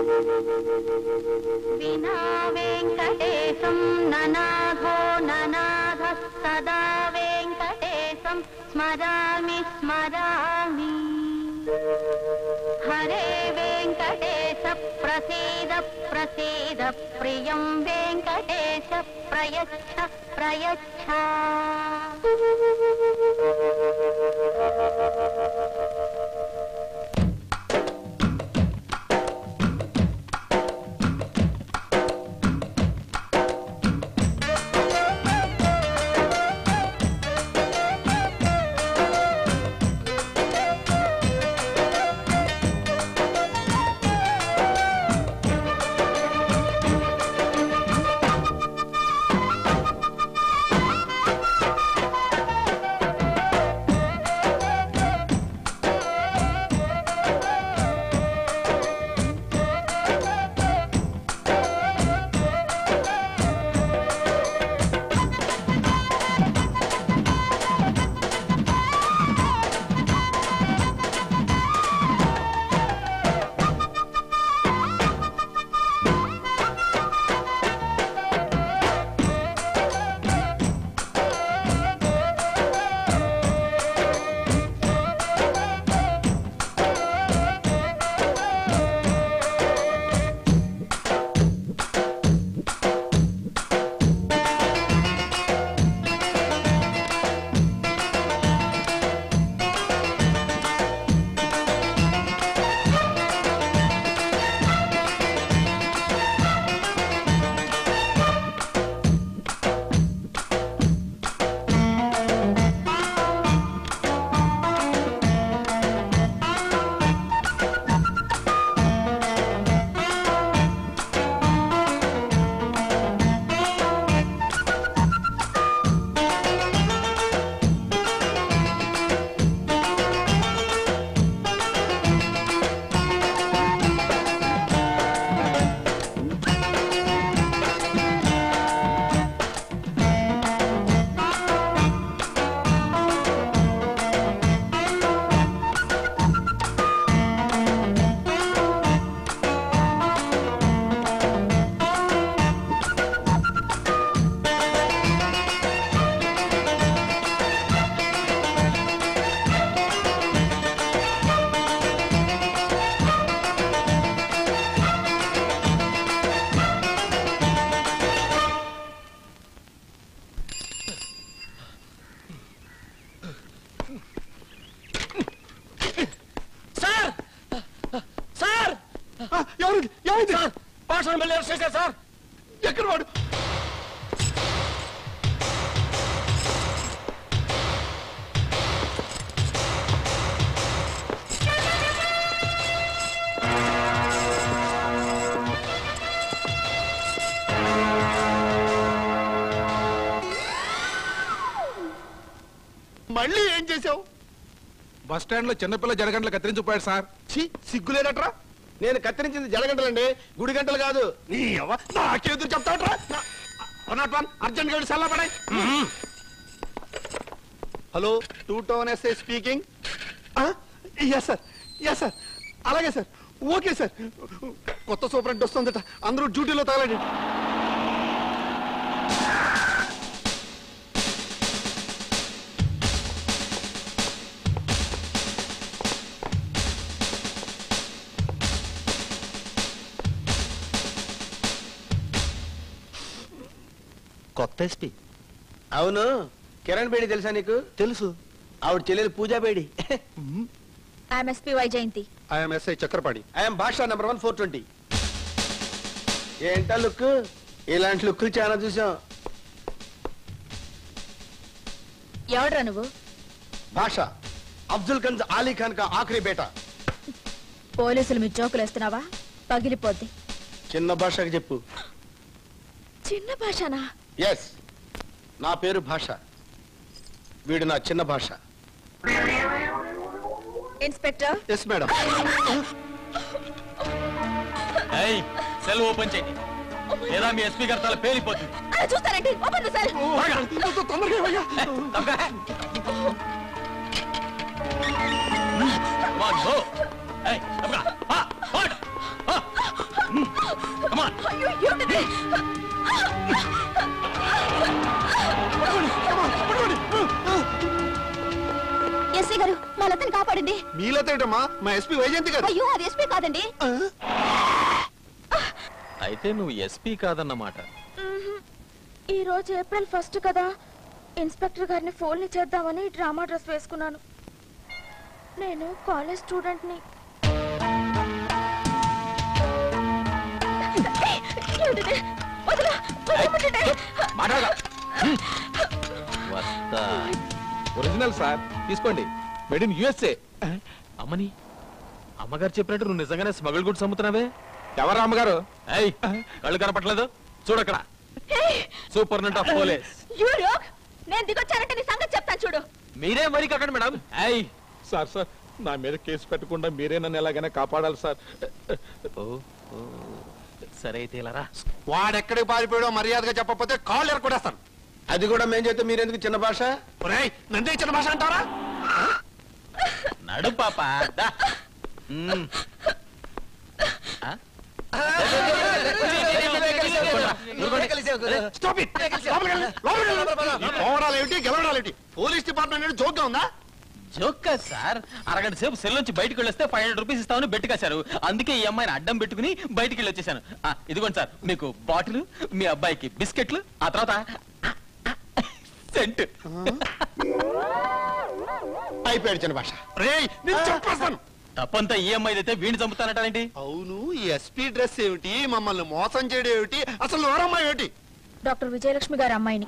వినా వెంకటేశం ననాథో ననాథ సదా వెంకటేశం స్మరామి స్మరామి హరే వెంకటేశ ప్రసీద ప్రసీద ప్రియం వెంకటేశ ప్రయచ్ఛ ప్రయచ్ఛ సార్ సార్ ఎవరు ఏమైంది సార్ పాఠశాల మళ్ళీ అరెస్ట్ చేశారు సార్ ఎక్కడ వాడు మళ్ళీ ఏం చేసావు బస్ స్టాండ్ లో చిన్నపిల్ల జరగంటలు కత్తిరించిపోయాడు సార్ ఛీ సిగ్గులేనట్రా నేను కత్తిరించింది జలగంటలండి గుడి గంటలు కాదు నీ అవ్వ నాకెదురు చెప్తావట్రా వన్ నాట్ వన్ అర్జెంట్ గా సల్లా పడాయి hello two town SI speaking yes sir yes sir అలాగే సార్ ఓకే సార్ కొత్త సూపరెంట్ వస్తుందట అందరూ డ్యూటీలో తగలండి కొత్త ఎస్పీ అవును కిరణ్ బేడి తెలుసా నీకు తెలుసు ఆవిడ చెల్లెలు Pooja Bedi I'm SP Vaijayanthi I'm SI Chakrapani I'm Bhasha number one four twenty ఏంటా లుక్ ఇలాంటి లుక్కులు చాలా చూసాం ఎవడ్రా నువ్వు భాష అబ్దుల్ గంజ్ ఆలీ ఖాన్ కా ఆఖరి బేటా పోలీసులు మీ జోకులు వేస్తున్నావా పగిలిపోద్ది చిన్న భాషకి చెప్పు చిన్న భాషనా ఎస్ నా పేరు భాష వీడు నా చిన్న భాష ఇన్స్పెక్టర్ ఎస్ మేడం ఏయ్ సెల్ ఓపెన్ చేయండి లేదా మీ ఎస్పీ గారి తల పేలిపోతుంది అలా చూస్తారండి ఓపెన్ ద సెల్ తొందరగా తప్పకా? Come on, go. ఏయ్, తప్పకా. ఆ, hold. ఆ. సుజాత ఏంటమ్మా మా ఎస్పీ వైజయంతి గారు అయ్యో అది ఎస్పీ కాదండి అయితే నువ్వు ఎస్పీ కాదన్నమాట ఈ రోజు ఏప్రిల్ ఫస్ట్ కదా ఇన్స్పెక్టర్ గారిని ఫోన్ చేద్దామని డ్రామా డ్రెస్ వేసుకున్నాను నేను కాలేజ్ స్టూడెంట్ని ఏంటిది? వదలు, వదలమంటుంటే. మాట్లాడదా వస్తా ఒరిజినల్ సార్ తీసుకోండి మేడ్ ఇన్ యుఎస్ఏ అమ్మని అమ్మగారు చెప్పినట్టు నువ్వు నిజంగానే స్మగుల్ గుడ్స్ అమ్ముతున్నావే ఎవరా అమ్మగారు ఏయ్ కళ్ళు కనపట్లేదు చూడక్కడ super net of police You look, నేను దిగొచ్చానంటే నీ సంగతి చెప్తాను చూడు మీరే మరి కాకండి మేడం ఏయ్ సార్ సార్ నా మీద కేసు పెట్టకుండా మీరే నన్ను ఎలాగైనా కాపాడాలి సార్ ఓ ఓ. సరే అయితే ఇలారా వాడెక్కడికి పారిపోయాడో మర్యాదగా చెప్పకపోతే కాళ్ళు ఎరకొడేస్తాను అది కూడా మేం చేస్తే మీరెందుకు చిన్న భాష ఒరేయ్ నందే ఇచ్చిన భాష అంటారా నడు పాప దా. మ్మ్. ఆ? Stop it! లోపలికి వెళ్ళు, లోపలికి వెళ్ళు. ఈ పోవడాలు ఏమిటి గెలవడాలు ఏమిటి పోలీస్ డిపార్ట్మెంట్ అనేది జోక్గా ఉందా జోక్ కాదు సార్ అరగంట సేపు సెల్ నుంచి బయటకు వెళ్ళొస్తే ఫైవ్ హండ్రెడ్ రూపీస్ ఇస్తామని బెట్ కాశారు అందుకే ఈ అమ్మాయిని అడ్డం పెట్టుకుని బయటికి వెళ్ళి వచ్చేసాను ఆ, ఇదిగోండి సార్ మీకు బాటిల్ మీ అబ్బాయికి బిస్కెట్లు ఆ తర్వాత సెంట్ అయిపోయాడు చిన్న భాష రేయ్ నేను చెప్పేస్తాను తప్పంతా ఈ అమ్మాయి అయితే వీడిని చంపుతానంటారేంటి అవును ఈ ఎస్పీ డ్రెస్ ఏమిటి మమ్మల్ని మోసం చేయడం ఏమిటి అసలు ఎవరమ్మా ఏమిటి డాక్టర్ విజయలక్ష్మి గారి అమ్మాయిని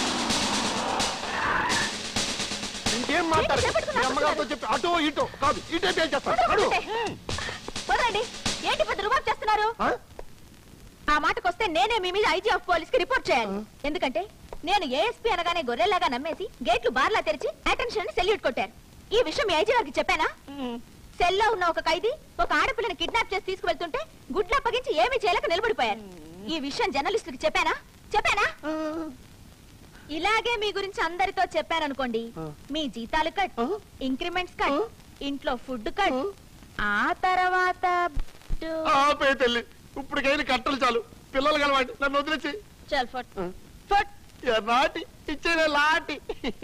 ఇంకేం మాట్లాడు మీ అమ్మగారితో చెప్పి అటో ఇటో కాదు ఇటే పేల్చేస్తాను అడు వదలండి ఏంటి పెద్ద రుబాబ్ చేస్తున్నారు ఆ? ఆ మాటకొస్తే నేనే మీ మీద ఐజీ ఆఫ్ పోలీస్ కి రిపోర్ట్ చేయాలి ఎందుకంటే నేను ఏఎస్పీ అనగానే గొర్రెల్లాగా నమ్మేసి గేట్లు బార్లా తెరిచి అటెన్షన్ సెల్యూట్ కొట్టారు ఈ విషయం మీ ఐజీ గారికి చెప్పానా సెల్లో ఉన్న ఒక ఖైదీ ఒక ఆడపిల్లని కిడ్నాప్ చేసి తీసుకువెళ్తుంటే గుడ్ల అప్పగించి ఏమీ చేయలేక నిలబడిపోయారు ఈ విషయం జర్నలిస్టులకు చెప్పానా చెప్పానా ఇలాగే మీ గురించి అందరితో చెప్పాననుకోండి మీ జీతాలు కట్ ఇంక్రిమెంట్స్ కట్ ఇంట్లో ఫుడ్ కట్ ఆ తర్వాత ఆపే తల్లి ఇప్పటికైనా కట్టలు చాలు పిల్లలు కలవాడి నన్ను వదిలేసి చల్ ఫట్ ఫట్. ఏ నాటి ఇచ్చేదే లాటి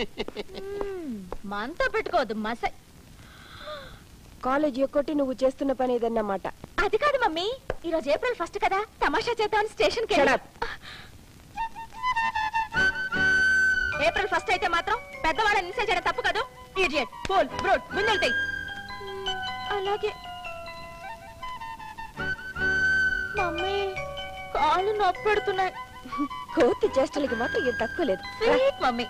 మనతో పెట్టుకోవద్దు మసై కాలేజ్ ఎక్కొట్టి నువ్వు చేస్తున్న పని ఏదన్నమాట అది కాదు మమ్మీ ఈ రోజు ఏప్రిల్ ఫస్ట్ కదా తమాషా చేద్దామని స్టేషన్ కి Shut వెళ్ళాం. up. ఏప్రిల్ ఫస్ట్ అయితే మాత్రం పెద్దవాళ్ళని ఇన్సల్ట్ చేయడం తప్పు కాదు ఇడియట్ ఫోల్ బ్రోడ్ ముందెళ్తాయి అలాగే మమ్మీ కాళ్ళు నొప్పి పెడుతున్నాయి కోతి చేష్టలకి మాత్రం ఏం తక్కువ లేదు Sweet మమ్మీ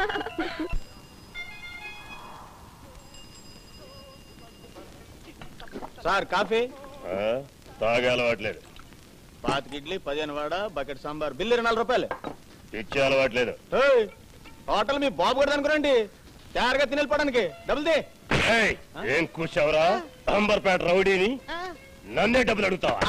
సార్ కాఫీ తాగే అలవాట్లేదు పాతికి ఇడ్లీ పదిహేను వాడ బకెట్ సాంబార్ బిల్లు ఇరవై నాలుగు రూపాయలు ఇచ్చే అలవాట్లేదు ఏయ్, హోటల్ మీ బాబు కూడా అనుకురండి తయారుగా తిని వెళ్ళిపోవడానికి డబ్బులు దే ఏయ్, ఏం కూర్చావురా అంబర్పేట రౌడీని నన్నే డబ్బులు అడుగుతావా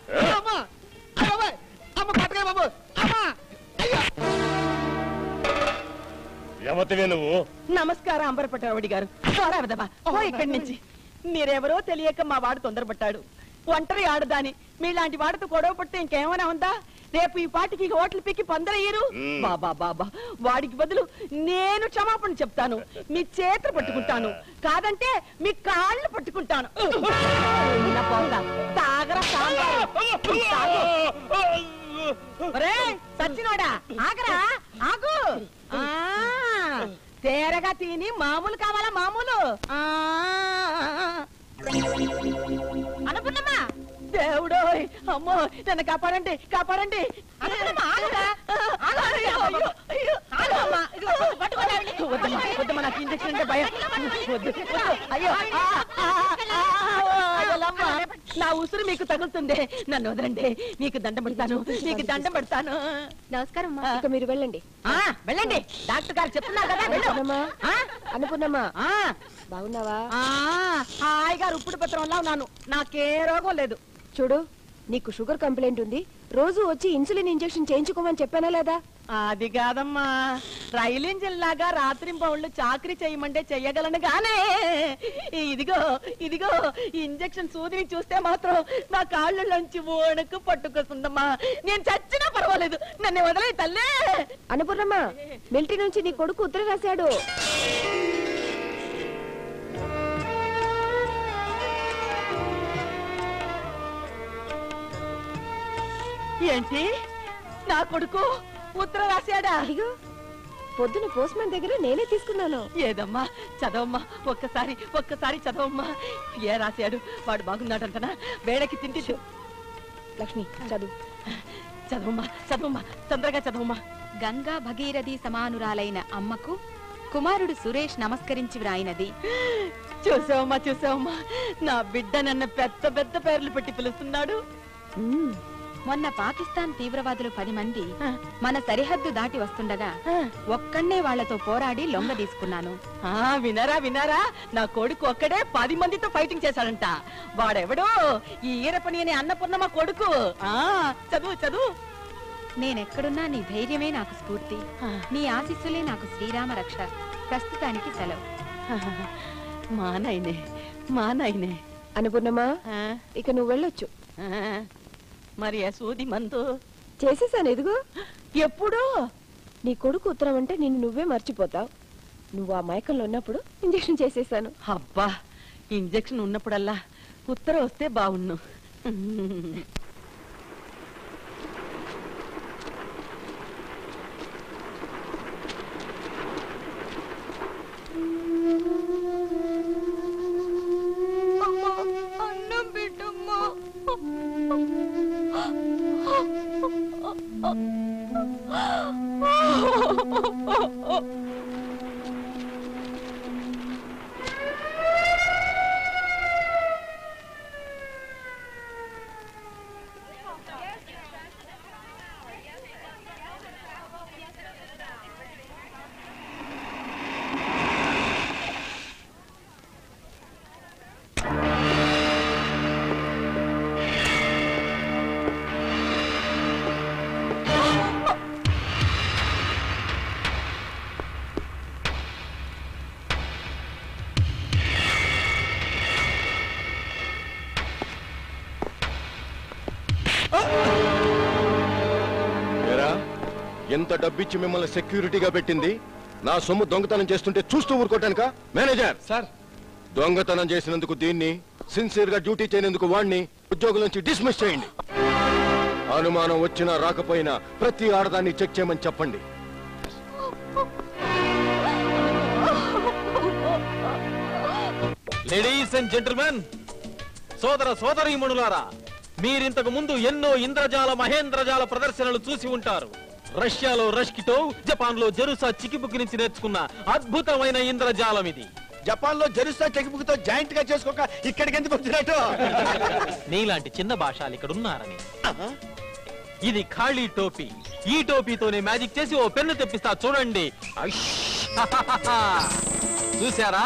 ఎవతివే నువ్వు నమస్కారం అంబరపట్టావడి గారు పోరా విధవా, పో ఇక్కడి నుంచి మీరెవరో తెలియక మా వాడు తొందరపడ్డాడు ఒంటరి ఆడదాని మీలాంటి వాడితో గొడవ పడితే ఇంకేమైనా ఉందా రేపు ఈ పాటికి హోటల్ పిక్కి పందరయ్యరు మ్మ్. బాబా బాబా వాడికి బదులు నేను క్షమాపణ చెప్తాను మీ చేతులు పట్టుకుంటాను కాదంటే మీ కాళ్ళు పట్టుకుంటాను నా పోతా. తాగరా సాంబారు. తాగు. ఒరేయ్, సచ్చినోడా ఆగరా ఆగు ఆ తేరగా తిని మామూలు కావాలా మామూలు ఆ అనుకున్నమ్మా దేవుడో అమ్మో నన్ను కాపాడండి కాపాడండి అనుకున్నమ్మా, ఆగురా. ఆగు, అయ్యో, ఆగు. అయ్యో, ఆగు అమ్మా. ఇదిగో, పట్టుకోండి ఆవిడ్ని. వద్దమ్మా, వద్దమ్మా, నాకు ఇంజక్షన్ అంటే భయం వద్దు, వద్దు. అయ్యో ఆ, ఆ, ఆ, అయ్యోలమ్మా. నా ఉసురు మీకు తగులుతుంది నన్ను వదలండి మీకు దండం పెడతాను మీకు దండం పెడతాను నమస్కారం అమ్మా. ఇక మీరు వెళ్ళండి ఆ, వెళ్ళండి డాక్టర్ గారు చెప్తున్నారు కదా వెళ్ళు అనుకున్నమ్మా ఆ, అనుకున్నమ్మా ఆ, బాగున్నావా ఆ, హాయిగా ఉప్పుడు పత్రంలా ఉన్నాను నాకే రోగం లేదు చూడు నీకు షుగర్ కంప్లైంట్ ఉంది రోజు వచ్చి ఇన్సులిన్ ఇంజెక్షన్ చేయించుకోమని చెప్పానా లేదా అది కాదమ్మా రైలు ఇంజిన్ లాగా రాత్రి పౌళ్ళు చాకరీ చేయమంటే చెయ్యగలను గానే ఇదిగో ఇదిగో ఇంజెక్షన్ సూదిని చూస్తే మాత్రం నా కాళ్ళలోంచి ఓడకు పట్టుకొస్తుందమ్మా నేను చచ్చినా పర్వాలేదు నన్ను వదిలే తల్లే అనుపూర్ణమ్మ మిలిటరీ నుంచి నీ కొడుకు ఉత్తరం రాశాడు ఏంటి నా కొడుకు ఉత్తరం రాశాడా అడిగో పొద్దున పోస్ట్ మ్యాన్ దగ్గర నేనే తీసుకున్నాను ఏదమ్మా చదవమ్మా ఒక్కసారి ఒక్కసారి చదవమ్మా ఏ రాశాడు వాడు బాగున్నాడంటనా వేళకి తిండి చూ- లక్ష్మి చదువు చదవమ్మా చదవమ్మా తొందరగా చదవమ్మా గంగా భగీరథి సమానురాలైన అమ్మకు కుమారుడు సురేష్ నమస్కరించి వ్రాయినది చూసావమ్మా చూసావమ్మా నా బిడ్డ నన్ను పెద్ద పెద్ద పేర్లు పెట్టి పిలుస్తున్నాడు మొన్న పాకిస్తాన్ తీవ్రవాదులు పది మంది మన సరిహద్దు దాటి వస్తుండగా ఒక్కడే వాళ్లతో పోరాడి లొంగ తీసుకున్నాను ఆ వినారా వినారా నా కొడుకు ఒక్కడే పది మందితో ఫైటింగ్ చేశాడంట వాడెవడో ఈ ఈరపని అనే అన్నపూర్ణమ్మ కొడుకు ఆ చదువు చదువు నేనెక్కడున్నా నీ ధైర్యమే నాకు స్ఫూర్తి నీ ఆశీస్సులే నాకు శ్రీరామ రక్ష ప్రస్తుతానికి సెలవు మా నాయనే మా నాయనే అనుపూర్ణమా ఆ, ఇక నువ్వు వెళ్ళొచ్చు ఆ, మరి ఆ సూది మందు చేసేసాను ఎదుగో ఎప్పుడు నీ కొడుకు ఉత్తరం అంటే నిన్ను నువ్వే మర్చిపోతావు నువ్వు ఆ మైకంలో ఉన్నప్పుడు ఇంజెక్షన్ చేసేసాను అబ్బా ఇంజెక్షన్ ఉన్నప్పుడల్లా ఉత్తరం వస్తే బాగున్ను అన్నం పెట్టమ్మా ఏరా, ఎంత డబ్బిచ్చి మిమ్మల్ని సెక్యూరిటీగా పెట్టింది నా సొమ్ము దొంగతనం చేస్తుంటే చూస్తూ ఊరుకోటానుక మేనేజర్ సార్ దొంగతనం చేసినందుకు దీన్ని సిన్సియర్ గా డ్యూటీ చేయనందుకు వాణ్ణి ఉద్యోగుల నుంచి డిస్మిస్ చేయండి అనుమానం వచ్చినా రాకపోయినా ప్రతి ఆడదాన్ని చెక్ చేయమని చెప్పండి లేడీస్ అండ్ జెంటిల్మెన్ సోదర సోదరీమణులారా మీరింతకు ముందు ఎన్నో ఇంద్రజాల మహేంద్రజాల ప్రదర్శనలు చూసి ఉంటారు రష్యాలో రష్కిటో జపాన్ లో జెరుసా చికిబుకి నుంచి నేర్చుకున్న అద్భుతమైన ఇంద్రజాలం ఇది జపాన్ లో జరుస్తా చెక్బుక్ జాయింట్ గా చేసుకోక ఇక్కడికి ఎందుకు వచ్చినట్టు నీలాంటి చిన్న భాషలు ఇక్కడ ఉన్నారని ఇది ఖాళీ టోపీ ఈ టోపీతోనే మ్యాజిక్ చేసి ఓ పెన్ను తెప్పిస్తా చూడండి ఐష్! చూసారా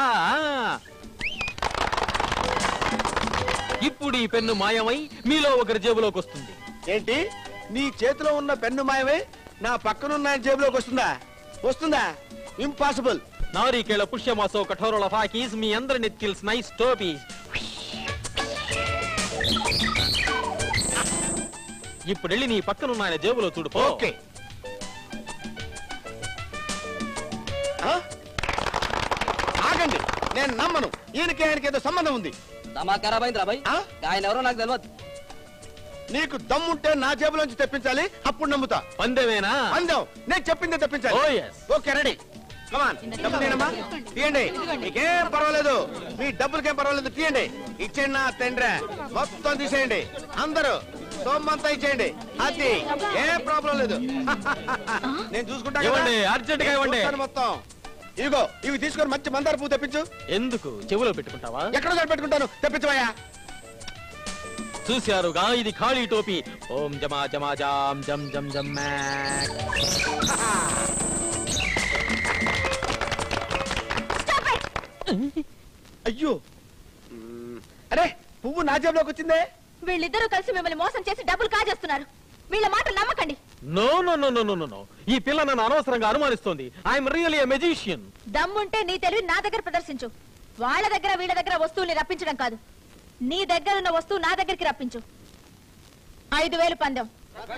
ఇప్పుడు ఈ పెన్ను మాయమై మీలో ఒకరి జేబులోకి వస్తుంది ఏంటి నీ చేతిలో ఉన్న పెన్ను మాయమే నా పక్కనున్న ఆయన జేబులోకి వస్తుందా వస్తుందా ఇంపాసిబుల్ నారీకేళ పుష్యమాసో కఠోరల ఫాకీస్ మీ అందరి నెత్కిల్స్ నైస్ టోపీ ఇప్పుడు వెళ్ళి నీ పక్కనున్న ఆయన జేబులో చూడు పో. ఓకే ఆ? ఆగండి నేను నమ్మను ఈయనకి ఆయనకి ఏదో సంబంధం ఉంది ఆ? ఆయన ఎవరో నాకు తెలియదు నీకు దమ్ముంటే నా జేబులోంచి తెప్పించాలి అప్పుడు నమ్ముతా పందెమేనా అందాం నేను చెప్పిందే తెప్పించాలి Oh, yes. Okay ready come on డబ్బు తీయనమ్మా తీయండి మీకేం పర్వాలేదు మీ డబ్బులకేం పర్వాలేదు తీయండి ఇచ్చేయండి నా తండ్రి మొత్తం తీసేయండి అందరూ సొమ్మంతా ఇచ్చేయండి అది ఏ ప్రాబ్లం లేదు నేను చూసుకుంటా కదా. ఇవ్వండి, urgent గా ఇవ్వండి. చూస్తాను మొత్తం ఇదిగో ఇవి తీసుకొని మంచి మందార పువ్వు తెప్పించు ఎందుకు చెవులో పెట్టుకుంటావా ఎక్కడ పెట్టుకుంటాను తెప్పించవయ్యా చూశారుగా ఇది ఖాళీ టోపీ ఓం జమా జమా జాం జం జం జం మ్యాక్. అయ్యో మ్మ్. అరే పువ్వు నా జేబులోకి వచ్చిందే వీళ్ళిద్దరూ కలిసి మిమ్మల్ని మోసం చేసి డబ్బులు కాజేస్తున్నారు వీళ్ళ మాట నమ్మకండి no no no no no no no ఈ పిల్ల నన్ను అనవసరంగా అనుమానిస్తోంది ఐఎమ్ రియల్లీ ఎ మెజిషియన్ దమ్ముంటే నీ తెలివి నా దగ్గర ప్రదర్శించు వాళ్ళ దగ్గర వీళ్ళ దగ్గర వస్తువుల్ని రప్పించడం కాదు నీ దగ్గర ఉన్న వస్తువు నా దగ్గరికి రప్పించు ఐదు వేలు పందెం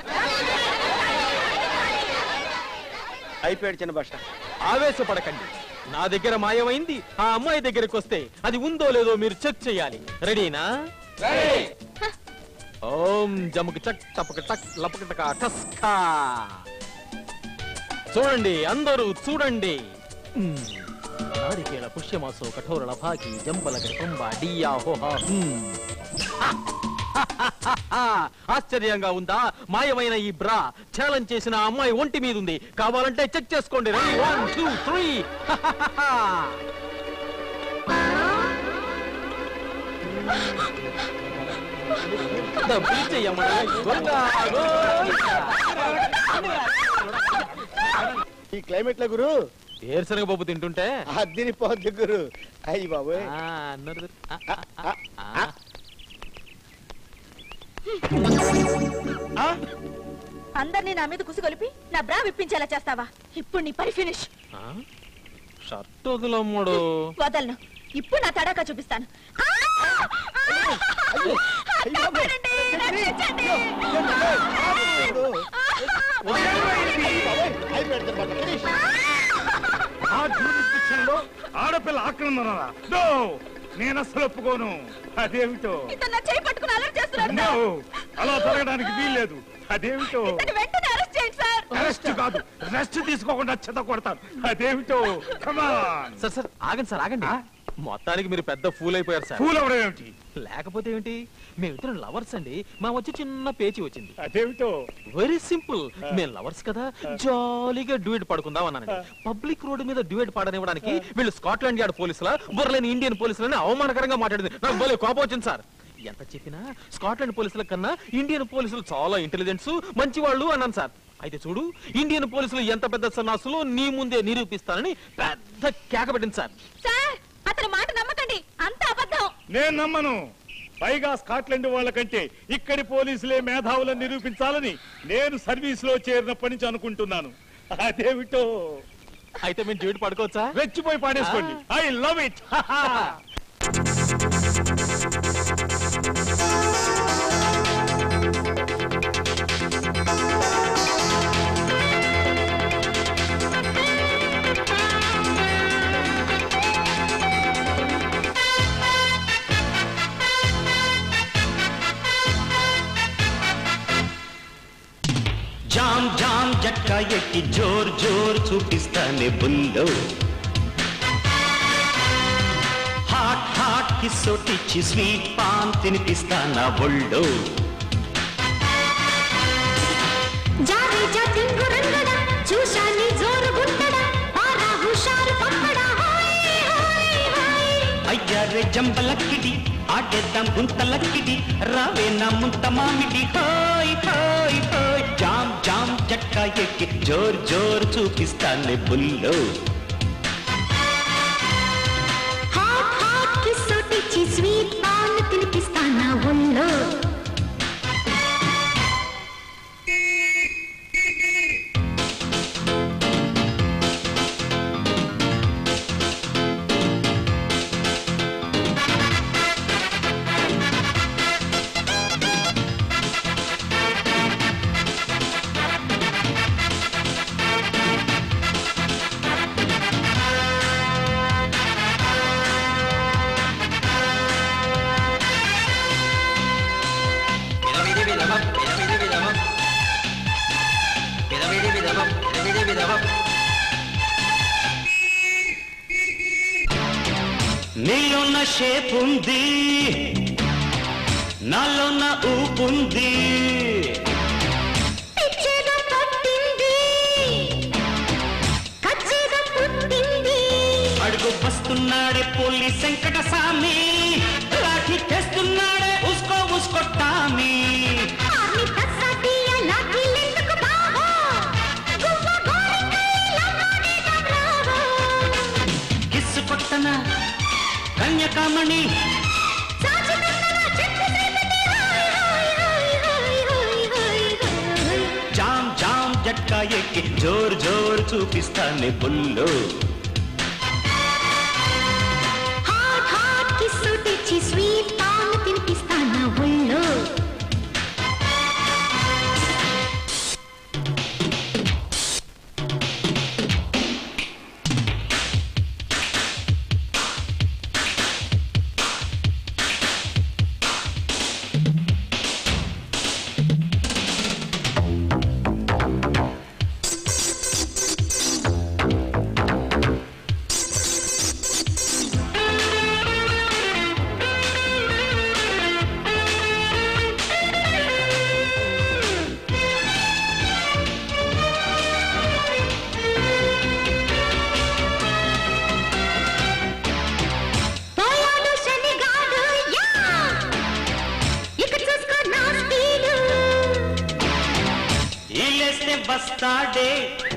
అయిపోయాడు చిన్న భాష ఆవేశపడకండి నా దగ్గర మాయమైంది ఆ అమ్మాయి దగ్గరికి వస్తే అది ఉందో లేదో మీరు చెక్ చేయాలి రెడీనా ఓం ఓం జముకి చక్ చపక టక్ లపకటక టస్కా చూడండి అందరూ చూడండి మ్మ్. నారికేళ పుష్యమాసో కఠోర లభాకి జంపల కుంభ డియా హోహా హ్మ్. ఆశ్చర్యంగా ఉందా మాయమైన ఈ బ్రా ఛాలెంజ్ చేసిన ఆ అమ్మాయి ఒంటి మీద ఉంది కావాలంటే చెక్ చేసుకోండి రెడీ వన్ టూ త్రీ ఈ క్లైమేట్ లో గురు ఏరుశనగ పప్పు తింటుంటే అద్దిని పోద్ది గురు అయ్యి బాబు ఆ, అన్నారు. ఆ, ఆ, ఆ, ఆ. అందరినీ నా మీద కుసిగొలిపి నా బ్రా విప్పించేలా చేస్తావా ఇప్పుడు నీ పని ఫినిష్ ఆ? షర్ట్ వదిలమ్ముడు వదలను ఇప్పుడు నా తడాకా చూపిస్తాను ఆ! కాపాడండి, రక్షించండి. ఆ jurisdiction లో ఆడపిల్ల ఆక్రమణ నో నేను అసలు ఒప్పుకోను అదేమిటో ఇతను నా చేయి పట్టుకుని అలర్ట్ చేస్తున్నాడు నో సార్. అలా జరగడానికి వీల్లేదు అదేమిటో ఇతన్ని వెంటనే అరెస్ట్ చేయండి సార్ రెస్ట్ కాదు రెస్ట్ తీసుకోకుండా చెత్త కొడతాను అదేమిటో కమాన్ సార్ సార్ ఆగండి సార్ ఆగండి మొత్తానికి మీరు పెద్ద ఫూల్ అయిపోయారు సార్ ఫూల్ అవడం ఏమిటి లేకపోతే ఏంటి మేమిద్దరం లవర్స్ అండి మా వచ్చి చిన్న పేచి వచ్చింది అదేమిటో వెరీ సింపుల్ మేము లవర్స్ కదా జాలీగా డ్యూయట్ పడుకుందాం అన్నానండి పబ్లిక్ రోడ్డు మీద డ్యూయట్ పాడనివ్వడానికి వీళ్ళు స్కాట్లాండ్ యార్డ్ పోలీసుల బుర్రలేని ఇండియన్ పోలీసులని అవమానకరంగా మాట్లాడింది నాకు భలే కోపం వచ్చింది సార్ ఎంత చెప్పినా స్కాట్లాండ్ పోలీసుల కన్నా ఇండియన్ పోలీసులు చాలా ఇంటెలిజెన్స్ మంచి వాళ్ళు అన్నాను సార్ అయితే చూడు ఇండియన్ పోలీసులు ఎంత పెద్ద సన్నాసులు నీ ముందే నిరూపిస్తానని పెద్ద కేక పెట్టింది సార్ సార్ అతని మాట నమ్మకండి అంత అబద్ధం నేను నమ్మను పైగా స్కాట్లాండ్ వాళ్ళకంటే ఇక్కడి పోలీసులే మేధావులను నిరూపించాలని నేను సర్వీస్ లో చేరినప్పటి నుంచి అనుకుంటున్నాను అదేమిటో అయితే మేము డ్యూయట్ పడుకోవచ్చా రెచ్చిపోయి పాడేసుకోండి ఐ లవ్ ఇట్ జామ్ జామ్ జట్కా ఎట్టి జోర్ జోర్ చూపిస్తానే బుల్లో హాట్ హాట్ కిస్సోటిచ్చి స్వీట్ పాన్ తినిపిస్తా నా ఒళ్ళో జారే జా తింగు రంగడా చూశా నీ జోరు గుంటడా పారా హుషారు పక్కడా హాయ్ హాయ్ హాయ్ అయ్యారే జంబలక్కిడి ఆడేద్దాం గుంతలక్కిడి రావే నా ముంత మామిడి హాయ్ హాయ్ హాయ్ జామ్ జామ్ జట్కా ఎక్కి జోర్ జోర్ చూపిస్తానే బుల్లో హాట్ హాట్ కిస్సోటిచ్చి స్వీట్ పాన్ తినిపిస్తా నా ఒళ్ళో నీలోన షేప్ ఉంది నాలోన ఊపుంది పిచ్చేగా పట్టింది కచ్చేగా పుట్టింది అడుగు వస్తున్నాడే పోలీస్ వెంకట సామి లాఠీ తెస్తున్నాడే ఉస్కో ఉస్కో టామీ ఆర్ని తస్సటియ లాఠీ లెందుకు బావో గువ్వ గోరింకై లంగానే కబ్రావో కిస్సు కొట్టన కన్యకామణి సాచుతున్నవా చెట్టు సేపటి hi hi hi hi hi hi hi జామ్ జామ్ జట్కా ఎక్కి జోర్ జోర్ చూపిస్తానే బుల్లో హాట్ హాట్ కిస్సు తెచ్చి స్వీట్ పాన్ తినిపిస్తా నా ఒళ్ళో వస్తాడే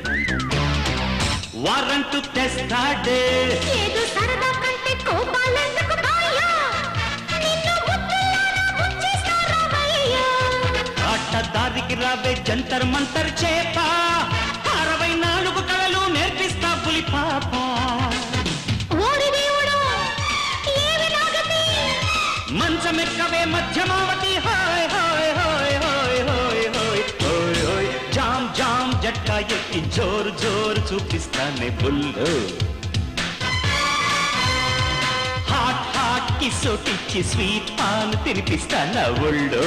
వారంటు తెస్తాడే ఏదో సరదా కంటే కోపాలెందుకు బాయ్యా నిన్ను ముద్దులారా ముంచేస్తారా వయ్యా ఆట దారికి రావే జంతర్ మంతర్ చేప అరవై నాలుగు కళలు నేర్పిస్తా పులి పాప ఓరి దేవుడు ఏమి నాగతి మంచమెక్కవే Madhyamavati hi hi hi hi hi hi hi hi జామ్ జామ్ జట్కా ఎక్కి జోరు జోరు చూపిస్తానే బుల్లు హాట్ హాట్ కిసోటిచ్చి స్వీట్ పాన్ తినిపిస్తానా ఒళ్ళు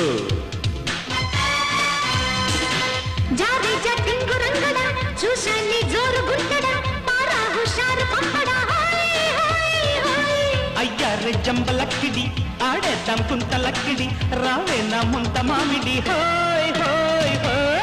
జారి జటింగు రంగడా చూశాన్ని జోరు గుంటడా పారా హుషారు పంపడా హాయ్ హాయ్ హాయ్ అయ్యారే జంబలక్కిడి ఆడేద్దాం కుంతలక్కిడి రావే నా ముంత మామిడి హాయ్ హాయ్ హాయ్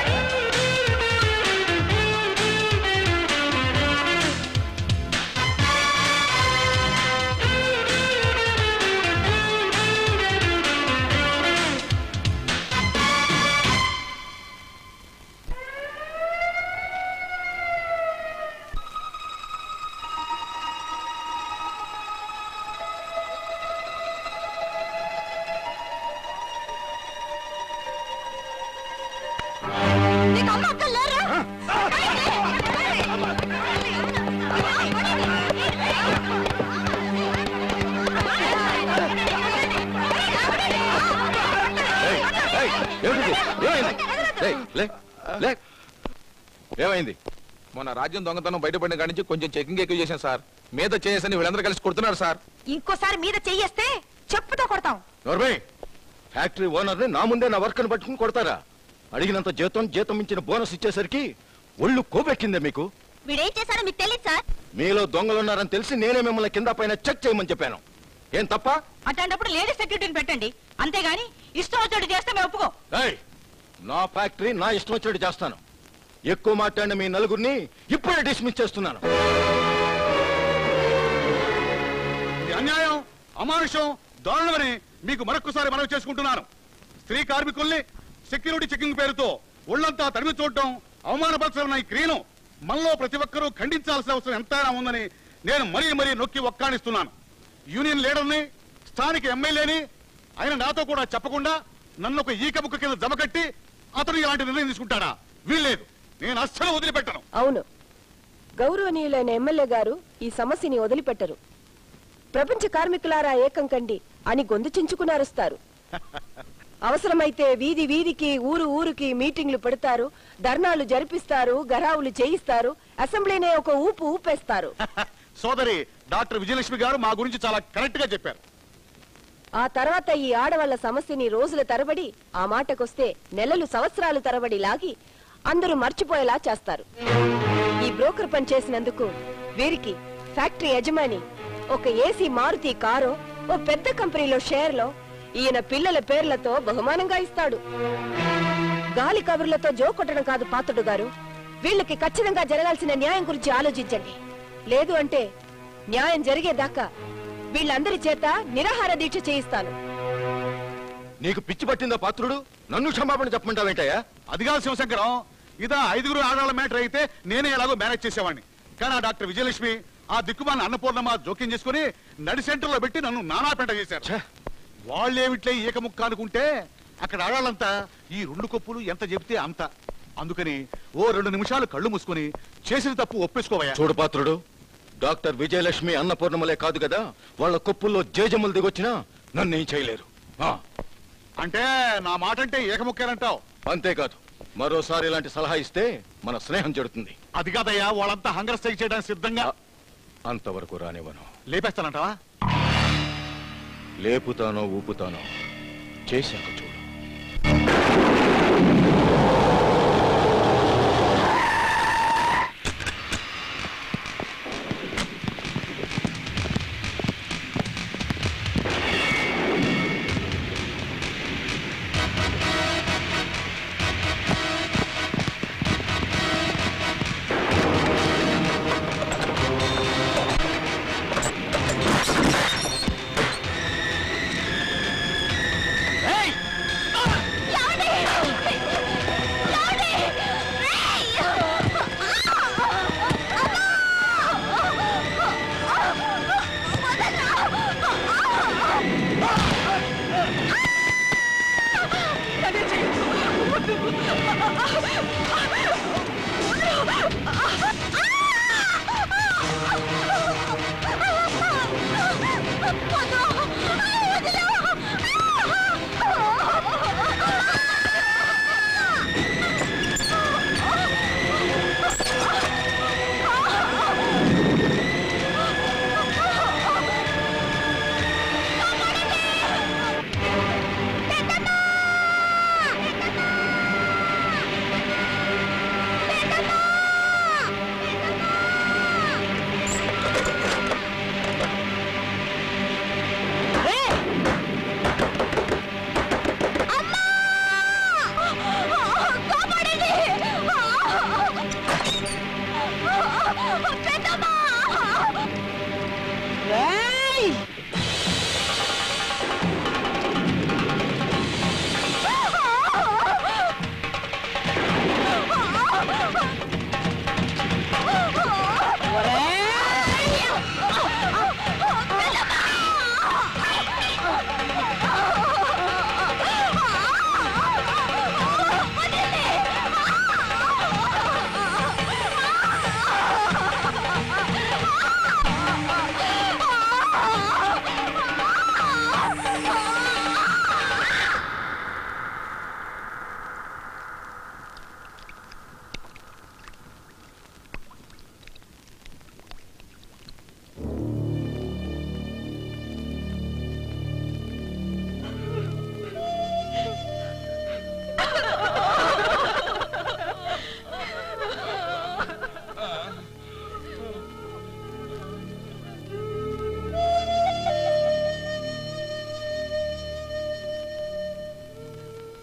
నీకు అమ్మ అక్క లేరా ఏయ్, ఏయ్, ఏమిటిది? ఏమైంది? ఏయ్, లే, లే. ఏమైంది మొన్న రాజ్యం దొంగతనం బయటపడిన కాడి నుంచి కొంచెం చెకింగ్ ఎక్కువ చేశాం సార్ మీద చేసని వీళ్ళందరూ కలిసి కొడుతున్నారు సార్ ఇంకోసారి మీద చెయ్యేస్తే చెప్పుతో కొడతాం నోర్మే ఫ్యాక్టరీ ఓనర్ని నా ముందే నా వర్క్ని పట్టుకుని కొడతారా అడిగినంత జీతం జీతం మించిన బోనస్ ఇచ్చేసరికి ఒళ్ళు కోపెక్కిందే మీకు వీడేం చేశారో మీకు తెలియదు సార్ మీలో దొంగలున్నారని తెలిసి నేనే మిమ్మల్ని కింద పైన చెక్ చేయమని చెప్పాను ఏం తప్ప అట్లాంటప్పుడు లేడీస్ సెక్యూరిటీని పెట్టండి అంతేగాని ఇష్టం వచ్చేట్టు చేస్తే మేము ఒప్పుకోం ఏయ్, నా ఫ్యాక్టరీ నా ఇష్టం వచ్చినట్టు చేస్తాను ఎక్కువ మాట్లాడిన మీ నలుగురిని ఇప్పుడే డిస్మిస్ చేస్తున్నాను ఇది అన్యాయం అమానుషం దారుణమని మీకు మరొక్కసారి మనవి చేసుకుంటున్నాను స్త్రీ కార్మికుల్ని సెక్యూరిటీ చెకింగ్ పేరుతో ఒళ్ళంతా తడిమి చూడటం అవమానపరచడం ఈ క్రియను మనలో ప్రతి ఒక్కరూ ఖండించాల్సిన అవసరం ఎంతైనా ఉందని నేను మరీ మరీ నొక్కి ఒక్కాణిస్తున్నాను యూనియన్ లీడర్ని స్థానిక ఎమ్మెల్యేని ఆయన నాతో కూడా చెప్పకుండా నన్ను ఒక ఈక ముక్క కింద జమకట్టి అతను ఇలాంటి నిర్ణయం తీసుకుంటాడా వీల్లేదు నేను అస్సలు వదిలిపెట్టను అవును గౌరవనీయులైన ఎమ్మెల్యే గారు ఈ సమస్యని వదిలిపెట్టరు ప్రపంచ కార్మికులారా ఏకం కండి అని గొంతు చించుకునారుస్తారు అవసరమైతే వీధి వీధికి ఊరు ఊరికి మీటింగ్లు పెడతారు ధర్నాలు జరిపిస్తారు గరావులు చేయిస్తారు అసెంబ్లీనే ఒక ఊపు ఊపేస్తారు సోదరి డాక్టర్ విజయలక్ష్మి గారు మా గురించి చాలా కరెక్ట్ గా చెప్పారు ఆ తర్వాత ఈ ఆడవాళ్ల సమస్యని రోజుల తరబడి ఆ మాటకొస్తే నెలలు సంవత్సరాలు తరబడి లాగి అందరూ మర్చిపోయేలా చేస్తారు ఈ బ్రోకర్ పని చేసినందుకు వీరికి ఫ్యాక్టరీ యజమాని ఒక ఏసీ మారుతి కారో ఓ పెద్ద కంపెనీలో షేర్లో ఈయన పిల్లల పేర్లతో బహుమానంగా ఇస్తాడు గాలి కబుర్లతో జోకొట్టడం కాదు పాత్రుడు గారు వీళ్ళకి ఖచ్చితంగా జరగాల్సిన న్యాయం గురించి ఆలోచించండి లేదు అంటే న్యాయం జరిగేదాకా వీళ్ళందరి చేత నిరాహార దీక్ష చేయిస్తాను నీకు పిచ్చి పట్టిందా పాత్రుడు నన్ను క్షమాపణ చెప్పమంటావేంటయ్యా అది కాదు శివశంకరం ఇదా ఐదుగురు ఆడవాళ్ళ మ్యాటర్ అయితే నేనే ఎలాగో మేనేజ్ చేసేవాడిని కానీ ఆ డాక్టర్ విజయలక్ష్మి ఆ దిక్కుమాల అన్నపూర్ణమ్మ జోక్యం చేసుకుని నడి సెంటర్ లో పెట్టి నన్ను నానా పెంట చేశారు వాళ్ళేమిట్లే ఈక ముక్క అనుకుంటే అక్కడ ఆడాలంతా ఈ రెండు కొప్పులు ఎంత చెబితే అంత అందుకని ఓ రెండు నిమిషాలు కళ్ళు మూసుకొని చేసిన తప్పు ఒప్పేసుకోవయ్యా చూడు పాత్రుడు డాక్టర్ విజయలక్ష్మి అన్నపూర్ణమలే కాదు కదా వాళ్ళ కొప్పుల్లో జేజమ్ములు దిగొచ్చినా నన్ను ఏం చేయలేరు ఆ, అంటే నా మాట అంటే ఏకముక్కేనంటావు అంతేకాదు మరోసారి ఇలాంటి సలహా ఇస్తే మన స్నేహం చెడుతుంది అది కాదయ్యా వాళ్ళంతా హంగర్ స్ట్రైక్ చేయడానికి సిద్ధంగా అంతవరకు రానివ్వను లేపేస్తానంటావా లేపుతానో ఊపుతానో చేశాక చూడు ఏయ్!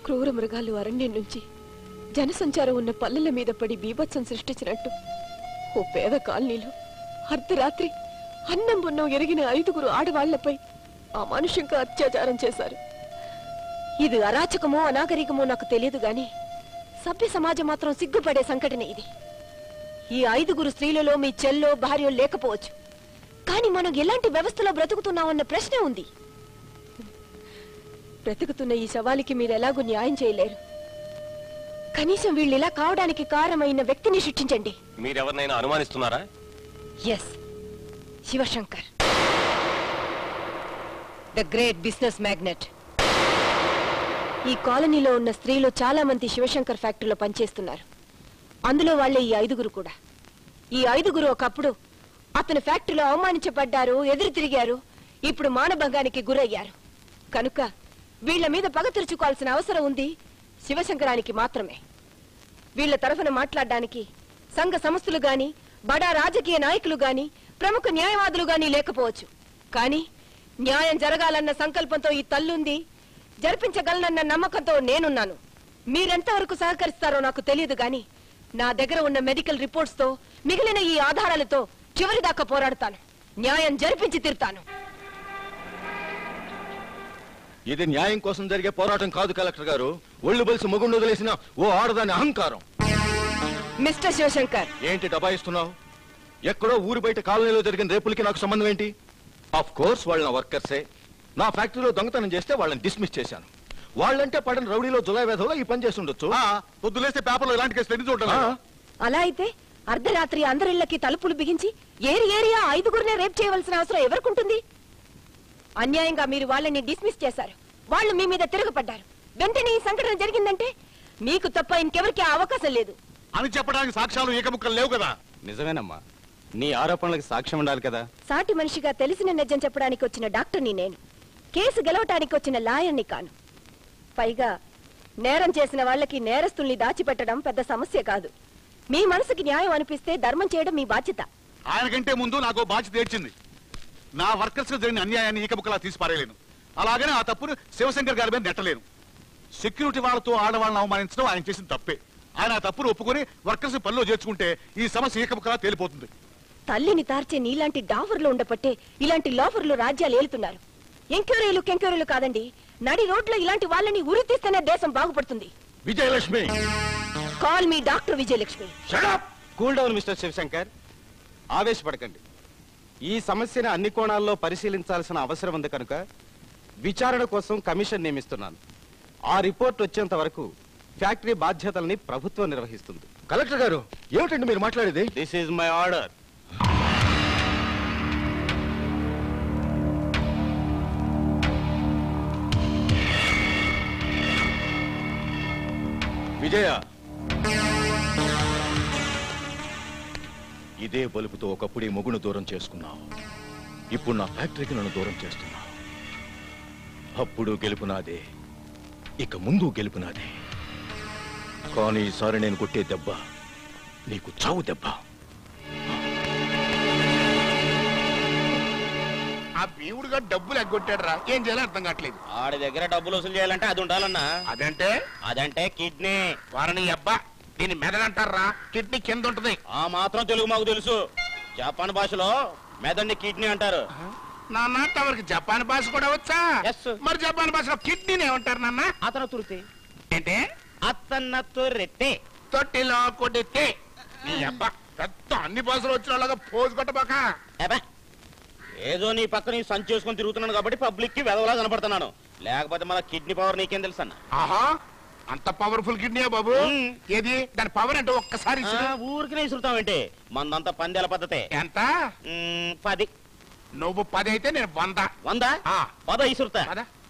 క్రూర మృగాలు అరణ్యం నుంచి జనసంచారం ఉన్న పల్లెల మీద పడి బీభత్సం సృష్టించినట్టు ఓ పేద కాలనీలో అర్ధరాత్రి అన్నం పున్నం ఎరిగిన ఐదుగురు ఆడవాళ్లపై ఆ మనుషంగా అత్యాచారం చేశారు ఇది అరాచకమో అనాగరికమో నాకు తెలియదు గాని సభ్య సమాజం మాత్రం సిగ్గుపడే సంఘటన ఇది ఈ ఐదుగురు స్త్రీలలో మీ చెల్లో భార్య లేకపోవచ్చు కానీ మనం ఎలాంటి వ్యవస్థలో బ్రతుకుతున్నామన్న ప్రశ్న ఉంది బ్రతుకుతున్న ఈ సవాలికి మీరు ఎలాగూ న్యాయం చేయలేరు కనీసం వీళ్ళు ఇలా కావడానికి కారణమైన వ్యక్తిని శిక్షించండి మీరెవరినైనా అనుమానిస్తున్నారా yes Shivashankar the great business magnate ఈ కాలనీలో ఉన్న స్త్రీలు చాలా మంది శివశంకర్ ఫ్యాక్టరీలో పనిచేస్తున్నారు అందులో వాళ్ళే ఈ ఐదుగురు కూడా ఈ ఐదుగురు ఒకప్పుడు అతని ఫ్యాక్టరీలో అవమానించబడ్డారు ఎదురు తిరిగారు ఇప్పుడు మానభంగానికి గురయ్యారు కనుక వీళ్ళ మీద పగ తెరుచుకోవాల్సిన అవసరం ఉంది శివశంకరానికి మాత్రమే వీళ్ళ తరఫున మాట్లాడడానికి సంఘ సంస్థలు గాని బడా రాజకీయ నాయకులు గాని ప్రముఖ న్యాయవాదులు గాని లేకపోవచ్చు కానీ న్యాయం జరగాలన్న సంకల్పంతో ఈ తల్లుంది జరిపించగలనన్న నమ్మకంతో నేనున్నాను మీరెంతవరకు సహకరిస్తారో నాకు తెలియదు గాని నా దగ్గర ఉన్న మెడికల్ రిపోర్ట్స్ తో మిగిలిన ఈ ఆధారాలతో చివరి దాకా పోరాడతాను న్యాయం జరిపించి తీరుతాను ఇది న్యాయం కోసం జరిగే పోరాటం కాదు కలెక్టర్ గారు ఒళ్ళు బలిసి మొగుండు వదిలేసిన ఓ ఆడదాని అహంకారం మిస్టర్ శివశంకర్ ఏంటి డబాయిస్తున్నావు ఎక్కడో ఊరు బయట కాలనీలో జరిగిన రేపులకి నాకు సంబంధం ఏంటి ఆఫ్ కోర్స్ వాళ్ళ నా వర్కర్సే నా ఫ్యాక్టరీలో దొంగతనం చేస్తే వాళ్ళని డిస్మిస్ చేశాను వాళ్ళంటే పడిన రౌడీలో జులై వేధంలో ఈ పని చేసి ఉండొచ్చు పొద్దులేస్తే పేపర్లో ఇలాంటి కేసులు ఎన్ని చూడటం లేదు. అలా అయితే అర్ధరాత్రి అందరిళ్ళకి తలుపులు బిగించి ఏరి ఏరియా ఐదుగురినే రేప్ చేయవలసిన అవసరం ఎవరికుంటుంది అన్యాయంగా మీరు వాళ్ళని డిస్మిస్ చేశారు వాళ్ళు మీ మీద తిరగపడ్డారు వెంటనే ఈ సంఘటన జరిగిందంటే మీకు తప్ప ఇంకెవరికి ఆ అవకాశం లేదు అని చెప్పడానికి సాక్ష్యాలు ఏకముక్కలు లేవు కదా నిజమేనమ్మా నీ ఆరోపణలకు సాక్ష్యం ఉండాలి కదా సాటి మనిషిగా తెలిసిన నిజం చెప్పడానికి వచ్చిన డాక్టర్ని నేను కేసు గెలవటానికి వచ్చిన లాయర్ని కాను పైగా నేరం చేసిన వాళ్ళకి నేరస్తుల్ని దాచిపెట్టడం పెద్ద సమస్య కాదు మీ మనసుకి న్యాయం అనిపిస్తే ధర్మం చేయడం మీ బాధ్యత ఆయనకంటే ముందు నాకు ఓ బాధ్యత ఏడ్చింది నా వర్కర్స్ జరిగిన అన్యాయాన్ని ఈకముక్కలా తీసి పారేయలేను అలాగనే ఆ తప్పును శివశంకర్ గారి మీద నెట్టలేను సెక్యూరిటీ వాళ్ళతో ఆడవాళ్ళని అవమానించడం ఆయన చేసిన తప్పే ఆయన ఆ తప్పును ఒప్పుకొని వర్కర్స్ పనిలో చేర్చుకుంటే ఈ సమస్య ఈకముక్కలా తేలిపోతుంది తల్లిని తార్చే నీలాంటి డాఫర్లు ఉండపట్టే ఇలాంటి లోఫర్లు రాజ్యాలు ఏలుతున్నారు ఎంక్వైరీలు కెంక్వైరీలు కాదండి నడి రోడ్లో ఇలాంటి వాళ్ళని ఉరితీస్తేనే దేశం బాగుపడుతుంది Vijayalakshmi call me doctor Vijayalakshmi cool down mister Shivashankar ఆవేశపడకండి ఈ సమస్యను అన్ని కోణాల్లో పరిశీలించాల్సిన అవసరం ఉంది కనుక విచారణ కోసం కమిషన్ నియమిస్తున్నాను ఆ రిపోర్ట్ వచ్చేంత వరకు ఫ్యాక్టరీ బాధ్యతల్ని ప్రభుత్వం నిర్వహిస్తుంది కలెక్టర్ గారు ఏమిటండి మీరు మాట్లాడేది this is my order Vijaya ఇదే బలుపుతో ఒకప్పుడు ఈ మొగును దూరం చేసుకున్నావు ఇప్పుడు నా ఫ్యాక్టరీకి నన్ను దూరం చేస్తున్నావు అప్పుడు గెలుపు నాదే ఇక ముందు గెలుపు నాదే కానీ ఈసారి నేను కొట్టే దెబ్బ నీకు చావు దెబ్బ ఆ భీముడుగా డబ్బులు ఎగ్గొట్టాడు రా ఏం చేయాలో అర్థం కావట్లేదు ఆడి దగ్గర డబ్బులు వసూలు చేయాలంటే అది ఉండాలన్నా అదంటే అదంటే కిడ్నీ వారని అబ్బా దీన్ని మెదడంటారా కిడ్నీ కింద ఉంటది ఆ మాత్రం తెలుగు మాకు తెలుసు జపాన్ భాషలో మెదడిని కిడ్నీ అంటారు నాన్న తమరికి జపాన్ భాష కూడా వచ్చా మరి జపాన్ భాషలో కిడ్నీని ఏమంటారు నాన్న అతను తురితే ఏంటే అతన్న తుర్రెట్టే తొట్టిలో కొడితే నీ అబ్బా పెద్ద అన్ని భాషలు వచ్చిన వాళ్ళగా పోజు కొట్టబాక ఏదో నీ పక్కన ఈ సంచి చేసుకొని తిరుగుతున్నాను కాబట్టి పబ్లిక్ కి వెదవలా కనపడుతున్నాను లేకపోతే మన కిడ్నీ పవర్ నీకేం తెలుసు అన్న ఆహా అంత పవర్ఫుల్ కిడ్నీ బాబు ఏది దాని పవర్ అంటే ఒక్కసారి ఇసురు. ఊరికి ఇసురుతామంటే మందంతా పందేల పద్ధతే ఎంత మ్మ్, పది నువ్వు పది అయితే నేను వంద వంద పద ఇసురుతా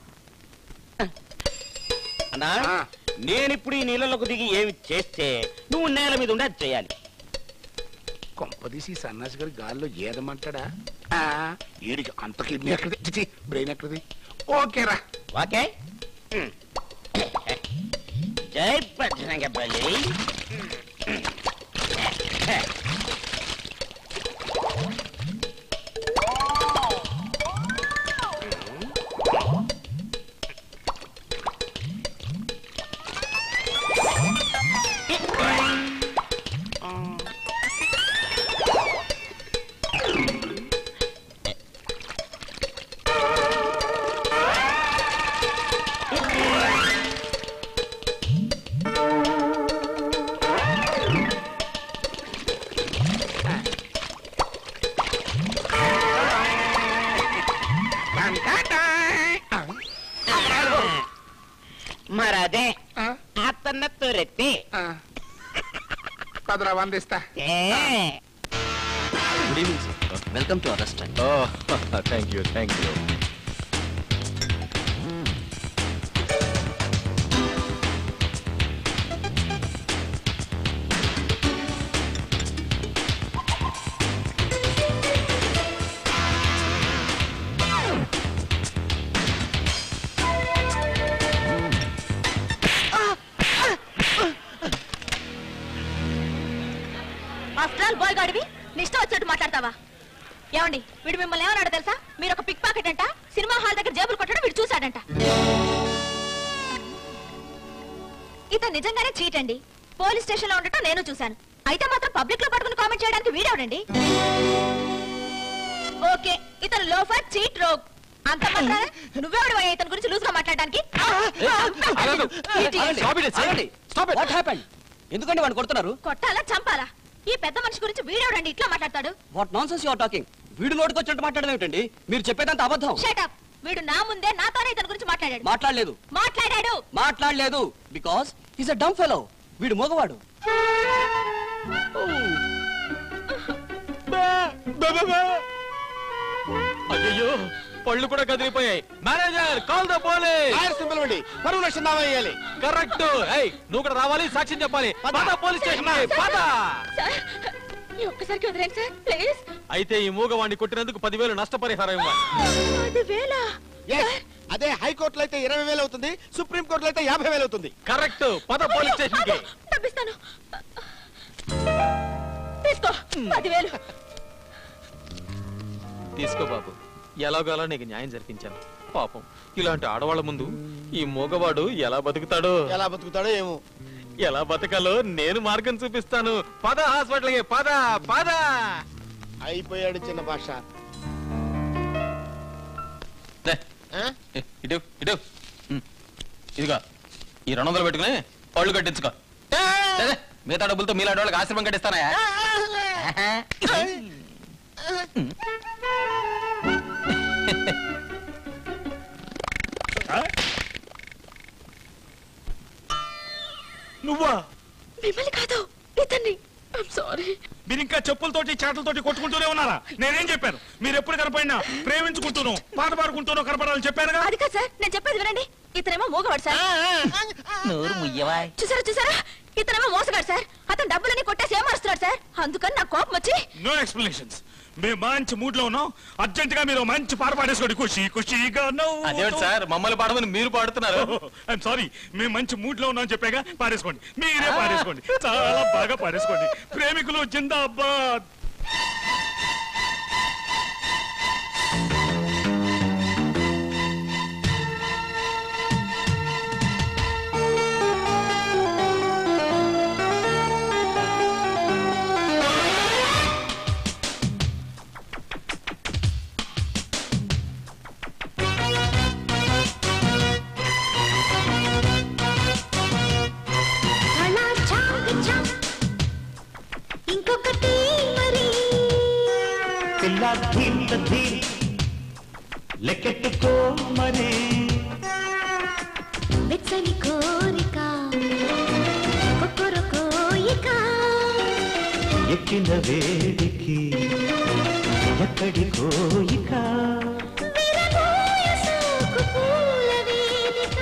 అన్నా నేను ఇప్పుడు ఈ నీళ్ళలోకి దిగి ఏమి చేస్తే నువ్వు నేల మీద ఉండి అది చేయాలి కొంపదీసి ఈ సన్నాసి గారి గాల్లో ఏదమంటాడా ఆ, ఈడికి అంత కిడ్నీ ఎక్కడిది చిచి, బ్రెయిన్ ఎక్కడిది ఓకేరా ఓకే మ్మ్. జై బజరంగ బలి తే అతన్న తొరెత్తే పదరా వందిస్తా good evening sir welcome to our restaurant thank you thank you after all boy గాడివి నిష్ట వచ్చేట్టు మాట్లాడతావా ఏమండి వీడు మిమ్మల్ని ఏమన్నాడు తెలుసా మీరు ఒక పిక్ పాకెట్ అంట సినిమా హాల్ దగ్గర జేబులు కొట్టడం వీడు చూశాడంట ఇతను నిజంగానే చీట్ అండి పోలీస్ స్టేషన్ లో ఉండటం నేను చూశాను అయితే మాత్రం పబ్లిక్ లో పట్టుకుని కామెంట్ చేయడానికి వీడేవడండి ఓకే ఇతను లోఫర్ చీట్ రోగ్ అంత మాత్రాన నువ్వెవడు ఇతని గురించి లూజ్ గా మాట్లాడడానికి వాట్ హ్యాపెండ్ ఎందుకంటే వాడిని కొడుతున్నారు కొట్టాలా చంపాలా ఈ పెద్ద మనిషి గురించి వీడేవడండి ఇట్లా మాట్లాడతాడు what nonsense your talking వీడు నోటికి వచ్చినట్టు మాట్లాడడం ఏమిటండి మీరు చెప్పేదంత అబద్ధం షటప్ వీడు నా ముందే నాతోనే ఇతని గురించి మాట్లాడాడు మాట్లాడలేదు మాట్లాడాడు మాట్లాడలేదు because is a dumb fellow వీడు మగవాడు అయ్యో పళ్ళు కూడా కదిలిపోయాయి మేనేజర్ కాల్ ద పోలీస్ పిలవండి పరువు లక్ష దావా వేయాలి కరెక్ట్ ఏయ్ నువ్వు కూడా రావాలి సాక్ష్యం చెప్పాలి పద పోలీస్ స్టేషన్ పద సార్ ఈ ఒక్కసారికి వదిలేండి సార్ ప్లీజ్ అయితే ఈ మూగవాణ్ణి కొట్టినందుకు పదివేలు నష్టపరిహారం ఇవ్వాలి పదివేల Yes, అదే హైకోర్టులో అయితే ఇరవై వేలు అవుతుంది సుప్రీం కోర్టులో అయితే యాభై వేలు అవుతుంది కరెక్ట్ పద పోలీస్ స్టేషన్ కి డబ్బిస్తాను తీసుకో పదివేలు తీసుకో బాబు ఎలాగోలా నీకు న్యాయం జరిపించాను పాపం ఇలాంటి ఆడవాళ్ళ ముందు ఈ మూగవాడు ఎలా బతుకుతాడో ఎలా బతుకుతాడో ఏమో ఎలా బతకాలో నేను మార్గం చూపిస్తాను పద హాస్పిటల్కి పద పద అయిపోయాడు చిన్న భాష ఇటు ఇటు ఉమ్. ఇదిగో ఈ రెండు వందలు పెట్టుకుని పళ్ళు కట్టించుకో అదే, మిగతా డబ్బులతో మీలాంటి వాళ్ళకి ఆశ్రమం కట్టిస్తానా నువ్వా మిమ్మల్ని కాదు ఇతన్ని సారీ మీరు ఇంకా చెప్పులతోటి చాటలతోటి కొట్టుకుంటూనే ఉన్నారా నేనేం చెప్పాను మీరు ఎప్పుడు కనపడినా ప్రేమించుకుంటూను పాట పాడుకుంటూను కనపడాలని చెప్పాను కదా అది కాదు సార్ నేను చెప్పేది వినండి ఇతనేమో మూగవాడు సార్ నోరు ముయ్యవా చూసారా చూసారా ఇతనేమో మోసగాడు సార్ అతను డబ్బులని కొట్టేసి ఏమారుస్తున్నాడు సార్ అందుకని నాకు కోపం వచ్చి నో ఎక్స్ప్లెనేషన్స్ మేము మంచి మూడ్ లో ఉన్నాం అర్జెంట్ గా మీరు మంచి పాట పాడేసుకోండి ఖుషి ఖుషిగా అదేమిటి సార్ మమ్మల్ని పాడమని మీరు పాడుతున్నారు ఐఎమ్ సారీ మేము మంచి మూడ్ లో ఉన్నాం చెప్పాగా పాడేసుకోండి మీరే పాడేసుకోండి చాలా బాగా పాడేసుకోండి ప్రేమికులు జిందాబాద్ అలా చాంగ్ చాంగ్ ఇంకొకటి మరి పిల్ల ధీమ్ ధీమ్ లెక్కెట్టుకో మరి వెచ్చని కోరిక కొక్కరు కోయిక ఎక్కిన వేడికి ఎక్కడికో ఇక విరబోయ సోకు పూల వేదిక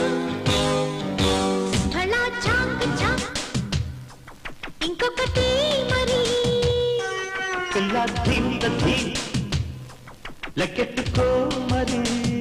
అలా చాంగ్ చాంగ్ ఇంకొకటి మరి పిల్ల ధీమ్ ధీమ్ లెక్కెట్టుకో మరి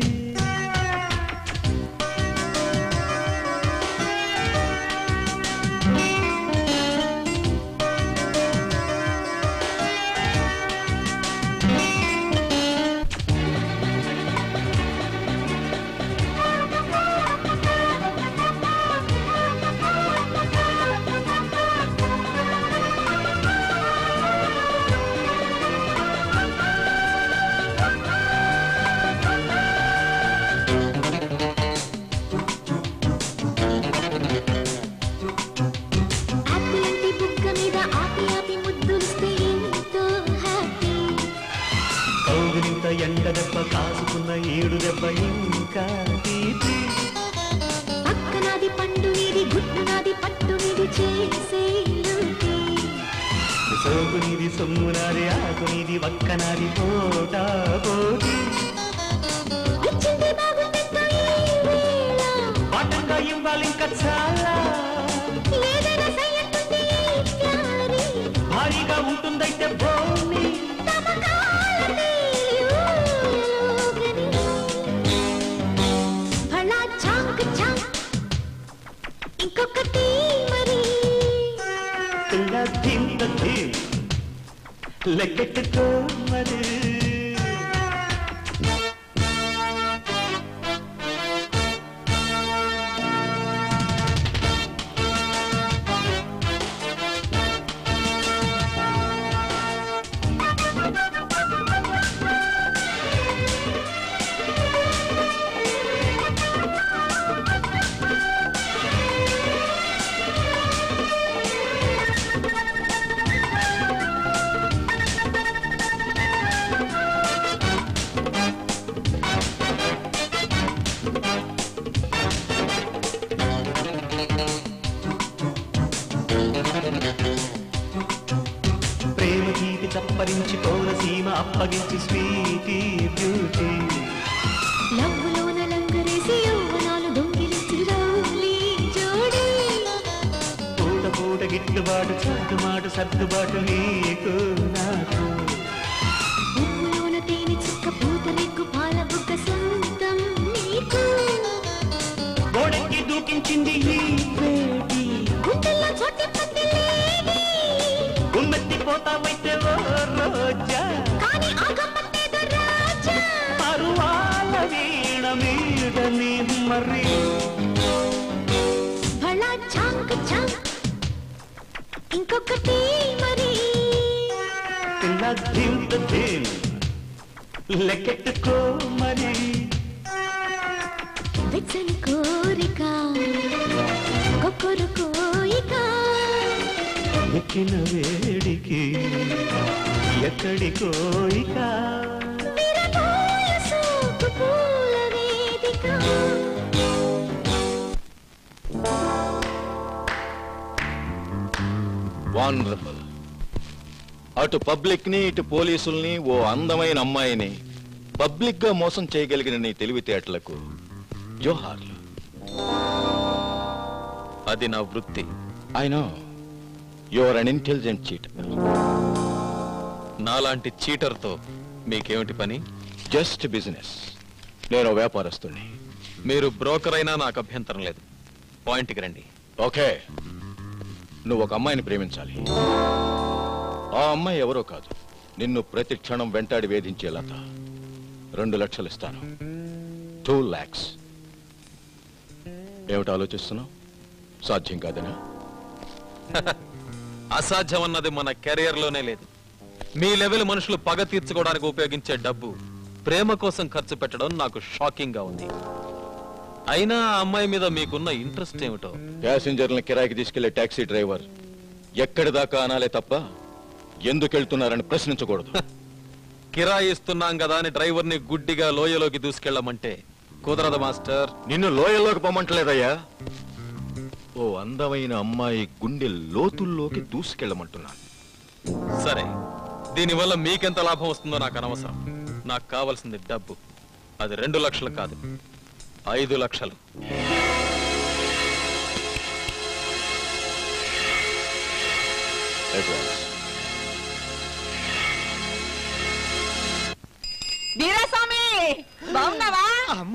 ఆపిలంటి బుక్క మీద ఆపి ఆపి ముద్దులిస్తే ఎంతో హ్యాపీ కౌగిలింత ఎండ దెబ్బ కాసుకున్న ఏడు దెబ్బ ఇంకా తీపి పక్కనాది పండు పోగునిది సొమ్మునాది ఆకునిది వక్కనాది పోటా పోటీ పాఠంగా ఇవ్వాలి ఇంకా చాలా భారీగా ఉంటుందైతే భూమి భళా చాంక్ చాంక్ ఇంకొకటి మరి ఇలా ధింత ధిం లెక్కెట్టుకో మరి ప్రేమ గీతి చప్పరించి పౌరసీమ అప్పగించి స్వీటీ బ్యూటీ లవ్వులోన లంగరేసి యౌవనాలు దొంగిలించి రౌలీ జోడి పూట పూట గిట్టుబాటు చాటుమాటు సర్దుబాటు నీకు నాకు పువ్వులోన తేనె చుక్క పూత రెగ్గు పాల బుగ్గ సొంతం నీకు గోడెక్కి దూకించింది ఈ వేడి గుండెల్లో చోటి పత్తిలేని గుమ్మెత్తిపోతామైతే ఓ రోజా కానీ ఆ గమ్మత్తేదో రాజా పరువాల వీణ మీద నీ మరి భళా చాంక్ చాంక్ ఇంకొకటి మరి ఇలా ధింత ధిం లెక్కెట్టుకో మరి వెచ్చని కోరిక కొక్కరు కోయిక ఎక్కిన వేడికి ఎక్కడికో ఇక విరబోయ సోకు పూల వేదిక వానరబుల్ అటు పబ్లిక్ ని ఇటు పోలీసుల్ని ఓ అందమైన అమ్మాయిని పబ్లిక్ గా మోసం చేయగలిగిన నీ తెలివితేటలకు జోహార్లు అది నా వృత్తి I know your unintelligent cheat నాలాంటి చీటర్తో మీకేమిటి పని జస్ట్ బిజినెస్ నేను వ్యాపారస్తుని మీరు బ్రోకర్ అయినా నాకు అభ్యంతరం లేదు పాయింట్కి రండి ఓకే నువ్వు ఒక అమ్మాయిని ప్రేమించాలి ఆ అమ్మాయి ఎవరో కాదు నిన్ను ప్రతి క్షణం వెంటాడి వేధించే లత రెండు లక్షలు ఇస్తాను టూ ల్యాక్స్ ఏమిటి ఆలోచిస్తున్నావు సాధ్యం కాదనా అసాధ్యం అన్నది మన కెరియర్ లోనే లేదు మీ లెవెల్ మనుషులు పగ తీర్చుకోవడానికి ఉపయోగించే డబ్బు ప్రేమ కోసం ఖర్చు పెట్టడం నాకు షాకింగ్ గా ఉంది అయినా ఆ అమ్మాయి మీద మీకున్న ఇంట్రెస్ట్ ఏమిటో ప్యాసింజర్లను కిరాయికి తీసుకెళ్లే టాక్సీ డ్రైవర్ ఎక్కడి దాకా అనాలే తప్ప ఎందుకు వెళ్తున్నారని ప్రశ్నించకూడదు కిరాయి ఇస్తున్నాం కదా అని డ్రైవర్ ని గుడ్డిగా లోయలోకి దూసుకెళ్ళమంటే కుదరదు మాస్టర్ నిన్ను లోయల్లోకి పొమ్మంటలేదయ్యా ఓ అందమైన అమ్మాయి గుండె లోతుల్లోకి దూసుకెళ్ళమంటున్నాను సరే దీనివల్ల మీకెంత లాభం వస్తుందో నాకు అనవసరం నాకు కావాల్సింది డబ్బు అది రెండు లక్షలు కాదు ఐదు లక్షలు అడ్వాన్స్ వీరాస్వామి బాగున్నావా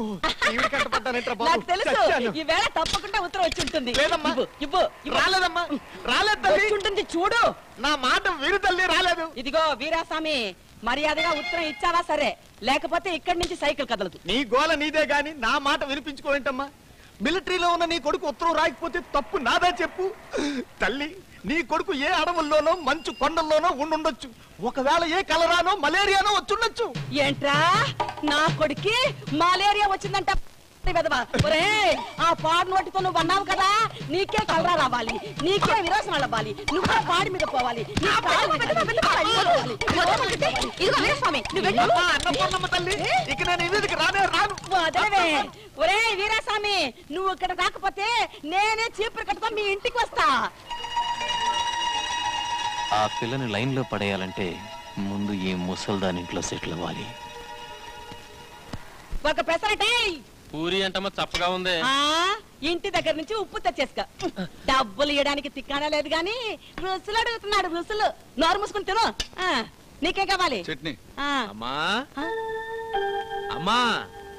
నాకు తెలుసు ఈ వేళ తప్పకుండా ఉత్తరం వచ్చి ఉంటుంది లేదమ్మా. ఇవ్వు, ఇవ్వు, ఇవ్వు. రాలేదమ్మా రాలేదు తల్లి వచ్చి ఉంటుంది చూడు నా మాట విను తల్లి రాలేదు ఇదిగో వీరాస్వామి మర్యాదగా ఉత్తరం ఇచ్చావా సరే లేకపోతే ఇక్కడి నుంచి సైకిల్ కదలదు నీ గోల నీదే గాని నా మాట వినిపించుకోవేంటమ్మా మిలిటరీలో ఉన్న నీ కొడుకు ఉత్తరం రాయకపోతే తప్పు నాదే చెప్పు తల్లి నీ కొడుకు ఏ అడవుల్లోనో మంచు కొండల్లోనో ఉండుండొచ్చు ఒకవేళ ఏ కలరానో మలేరియానో వచ్చుండొచ్చు ఏంట్రా నా కొడుకి మలేరియా వచ్చిందంట వెదవా. ఒరేయ్, ఆ పాడు నోటితో నువ్వు అన్నావు కదా నీకే కలరా రావాలి నీకే విరోచనాలు అవ్వాలి నువ్వు పాడి మీద పోవాలి నీ కాలు మీద పడాలి. ఇదిగో వీరస్వామి, నువ్వు వెళ్ళు. అమ్మా, అన్నపూర్ణమ్మ తల్లి ఇక నేను ఇదికి రానే రాను వదలవే. ఒరేయ్ వీరాస్వామి నువ్వు ఇక్కడ రాకపోతే నేనే చీపురు కట్టుకొని మీ ఇంటికి వస్తా ఆ పిల్లని లైన్లో పడేయాలంటే ముందు ఈ ముసల్దాని ఇంట్లో సెటిల్ అవ్వాలి ఒక పెసరటే పూరి అంటమ్మా చప్పగా ఉంది ఆ ఇంటి దగ్గర నుంచి ఉప్పు తెచ్చేసుకో డబ్బులు ఇవ్వడానికి తిక్కానా లేదు గాని రుసులు అడుగుతున్నాడు రుసులు నోరు మూసుకుని తిను ఆ, నీకేం కావాలి చట్నీ ఆ, అమ్మా అమ్మా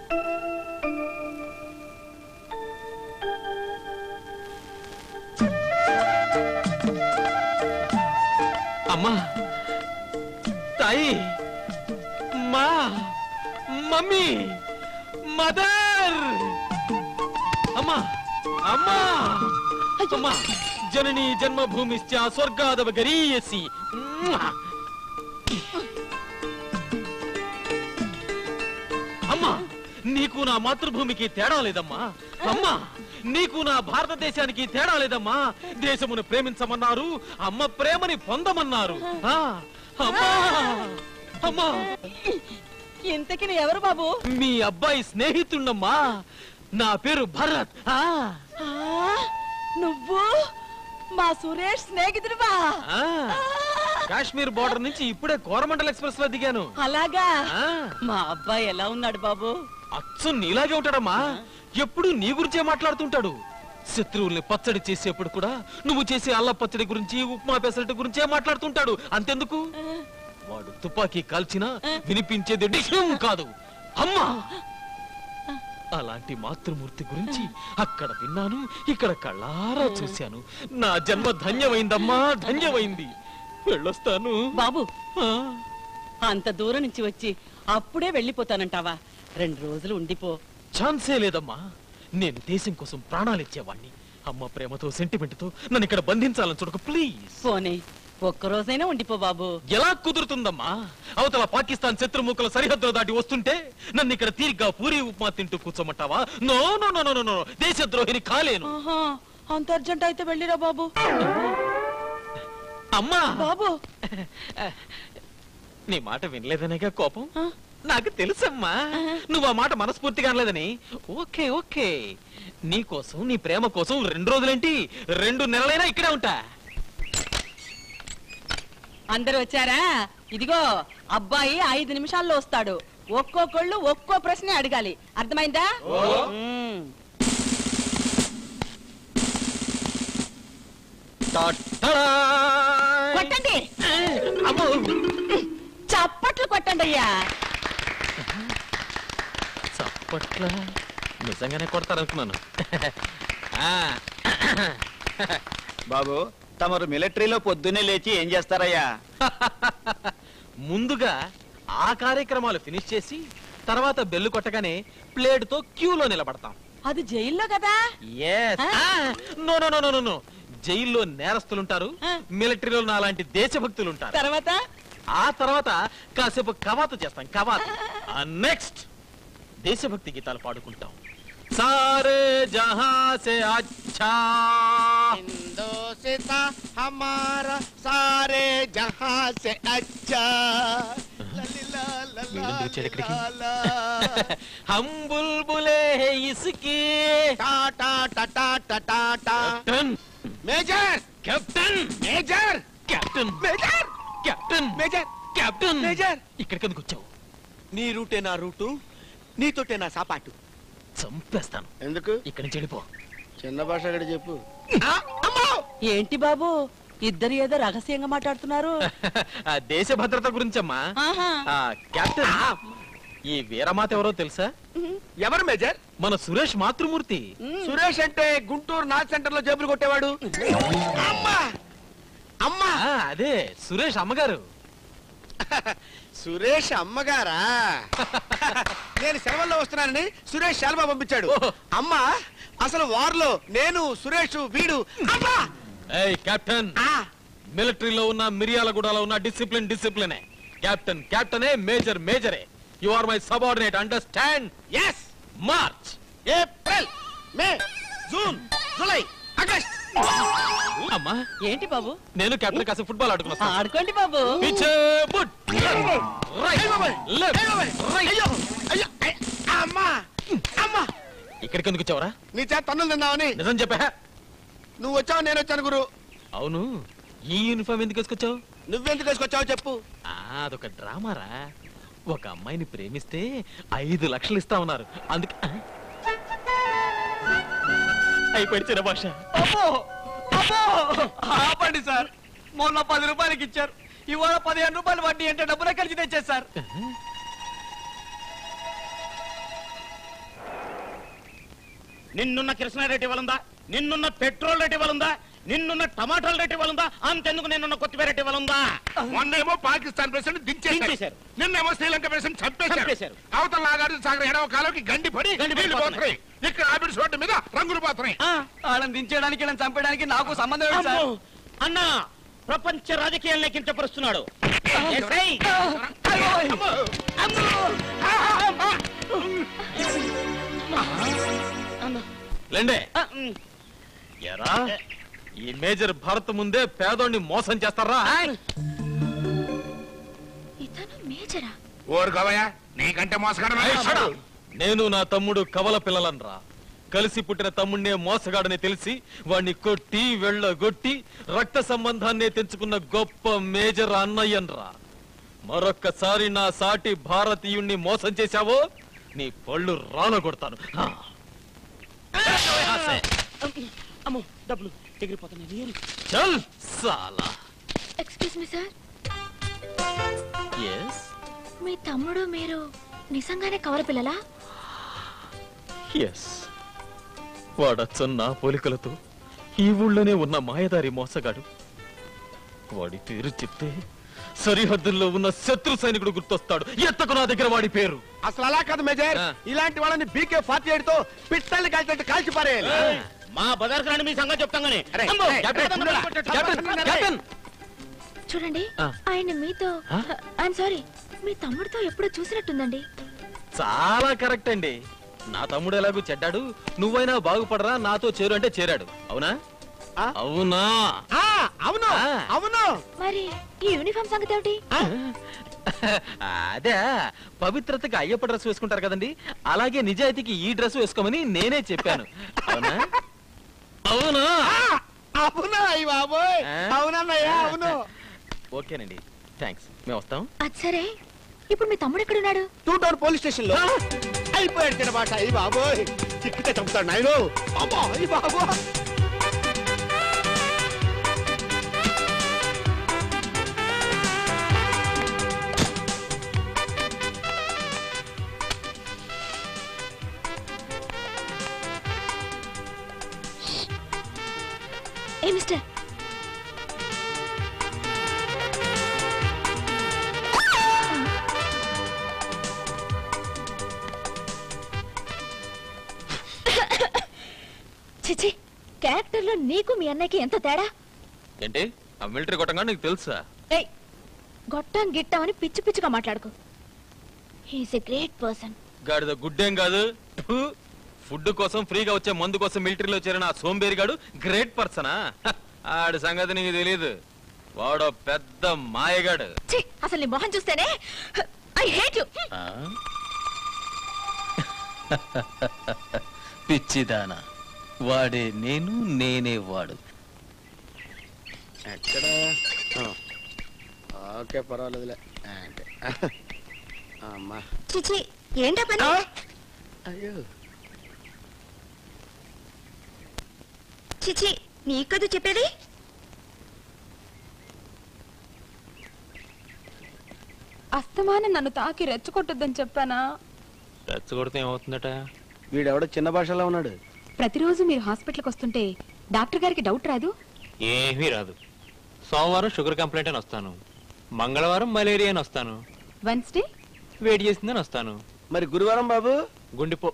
అమ్మా తాయి మా మమ్మీ మదర్ అమ్మా అమ్మా అమ్మా జనని జన్మభూమిశ్చ స్వర్గాదవ గరీయసి అమ్మా నీకు నా మాతృభూమికి తేడా లేదమ్మా అమ్మా నీకు నా భారతదేశానికి తేడా లేదమ్మా దేశమును ప్రేమించమన్నారు అమ్మ ప్రేమని పొందమన్నారు ఆ, అమ్మా అమ్మా ఇంతకి నీ ఎవరు బాబు మీ అబ్బాయి స్నేహితున్నమ్మా నా పేరు భరత్ ఆ ఆ, నువ్వు మా సురేష్ స్నేహితుడివా ఆ, కాశ్మీర్ బోర్డర్ నుంచి ఇప్పుడే కోరమండల్ ఎక్స్ప్రెస్ లో దిగాను అలాగా ఆ. మా అబ్బాయి ఎలా ఉన్నాడు బాబు అచ్చు నీలాగే ఉంటాడమ్మా ఎప్పుడు నీ గురించే మాట్లాడుతుంటాడు శత్రువుల్ని పచ్చడి చేసేప్పుడు కూడా నువ్వు చేసే అల్ల పచ్చడి గురించి ఉప్మా పెసరటి గురించే మాట్లాడుతుంటాడు అంతెందుకు వాడు తుపాకీ కాల్చినా వినిపించేది డిషం కాదు అమ్మా అలాంటి మాతృమూర్తి గురించి అక్కడ విన్నాను ఇక్కడ కళ్ళారా చూశాను నా జన్మ ధన్యమైందమ్మా ధన్యమైంది వెళ్ళొస్తాను బాబు అంత దూరం నుంచి వచ్చి అప్పుడే వెళ్ళిపోతానంటావా రెండు రోజులు ఉండిపో ఛాన్సే లేదమ్మా నేను దేశం కోసం ప్రాణాలు ఇచ్చేవాణ్ణి అమ్మ ప్రేమతో సెంటిమెంట్తో నన్ను ఇక్కడ బంధించాలని చూడక ప్లీజ్ పోనీ ఒక్క రోజైనా ఉండిపో బాబు ఎలా కుదురుతుందమ్మా అవతల పాకిస్తాన్ శత్రుముఖల సరిహద్దులు దాటి వస్తుంటే నన్ను ఇక్కడ తీరిగ్గా పూరి ఉప్మా తింటూ కూర్చోమంటావా no no no no no దేశద్రోహిని కాలేను ఆహా, అంత అర్జెంట్ అయితే వెళ్ళిరా బాబు అమ్మా బాబు నీ మాట వినలేదనేగా కోపం నాకు తెలుసమ్మా నువ్వు ఆ మాట మనస్ఫూర్తిగా అనలేదని ఓకే ఓకే నీ కోసం నీ ప్రేమ కోసం రెండు రోజులేంటి రెండు నెలలైనా ఇక్కడే ఉంటా అందరూ వచ్చారా ఇదిగో అబ్బాయి ఐదు నిమిషాల్లో వస్తాడు ఒక్కొక్కళ్ళు ఒక్కో ప్రశ్న అడగాలి అర్థమైందా మ్మ్. కొట్టండి చప్పట్లు కొట్టండి అయ్యా చప్పట్ల నిజంగానే కొడతారనుకున్నాను ఆ, బాబు తమరు మిలిటరీలో పొద్దున్నే లేచి ఏం చేస్తారయ్యా ముందుగా ఆ కార్యక్రమాలు ఫినిష్ చేసి తర్వాత బెల్లు కొట్టగానే ప్లేట్ తో క్యూలో నిలబడతాం అది జైల్లో కదా Yes. ఆ, no no no no no no జైల్లో నేరస్తులుంటారు మిలిటరీలో నాలాంటి దేశభక్తులు ఉంటారు తర్వాత ఆ తర్వాత కాసేపు కవాతు చేస్తాం కవాతు నెక్స్ట్ దేశభక్తి గీతాలు పాడుకుంటాం సారే జహా సే అచ్చా హిందోసితా హమారా సారే జహా సే అచ్చా వీళ్ళెందుకు వచ్చారు ఇక్కడికి హమ్ బుల్బులే ఇసుకి టాటా టటా టటా టా captain major captain major captain major captain major captain major ఇక్కడికి ఎందుకు వచ్చావు నీ రూటే నా రూటు నీతోటే నా సాపాటు చంపేస్తాను ఎందుకు ఇక్కడి నుంచి వెళ్ళిపో చిన్న భాష గడి చెప్పు ఏంటి బాబు ఇద్దరు ఏదో రహస్యంగా మాట్లాడుతున్నారు ఆ దేశ భద్రత గురించమ్మా ఆహా. ఆ, కెప్టెన్ ఈ వీరమాత ఎవరో తెలుసా ఎవరు మేజర్ మన సురేష్ మాతృమూర్తి సురేష్ అంటే గుంటూరు నాథ్ సెంటర్ లో జేబులు కొట్టేవాడు అమ్మా అమ్మా ఆ, అదే సురేష్ అమ్మగారు సురేష్ అమ్మగారా నేను సెలవుల్లో వస్తున్నానని సురేష్ శాల్వా పంపించాడు అమ్మా అసలు వార్లో నేను సురేష్ వీడు అమ్మా ఏయ్ కెప్టెన్ మిలిటరీలో ఉన్న మిరియాలగూడలో ఉన్న డిసిప్లిన్ డిసిప్లినే కెప్టెన్ కెప్టెనే మేజర్ మేజరే you are my subordinate understand yes March April May June July August అమ్మా ఏంటి బాబు నేను కెప్టెన్ కాసి ఫుట్బాల్ ఆడుకున్నా ఆడుకోండి బాబు పిచ్చే పుట్ రైట్ లెఫ్ట్ రైట్ అయ్యో అమ్మా అమ్మా ఇక్కడికి ఎందుకు వచ్చావరా నీ చేత తన్నులు తిందామని నిజం చెప్పా నువ్వు వచ్చావు నేను వచ్చాను గురు అవును ఈ యూనిఫామ్ ఎందుకు వేసుకొచ్చావు నువ్వెందుకు వేసుకొచ్చావు చెప్పు ఆ, అదొక డ్రామారా ఒక అమ్మాయిని ప్రేమిస్తే ఐదు లక్షలు ఇస్తా ఉన్నారు అందుకే ఆ? అయిపోయింది చిన్న భాష అబ్బో అబ్బో ఆపండి సార్ మొన్న పది రూపాయలకి ఇచ్చారు ఇవాళ పదిహేను రూపాయలు వడ్డీ అంటే డబ్బులే కలిసి తెచ్చారు సార్ నిన్నున్న కిరసన రేట్ ఇవ్వాలందా నిన్నున్న పెట్రోల్ రేట్ ఇవ్వాలందా నిన్నున్న టమాటాల రేట్ ఇవ్వాలందా అంతెందుకు నిన్నున్న కొత్తిమీర రేట్ ఇవ్వాలందా మొన్నేమో పాకిస్తాన్ ప్రెసిడెంట్ దించేశారు దించేశారు. నిన్నేమో శ్రీలంక ప్రెసిడెంట్ చంపేశారు చంపేశారు. అవతల నాగార్జున సాగర్ ఎడవ కాలంకి గండి పడి గండి పడి నీళ్లు పోతున్నాయి. పోతున్నాయి ఇక్కడ ఆబిడ్స్ రోడ్డు మీద రంగులు పోతున్నాయి వాళ్ళని దించేయడానికి వీళ్ళని చంపేయడానికి నాకు సంబంధం ఏంటి సార్ అమ్మో! అన్నా ప్రపంచ రాజకీయాలను కించపరుస్తున్నాడు ఎస్ఐ! లేండే ఆ, ఉమ్. ఎరా ఈ మేజర్ భరత్ ముందే పేదోడిని మోసం చేస్తారా ఇతను మేజరా ఊరుకోవయ్యా నీకంటే మోసగాడు నేను నా తమ్ముడు కవల పిల్లలనరా కలిసి పుట్టిన తమ్ముడినే మోసగాడని తెలిసి వాణ్ణి కొట్టి వెళ్ళగొట్టి రక్త సంబంధాన్నే తెంచుకున్న గొప్ప మేజర్ అన్నయ్యన్రా మరొక్కసారి నా సాటి భారతీయుణ్ణి మోసం చేశావో నీ పళ్ళు రానగొడతాను హా. అమ్మో డబ్బులు ఎగిరిపోతున్నాయి నీరు. చల్ సాలా ఎక్స్క్యూజ్ మీ సార్ ఎస్ మీ తమ్ముడు మీరు నిజంగానే కవల పిల్లలా ఎస్ వాడచ్చ నా పోలికలతో ఈ ఊళ్ళోనే ఉన్న మాయదారి మోసగాడు వాడి పేరు చెప్తే సరిహద్దుల్లో ఉన్న శత్రు సైనికుడు గుర్తొస్తాడు ఎత్తకు నా దగ్గర వాడి పేరు అసలు అలా కాదు మేజర్ ఆ. ఇలాంటి వాళ్ళని బీకే ఫార్టీ ఎయిట్ తో పిట్టల్ని కాల్చినట్టు కాల్చి పారేయాలి ఏయ్, మా బజార్ రాని మీ సంగతి చెప్తాం గానీ అరే, అమ్మో, ఏయ్, కెప్టెన్ ఉండరా? కొట్టేట్టు. కెప్టెన్, కెప్టెన్ చూడండి ఆ. ఆయన మీతో ఆ? ఐఎమ్ సారీ మీ తమ్ముడితో ఎప్పుడో చూసినట్టుందండి చాలా కరెక్ట్ అండి నా తమ్ముడు ఎలాగూ చెడ్డాడు నువ్వైనా బాగుపడరా నాతో చేరు అంటే చేరాడు అవునా ఆ? అవునా ఆ, అవును ఆ. అవును మరి ఈ యూనిఫామ్ సంగతి ఏమిటి అదే పవిత్రతకి అయ్యప్ప డ్రెస్ వేసుకుంటారు కదండి అలాగే నిజాయితీకి ఈ డ్రెస్ వేసుకోమని నేనే చెప్పాను అవునా అవునా అవునా అయ్యి బాబోయ్ ఆ? అవునన్నయ్య అవును ఓకేనండి థ్యాంక్స్ మేము వస్తాం అది సరే ఇప్పుడు మీ తమ్ముడు ఎక్కడున్నాడు టూ టౌన్ పోలీస్ స్టేషన్ లో అయిపోయాడు చిన్న భాష అయ్యి బాబోయ్ చిక్కితే చంపుతాడు నాయను అమ్మో అయ్యి బాబో ఏ మిస్టర్ చిచి క్యారెక్టర్ లో నీకు మీ అన్నయ్యకి ఎంత తేడా ఏంటి ఆ మిలిటరీ కొట్టంగా నీకు తెలుసా ఏయ్ గొట్టం గిట్టం అని పిచ్చి పిచ్చిగా మాట్లాడుకో హీస్ ఎ గ్రేట్ పర్సన్ గాడిద గుడ్డేం కాదు ఫు. ఫుడ్ కోసం ఫ్రీగా వచ్చే మందు కోసం మిలిటరీలో చేరిన ఆ సోంబేరిగాడు గ్రేట్ పర్సనా హ, ఆడి సంగతి నీకు తెలియదు వాడో పెద్ద మాయగాడు ఛీ అసలు నీ మొహం చూస్తేనే ఐ హేట్ యు ఆ? పిచ్చిదానా వాడే నేను నేనే వాడు ఎక్కడ ఓకే పర్వాలేదులే అంటే అమ్మా చిచి ఏంటా పని అయ్యో చిచి నీకదు చెప్పేది అస్తమానం నన్ను తాకి రెచ్చగొట్టొద్దని చెప్పానా రెచ్చగొడితే ఏమవుతుందట వీడెవడో చిన్న భాషలో ఉన్నాడు ప్రతిరోజు మీరు హాస్పిటల్కి వస్తుంటే డాక్టర్ గారికి డౌట్ రాదు ఏమీ రాదు సోమవారం షుగర్ కంప్లైంట్ అని వస్తాను మంగళవారం మలేరియా అని వస్తాను వెన్స్డే వేడి చేసిందని వస్తాను మరి గురువారం బాబు గుండెపో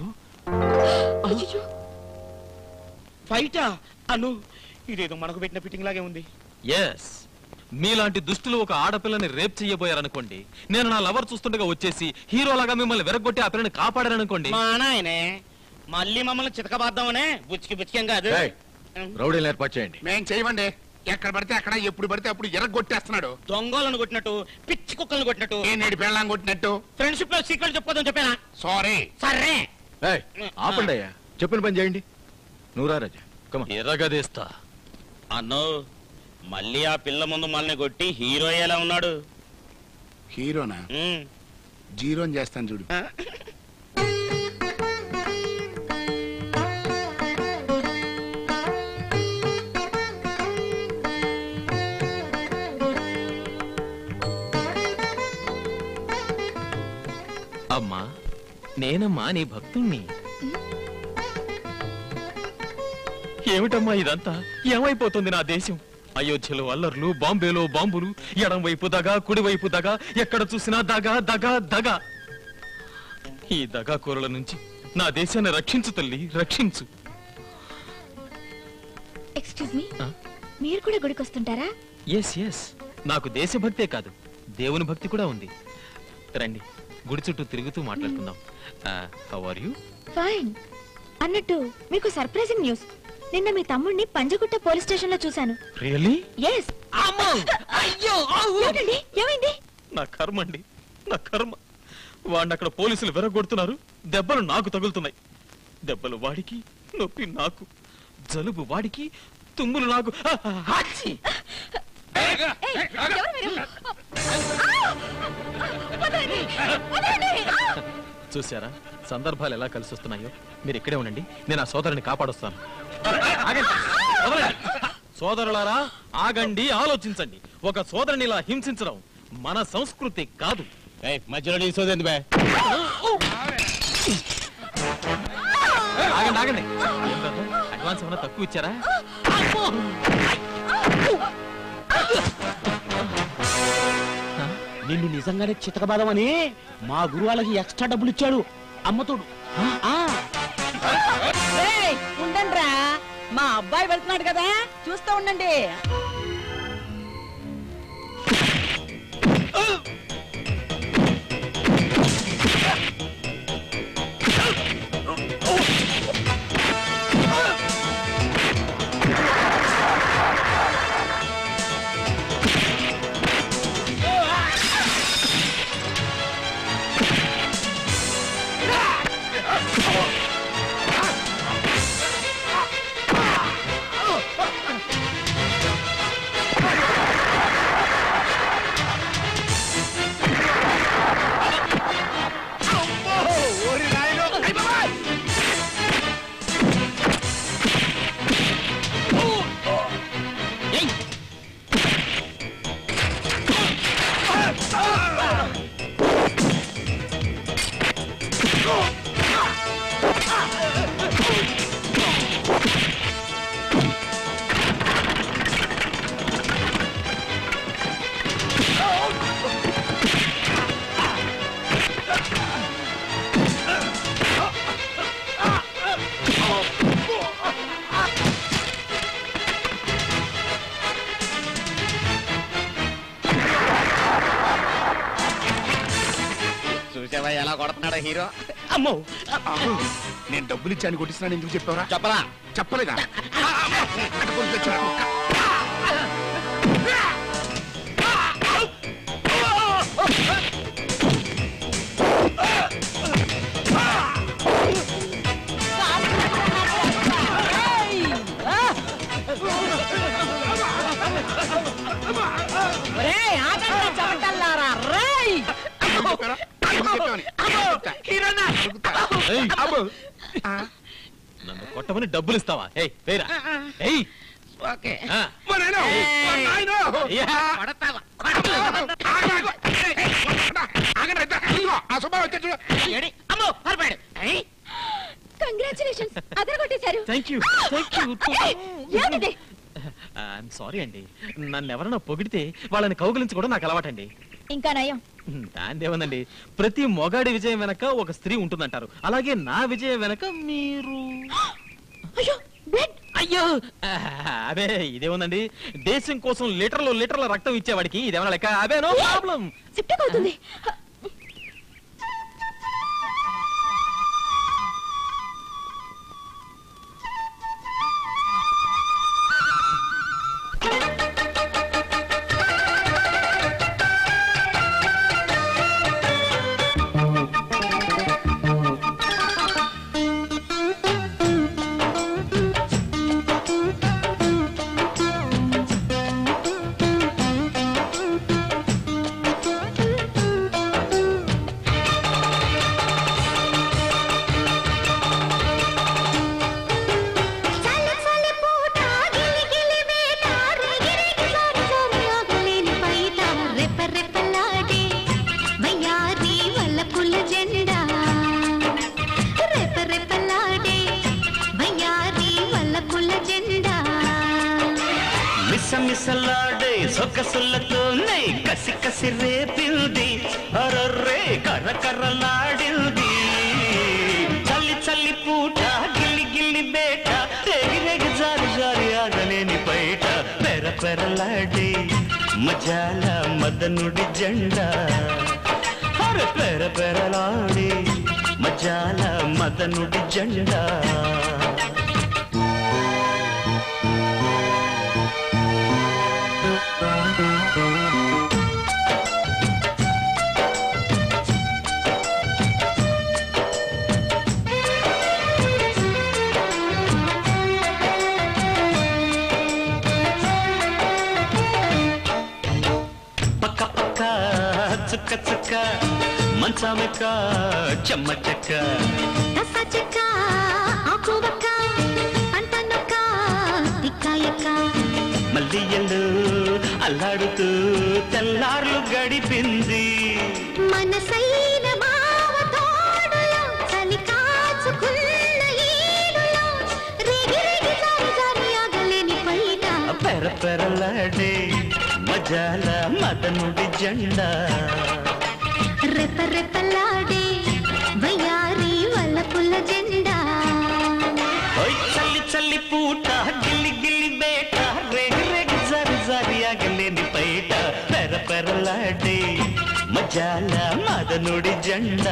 ఫైటా అను ఇదేదో మనకు పెట్టిన ఫిట్టింగ్ లాగే ఉంది ఎస్ మీలాంటి దుష్టులు ఒక ఆడపిల్లని రేప్ చెయ్యబోయారనుకోండి నేను నా లవర్ చూస్తుండగా వచ్చేసి హీరోలాగా మిమ్మల్ని వెరగొట్టి ఆ పిల్లని కాపాడారనుకోండి మా నాయనే మళ్ళీ మమ్మల్ని చితకబాద్దామనే బుచ్చికి బుచ్చికేం కాదు ఏయ్, రౌడీలు ఏర్పాటు చేయండి మేం చేయమండి ఎక్కడ పడితే అక్కడ ఎప్పుడు పడితే అప్పుడు ఎరగొట్టేస్తున్నాడు దొంగలను కొట్టినట్టు పిచ్చి కుక్కలను కొట్టినట్టు ఏ నేడి పెళ్ళాం కొట్టినట్టు ఫ్రెండ్షిప్ లో సీక్రెట్ చెప్పొద్దని చెప్పానా సారీ సరే ఏయ్, ఆపండి అయ్యా చెప్పిన పని చేయండి నువ్వు రా రాజా కమా ఎర్రగదేస్తా అన్నో మళ్ళీ ఆ పిల్ల ముందు మనల్ని కొట్టి హీరో ఎలా ఉన్నాడు హీరోనా జీరోని చేస్తాను చూడు అమ్మా నేనమ్మా నీ భక్తుణ్ణి ఏమిటమ్మా ఇదంతా ఏమైపోతుంది నా దేశం అయోధ్యలో అల్లర్లు బాంబేలో బాంబులు ఎడం వైపు దగా కుడి వైపు దగా ఎక్కడ చూసినా దగా దగా దగా ఈ దగా కూరల నుంచి నా దేశాన్ని రక్షించు తల్లి రక్షించు ఎక్స్క్యూజ్ మీ మీరు కూడా గుడికి వస్తుంటారా ఎస్ ఎస్ నాకు దేశభక్తే కాదు దేవుని భక్తి కూడా ఉంది రండి గుడి చుట్టూ తిరుగుతూ మాట్లాడుకుందాం హౌ ఆర్ యూ ఫైన్ అన్నట్టు మీకు సర్ప్రైజింగ్ న్యూస్ నిన్న మీ తమ్ముడిని పంజగుట్ట పోలీస్ స్టేషన్ లో చూశాను రియల్లీ ఎస్ అయ్యో ఏమిటండి ఏమైంది నా కర్మ అండి నా కర్మ వాడిని అక్కడ పోలీసులు వెరగొడుతున్నారు దెబ్బలు నాకు తగులుతున్నాయి దెబ్బలు వాడికి నొప్పి నాకు జలుబు వాడికి తుమ్ములు నాకు ఆ, ఆ, హాచి! చూసారా సందర్భాలు ఎలా కలిసి వస్తున్నాయో మీరు ఇక్కడే ఉండండి నేను ఆ సోదరుని కాపాడొస్తాను ఆగండి. వదలండి. సోదరులారా ఆగండి ఆలోచించండి ఒక సోదరుని ఇలా హింసించడం మన సంస్కృతి కాదు మధ్యలో నీ సోదేంది బే ఆగండి ఆగండి ఏం బ్రదర్, అడ్వాన్స్ ఏమైనా తక్కువ ఇచ్చారా నిన్ను నిజంగానే చితకబాదమని మా గురు వాళ్ళకి ఎక్స్ట్రా డబ్బులు ఇచ్చాడు అమ్మతోడు ఉండండి మా అబ్బాయి వెళ్తున్నాడు కదా చూస్తూ ఉండండి చూసావా ఎలా కొడుతున్నాడా హీరో అమ్మో నేను డబ్బులు ఇచ్చాను కొట్టిస్తున్నాను ఎందుకు చెప్పావరా చెప్పరా చెప్పలేదా అటు కొడుకు తెచ్చాడు. ఒరేయ్, ఆగండి చెమటల్లారా, రేయ్! ఏయ్! నన్ను కొట్టమని డబ్బులు ఇస్తావా ఏయ్ వేరా ఏయ్ ఓకే ఆ. మా నాయనో, మా నాయనో. అయ్యా. కొడతావా? ఆగండి, ఇద్దరు. ఇదిగో, ఆ సుబ్బారావు వచ్చాడు చూడు. అమ్మో పడిపోయాడు ఏయ్! కంగ్రాచులేషన్స్ అదరగొట్టేశారు థ్యాంక్ యూ థ్యాంక్ యూ ఏయ్, ఏమిటిది? ఐఎమ్ సారీ అండి నన్ను ఎవరైనా పొగిడితే వాళ్ళని కౌగిలించుకోవడం నాకు అలవాటండి ఇంకా నయం దాందేముందండి ప్రతి మొగాడి విజయం వెనక ఒక స్త్రీ ఉంటుందంటారు అలాగే నా విజయం వెనక మీరు అయ్యో బ్లడ్ అయ్యో ఆ, అబే ఇదేముందండి దేశం కోసం లీటర్లు లీటర్ల రక్తం ఇచ్చేవాడికి ఇదేమన్నా లెక్క అబే నో ప్రాబ్లం సిప్టక్ అవుతుంది మిసమిసలాడే సొగసులతోనే కసి కసి రేపింది అరర్రే కర్రకర్రలాడింది చల్లి చల్లి పూట గిల్లి గిల్లి బేట రేగి రేగి జారి జారి ఆగలేని బయట పెర పెరలాడే మజాల మదనుడి జెండా అరే పెర పెరలాడే మజాల మదనుడి జెండా పక్క పక్క చుక్క చుక్క మంచామెక్క చెమ్మ చెక్క చెక్క ఆకు వక్క అంట నొక్క తిక్కాయక్క మల్లియలు అల్లాడుతూ తెల్లార్లు గడిపింది మనసైన మావ తోడులో చలి కాచుకున్న ఈడులో రేగి రేగి జారి జారి ఆగలేని పైట పెర పెరలాడే మజాల మదనుడి జెండా రెప్ప రెప్పలాడే వయ్యారి వల్లపుల్ల జెండా ఓయ్ చల్లి చల్లి పూట గిల్లి గిల్లి బేట రేగి రేగి జరి జరి ఆగలేని పైట పెర పెరలాడే మజాల మదనుడి జెండా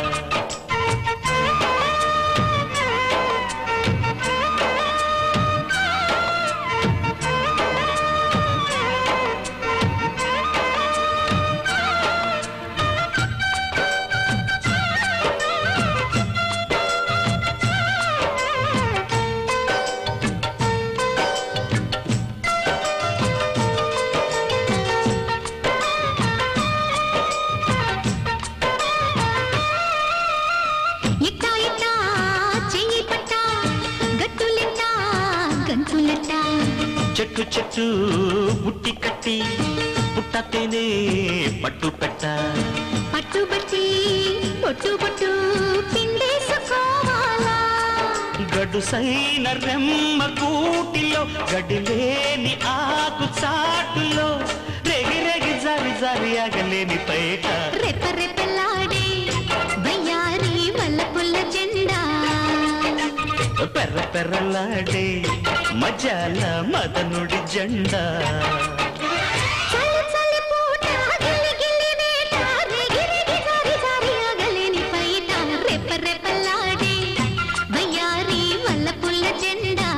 ఇట్టా ఇట్టా చెయ్యి పట్టా గట్టులెట్టా గంతులెట్టా చెట్టు చెట్టు బుట్టి కట్టి పుట్ట తేనె పట్టు పెట్ట పట్టుబట్టి పొట్టు పొట్టు పిండేసుకోవాలా గడు సైన రెమ్మ కూటిలో గడిలేని ఆకు చాటులో రెగి రెగి జారి జారి ఆగలేని పైట రెప్ప రెప్పలాడే వయ్యారి వల్లపుల్ల జెండా పెర్ర పెర్రలాడే మజాల మదనుడి జెండా చలి చలి పూట గిల్లి గిల్లి వేట రేగి రేగి జారి జారి ఆగలేని పైట రెప్ప రెప్పలాడే వయ్యారి వల్లపుల్ల జెండా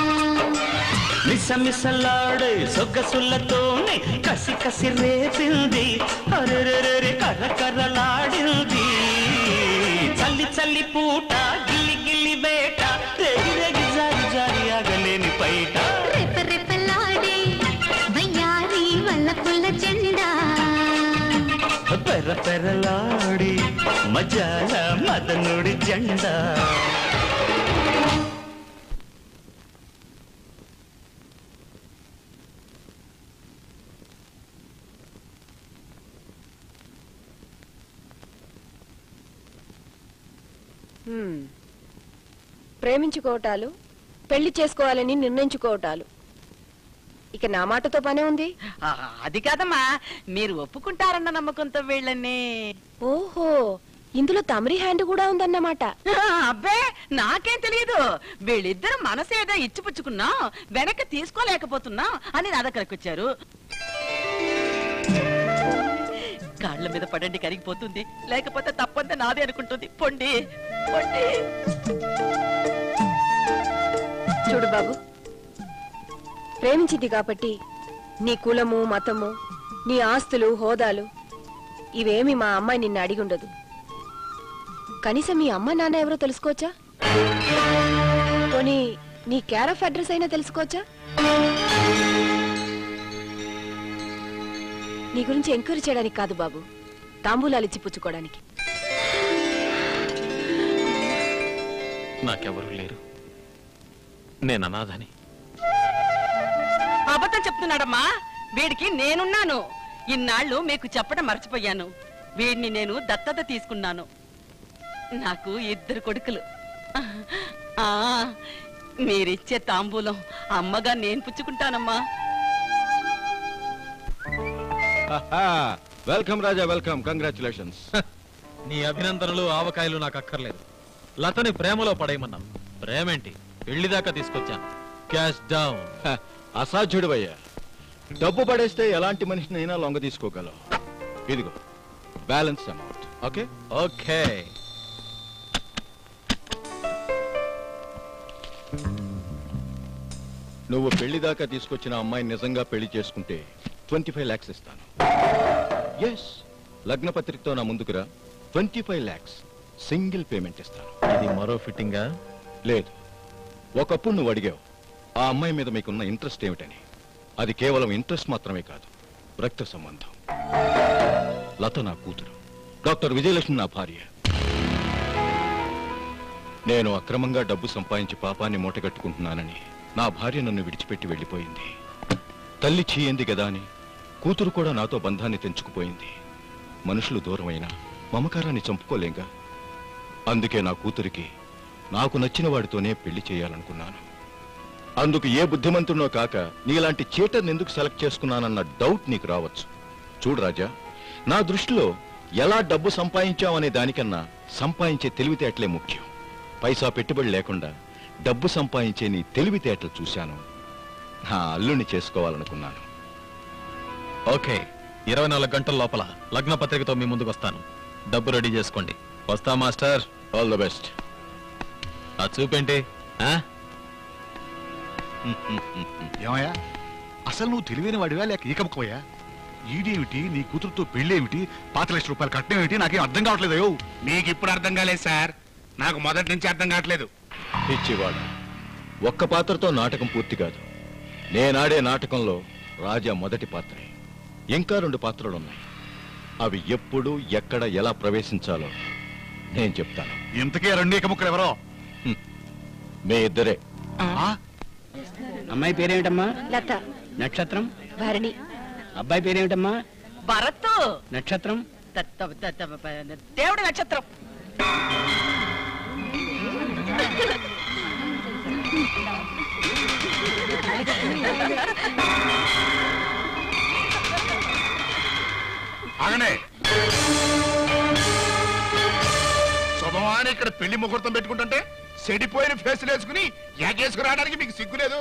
మిసమిసలాడే సొగసులతోనే కసి కసి రేపింది అరెరెరెరె కర్ర కర్రలాడింది చల్లి చల్లి పూట గిల్లి గిల్లి బేట రేగి రేగి జారి జారి ఆగలేని పైట రెప్ప రెప్పలాడే వయ్యారి వల్లపుల్ల జెండా పెర్ర పెరలాడి మజాల మదనుడి జెండా హ్మ్. ప్రేమించుకోవటాలు పెళ్లి చేసుకోవాలని నిర్ణయించుకోవటాలు ఇక నా మాటతో పనే ఉంది ఆ, అది కాదమ్మా మీరు ఒప్పుకుంటారన్న నమ్మకంతో వీళ్ళని ఓహో ఇందులో తమరి హ్యాండ్ కూడా ఉందన్నమాట అబ్బే నాకేం తెలియదు వీళ్ళిద్దరు మనసు ఏదో ఇచ్చిపుచ్చుకున్నాం వెనక్కి తీసుకోలేకపోతున్నాం అని నా దగ్గరకు వచ్చారు కాళ్ళ మీద పడండి కరిగిపోతుంది లేకపోతే తప్పంతా నాదే అనుకుంటుంది పొండి పొండి చూడు బాబు ప్రేమించింది కాబట్టి నీ కులము మతము నీ ఆస్తులు హోదాలు ఇవేమి మా అమ్మాయి నిన్ను అడిగి ఉండదు కనీసం మీ అమ్మ నాన్న ఎవరో తెలుసుకోవచ్చా పోనీ నీ కేర్ ఆఫ్ అడ్రస్ అయినా తెలుసుకోవచ్చా నీ గురించి ఎంక్వైరీ చేయడానికి కాదు బాబు తాంబూలాలు ఇచ్చి పుచ్చుకోవడానికి నాకెవరు లేరు నేను అనాథని అబద్ధం చెప్తున్నాడమ్మా వీడికి నేనున్నాను ఇన్నాళ్ళు మీకు చెప్పడం మర్చిపోయాను వీడిని నేను దత్తత తీసుకున్నాను నాకు ఇద్దరు కొడుకులు ఆ మీరిచ్చే తాంబూలం అమ్మగా నేను పుచ్చుకుంటానమ్మా వెల్కమ్ రాజా వెల్కమ్ కంగ్రాచులేషన్స్ నీ అభినందనలు ఆవకాయలు నాకు అక్కర్లేదు లతని ప్రేమలో పడేయమన్నావు ప్రేమేంటి పెళ్లి దాకా తీసుకొచ్చాను క్యాష్ డౌన్ అసాధ్యుడివయ్యా డబ్బు పడేస్తే ఎలాంటి మనిషినైనా లొంగ తీసుకోగలవు ఇదిగో బ్యాలెన్స్ అమౌంట్ ఓకే ఓకే నువ్వు పెళ్లి దాకా తీసుకొచ్చిన అమ్మాయిని నిజంగా పెళ్లి చేసుకుంటే ట్వంటీ ఫైవ్ ల్యాక్స్ ఇస్తాను ఎస్ లగ్న పత్రికతో నా ముందుకురా twenty five lakhs single payment ఇస్తాను ఇది మరో ఫిట్టింగా లేదు ఒకప్పుడు నువ్వు అడిగావు ఆ అమ్మాయి మీద మీకున్న ఇంట్రెస్ట్ ఏమిటని అది కేవలం ఇంట్రెస్ట్ మాత్రమే కాదు రక్త సంబంధం లత నా కూతురు డాక్టర్ విజయలక్ష్మి నా భార్య నేను అక్రమంగా డబ్బు సంపాదించి పాపాన్ని మూటగట్టుకుంటున్నానని నా భార్య నన్ను విడిచిపెట్టి వెళ్ళిపోయింది తల్లి చీయింది కదా అని కూతురు కూడా నాతో బంధాన్ని తెంచుకుపోయింది మనుషులు దూరమైనా మమకారాన్ని చంపుకోలేంగా అందుకే నా కూతురికి నాకు నచ్చిన వాడితోనే పెళ్లి చేయాలనుకున్నాను అందుకు ఏ బుద్ధిమంతునో కాక నీలాంటి చీటర్ని ఎందుకు సెలెక్ట్ చేసుకున్నానన్న డౌట్ నీకు రావచ్చు చూడు రాజా నా దృష్టిలో ఎలా డబ్బు సంపాదించావనే దానికన్నా సంపాదించే తెలివితేటలే ముఖ్యం పైసా పెట్టుబడి లేకుండా డబ్బు సంపాదించే నీ తెలివితేటలు చూశాను నా అల్లుని చేసుకోవాలనుకున్నాను ఓకే ఇరవై నాలుగు గంటల లోపల లగ్న పత్రికతో మీ ముందుకు వస్తాను డబ్బు రెడీ చేసుకోండి వస్తా మాస్టర్ ఆల్ ద బెస్ట్ ఆ చూపేంటి ఆ? ఏమయ్యా అసలు నువ్వు తెలివైన వాడివా లేక ఈకముఖమయ్యా ఈడేమిటి నీ కూతురుతో పెళ్ళేమిటి పాత లక్ష రూపాయలు కట్టడం ఏమిటి నాకేం అర్థం కావట్లేదు అయ్యో మీకు ఇప్పుడు అర్థం కాలేదు సార్ నాకు మొదటి నుంచి అర్థం కావట్లేదు పిచ్చివాడు ఒక్క పాత్రతో నాటకం పూర్తి కాదు నేనాడే నాటకంలో రాజా మొదటి పాత్రే ఇంకా రెండు పాత్రలున్నాయి అవి ఎప్పుడు ఎక్కడ ఎలా ప్రవేశించాలో నేను చెప్తాను ఇంతకీ ఆ రెండు ఈకముక్కలు ఎవరో మీ ఇద్దరే అమ్మాయి పేరేమిటమ్మా లత నక్షత్రం భరణి అబ్బాయి పేరేమిటమ్మా భరత్ నక్షత్రం దేవుడి నక్షత్రం ఆగనే శుభమాని ఇక్కడ పెళ్లి ముహూర్తం పెట్టుకుంటుంటే చెడిపోయిన ఫేసులు వేసుకుని యాకేసుకు రావడానికి మీకు సిగ్గు లేదు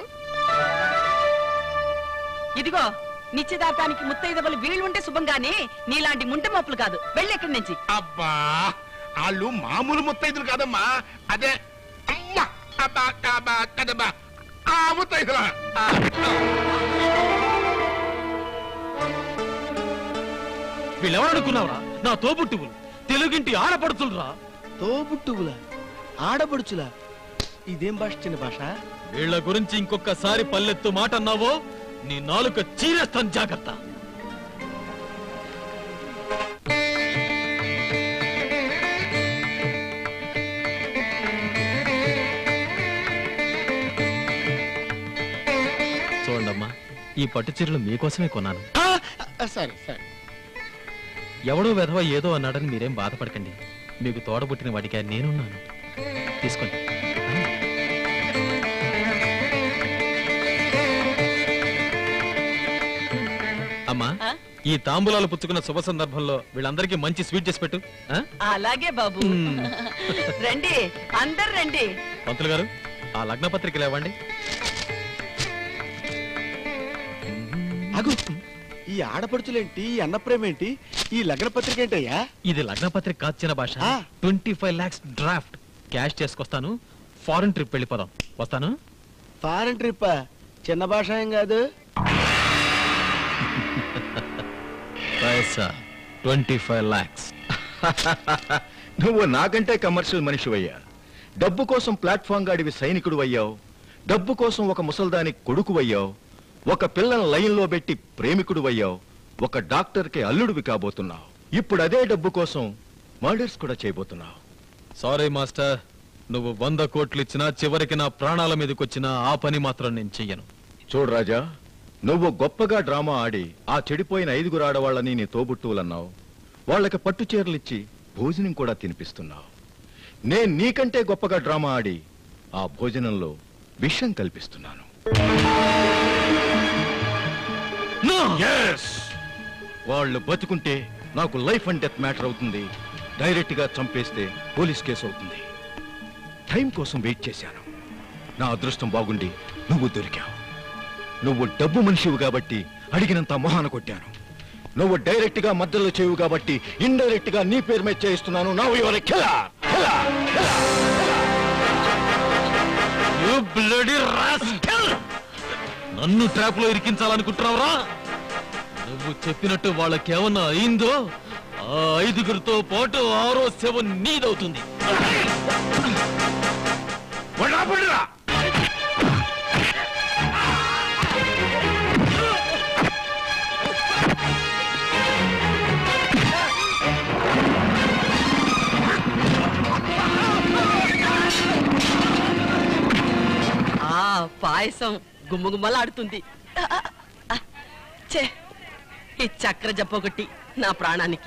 ఇదిగో నిశ్చితార్థానికి ముత్తైదవలు వీళ్ళు ఉంటే శుభం గాని నీలాంటి ముంటె మప్పులు కాదు వెళ్ళి ఎక్కడి నుంచి అబ్బా వాళ్ళు మామూలు ముత్తైదులు కాదమ్మా అదే అమ్మా అబ్బా అబ్బా కదబ్బా ఆ ముత్తైదులా ఆ, వీళ్ళెవరనుకున్నావురా నా తోబుట్టువులు తెలుగింటి ఆడపడుతులురా తోబుట్టువుల ఆడపడుచులా ఇదేం భాష చిన్న భాష వీళ్ళ గురించి ఇంకొకసారి పల్లెత్తు మాట అన్నావో నీ నాలుక చీరేస్తాను జాగ్రత్త చూడండమ్మా ఈ పట్టు చీరలు మీకోసమే కొన్నాను సరే సరే ఎవడో వెధవ ఏదో అన్నాడని మీరేం బాధపడకండి మీకు తోడబుట్టిన వాడిగా నేనున్నాను తీసుకోండి అమ్మా ఈ తాంబూలాలు పుచ్చుకున్న శుభ సందర్భంలో వీళ్ళందరికీ మంచి స్వీట్ చేసి పెట్టు ఆ? అలాగే బాబు రండి అందరు రండి పంతులు గారు ఆ లగ్న పత్రికలు ఇవ్వండి అగు ఈ ఆడపడుచులేంటి ఈ అన్నప్రేమేంటి ఈ లగ్న పత్రిక ఏంటయ్యా ఇది లగ్న పత్రిక కాదు చిన్న Bhasha twenty five lakhs draft cash చేసుకొస్తాను ఫారెన్ ట్రిప్ వెళ్ళిపోదాం వస్తాను ఫారెన్ ట్రిప్ చిన్న భాష ఏం కాదు పైసా ట్వంటీ ఫైవ్ లాక్స్ నువ్వు నాకంటే కమర్షియల్ మనిషివయ్యా డబ్బు కోసం ప్లాట్ఫామ్ గాడివి సైనికుడు అయ్యావు డబ్బు కోసం ఒక ముసల్దాని కొడుకు అయ్యావు ఒక పిల్లని లైన్లో పెట్టి ప్రేమికుడు అయ్యావు ఒక డాక్టర్కి అల్లుడివి కాబోతున్నావు ఇప్పుడు అదే డబ్బు కోసం మర్డర్స్ కూడా చేయబోతున్నావు సారీ మాస్టర్ నువ్వు వంద కోట్లు ఇచ్చినా చివరికి నా ప్రాణాల మీదకొచ్చినా ఆ పని మాత్రం నేను చెయ్యను చూడు రాజా నువ్వు గొప్పగా డ్రామా ఆడి ఆ చెడిపోయిన ఐదుగురు ఆడవాళ్ళని నీ తోబుట్టువులన్నావు వాళ్ళకి పట్టు చీరలిచ్చి భోజనం కూడా తినిపిస్తున్నావు నేను నీకంటే గొప్పగా డ్రామా ఆడి ఆ భోజనంలో విషం కల్పిస్తున్నాను వాళ్ళు బతుకుంటే నాకు లైఫ్ అండ్ డెత్ మ్యాటర్ అవుతుంది డైరెక్ట్ గా చంపేస్తే పోలీస్ కేసు అవుతుంది టైం కోసం వెయిట్ చేశాను నా అదృష్టం బాగుండి నువ్వు దొరికావు నువ్వు డబ్బు మనిషివి కాబట్టి అడిగినంత మొహాన కొట్టాను నువ్వు డైరెక్ట్ గా మధ్యలో చేయవు కాబట్టి ఇండైరెక్ట్ గా నీ పేరు మీద చేయిస్తున్నాను నా యువర్ You bloody rascal! నన్ను ట్రాప్ లో ఇరికించాలనుకుంటున్నావురా నువ్వు చెప్పినట్టు వాళ్ళకేమన్నా అయిందో ఆ ఐదుగురితో పాటు ఆరో సెవెన్ నీదవుతుంది ఆ పాయసం గుమ్మగుమ్మలాడుతుంది ఆ, ఆ, ఆ, ఛే ఈ చక్ర జప్పొకటి నా ప్రాణానికి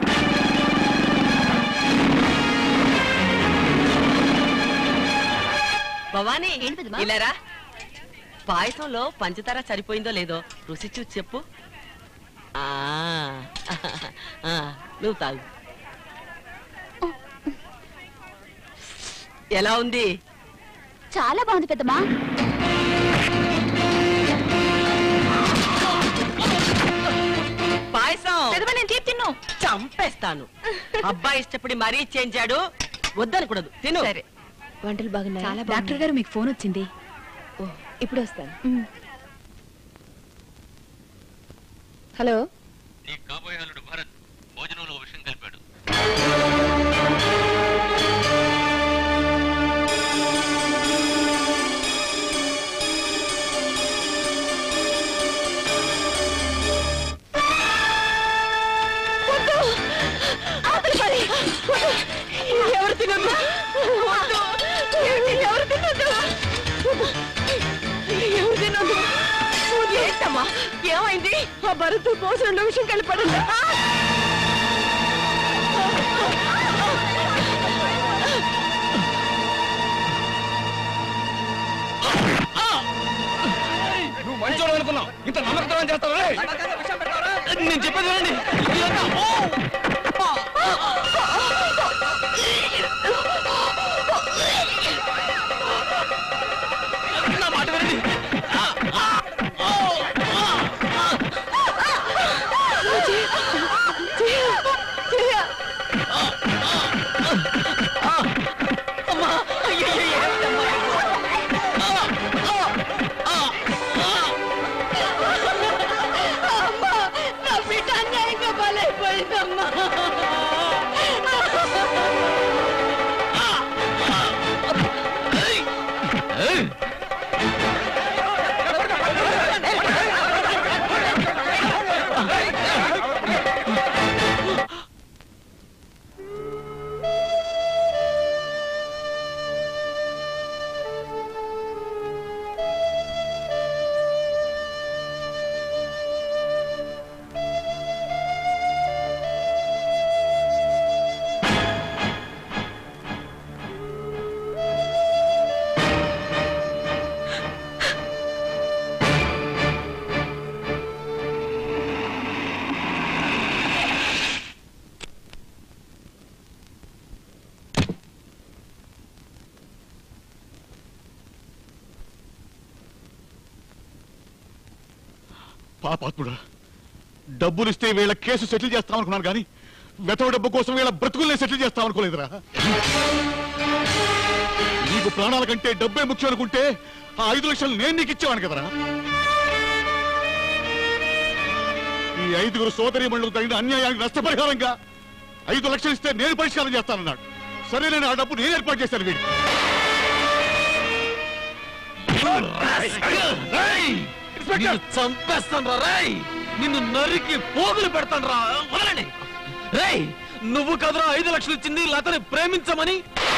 భవానీ ఇలారా పాయసంలో పంచదార సరిపోయిందో లేదో రుచి చూసి చెప్పు ఆ, ఆ, నువ్వు తాగు ఎలా ఉంది చాలా బాగుంది పెద్దమ్మా పాయసం పెద్దమ్మా నేను తీపి తిన్ను చంపేస్తాను అబ్బాయి ఇష్టపడి మరీ చేంజాడు వద్దనకూడదు తిను సరే వంటలు బాగున్నాయి చాలా డాక్టర్ గారు మీకు ఫోన్ వచ్చింది ఇప్పుడు వస్తాను హలో నీ కాబోయే అల్లుడు భరత్ భోజనంలో విషయం కలిపాడు ఎవరు తినద్దు వద్దు. ఎవరు తినద్దు ఎవరు తినద్దు ఏంటమ్మా ఏమైంది ఆ భరత్ భోజనంలో విషయం కలిపడండి నువ్వు మంచోడు అనుకున్నావు ఇంత నమ్మకం చేస్తావా నేను చెప్పేది వినండి ఇదంతా, ఓ! నా మాట వినండి ఆ, ఆ, ఓ, ఆ, ఆ. అమ్మా అయ్యయ్యో, ఏంటమ్మా ఇది? అమ్మా నా బిడ్డ అన్యాయంగా బలైపోయిందమ్మా ఏయ్! పాపాత్ముడా డబ్బులు ఇస్తే వీళ్ళ కేసు సెటిల్ చేస్తాం అనుకున్నాను కానీ వెతవ డబ్బు కోసం వీళ్ళ బ్రతుకుల్ని సెటిల్ చేస్తాం అనుకోలేదురా నీకు ప్రాణాల కంటే డబ్బే ముఖ్యం అనుకుంటే ఆ ఐదు లక్షలు నేను నీకు ఇచ్చేవాను కదరా ఈ ఐదుగురు సోదరి మండలకు తగిన అన్యాయానికి నష్టపరిహారంగా ఐదు లక్షలు ఇస్తే నేను పరిష్కారం చేస్తానన్నాడు సరే నేను ఆ డబ్బు నేను ఏర్పాటు చేశాను వీడికి నిన్ను చంపేస్తాను రా రేయ్ నిన్ను నరికి పోగులు పెడతాను రా వదలండి రేయ్ నువ్వు కదరా ఐదు లక్షలు ఇచ్చింది లతని ప్రేమించమని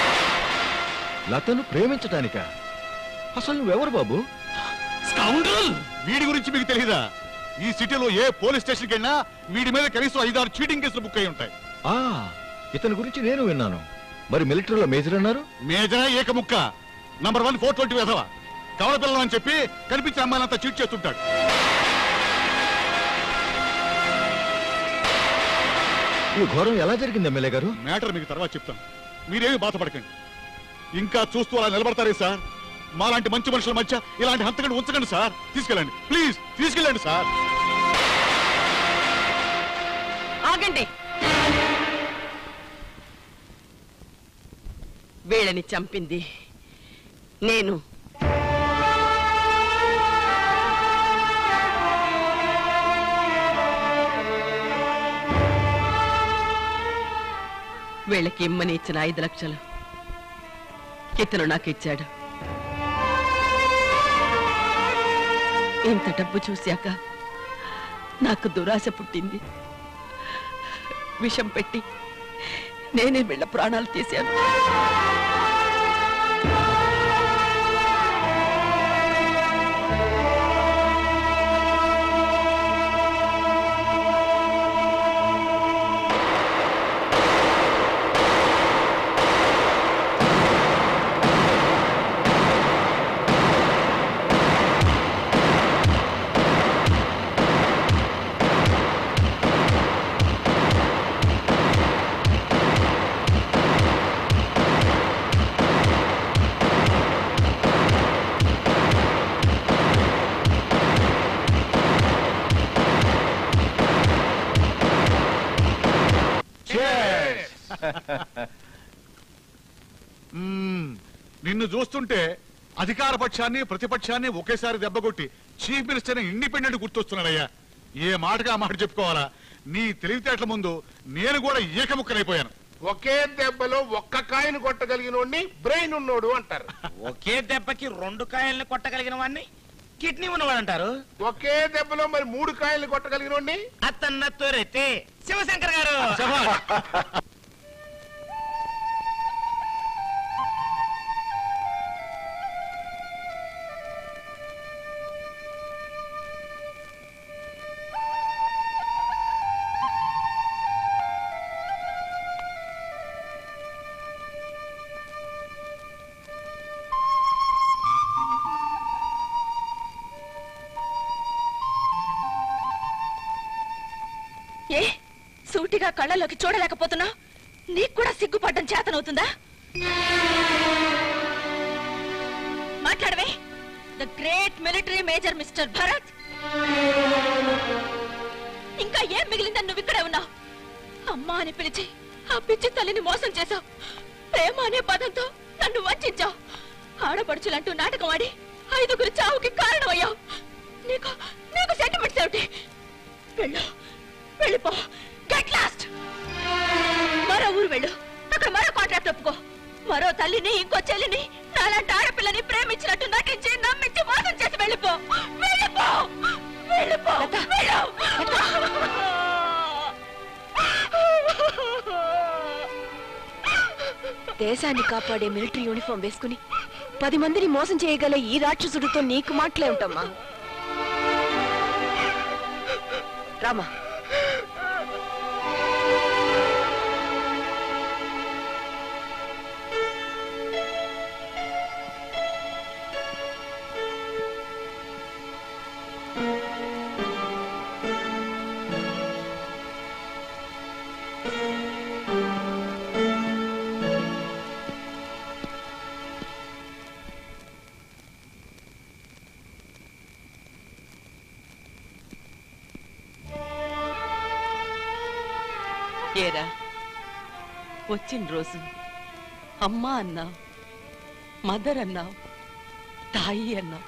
లతను ప్రేమించటానిక అసలు నువ్వెవరు బాబు వీడి గురించి మీకు తెలియదా ఈ సిటీలో ఏ పోలీస్ స్టేషన్కి వెళ్ళినా వీడి మీద కనీసం ఐదారు చీటింగ్ కేసులు బుక్ అయి ఉంటాయి ఆ ఇతని గురించి నేను విన్నాను మరి మిలిటరీలో మేజర్ అన్నారు మేజర్ ఏక ముక్క నంబర్ వన్ ఫోర్ ట్వంటీ వేసవా కవల పిల్లలు అని చెప్పి కనిపించే అమ్మాయిలంతా చీట్ చేస్తుంటాడు ఈ ఘోరం ఎలా జరిగింది ఎమ్మెల్యే గారు మ్యాటర్ మీకు తర్వాత చెప్తాను మీరేమి బాధపడకండి ఇంకా చూస్తూ అలా నిలబడతారే సార్ మాలాంటి మంచి మనుషుల మధ్య ఇలాంటి హంతకండి ఉంచకండి సార్ తీసుకెళ్ళండి ప్లీజ్ తీసుకెళ్ళండి సార్ ఆగండి వీళ్ళని చంపింది నేను వీళ్ళకి ఇమ్మని ఇచ్చిన ఐదు లక్షలు ఇతను నాకు ఇచ్చాడు ఇంత డబ్బు చూశాక నాకు దురాశ పుట్టింది విషం పెట్టి నేనే వీళ్ళ ప్రాణాలు తీశాను మ్మ్. నిన్ను చూస్తుంటే అధికార పక్షాన్ని ప్రతిపక్షాన్ని ఒకేసారి దెబ్బకొట్టి చీఫ్ మినిస్టర్ ఇండిపెండెంట్ గుర్తొస్తున్నాడయ్యా ఏ మాటగా మాట చెప్పుకోవాలా నీ తెలివితేటల ముందు నేను కూడా ఏకముక్కనైపోయాను ఒకే దెబ్బలో ఒక్క కాయను కొట్టగలిగిన బ్రెయిన్ ఉన్నోడు అంటారు ఒకే దెబ్బకి రెండు కాయల్ని కొట్టగలిగిన వాడిని కిడ్నీ ఉన్నవాడు అంటారు ఒకే దెబ్బలో మరి మూడు కాయల్ని కొట్టగలిగిన అతన్న తోరైతే శివశంకర్ గారు ఏ సూటిగా కళ్ళలోకి చూడలేకపోతున్నా నీకు కూడా సిగ్గుపడ్డం చేతనవుతుందా మాట్లాడవే the great military major mister Bharat ఇంకా ఏం మిగిలిందని నువ్వు ఇక్కడే ఉన్నావు అమ్మా అని పిలిచి ఆ పిచ్చి తల్లిని మోసం చేశావు ప్రేమ అనే పదంతో నన్ను వంచావు ఆడపడుచులంటూ నాటకం ఆడి ఐదుగురు చావుకి కారణమయ్యావు నీకు నీకు సెంటిమెంట్స్ ఏమిటి వెళ్ళు వెళ్ళిపో గెట్ లాస్ట్ మరో ఊరు వెళ్ళు అక్కడ మరో కాంట్రాక్ట్ ఒప్పుకో మరో తల్లిని ఇంకో చెల్లిని నాలాంటి ఆడపిల్లని ప్రేమించినట్టు నటించి నమ్మించి మోసం చేసి వెళ్ళిపో వెళ్ళిపో వెళ్ళిపో వెళ్ళు. దేశాన్ని కాపాడే మిలిటరీ యూనిఫామ్ వేసుకుని పది మందిని మోసం చేయగల ఈ రాక్షసుడితో నీకు మాటలే ఉంటామ్మా రామా ఏరా వచ్చిన రోజు అమ్మా అన్నావు మదర్ అన్నావు తాయి అన్నావు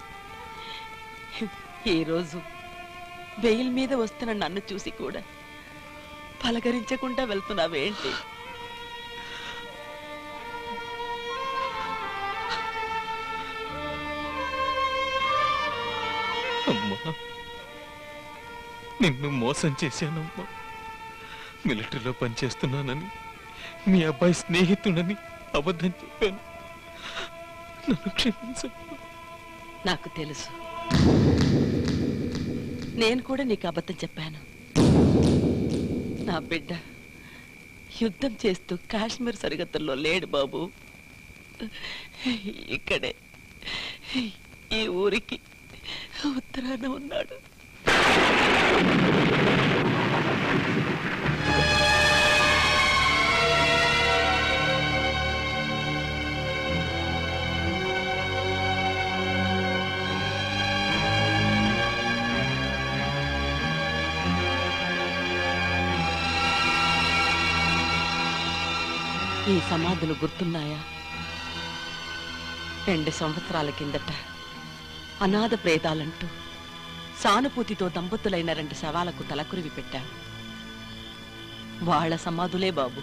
ఈ రోజు బెయిల్ మీద వస్తున్న నన్ను చూసి కూడా పలకరించకుండా వెళ్తున్నావేంటి అమ్మా నిన్ను మోసం చేశానమ్మా మిలిటరీలో పనిచేస్తున్నానని మీ అబ్బాయి స్నేహితుడని అబద్ధం చెప్పాను నన్ను క్షమించమ్మా నాకు తెలుసు నేను కూడా నీకు అబద్ధం చెప్పాను నా బిడ్డ యుద్ధం చేస్తూ కాశ్మీర్ సరిహద్దుల్లో లేడు బాబు ఇక్కడే ఈ ఊరికి ఉత్తరాన ఉన్నాడు ఈ సమాధులు గుర్తున్నాయా రెండు సంవత్సరాల కిందట అనాథ ప్రేతాలంటూ సానుభూతితో దంపతులైన రెండు శవాలకు తలకురివి పెట్టావు వాళ్ళ సమాధులే బాబు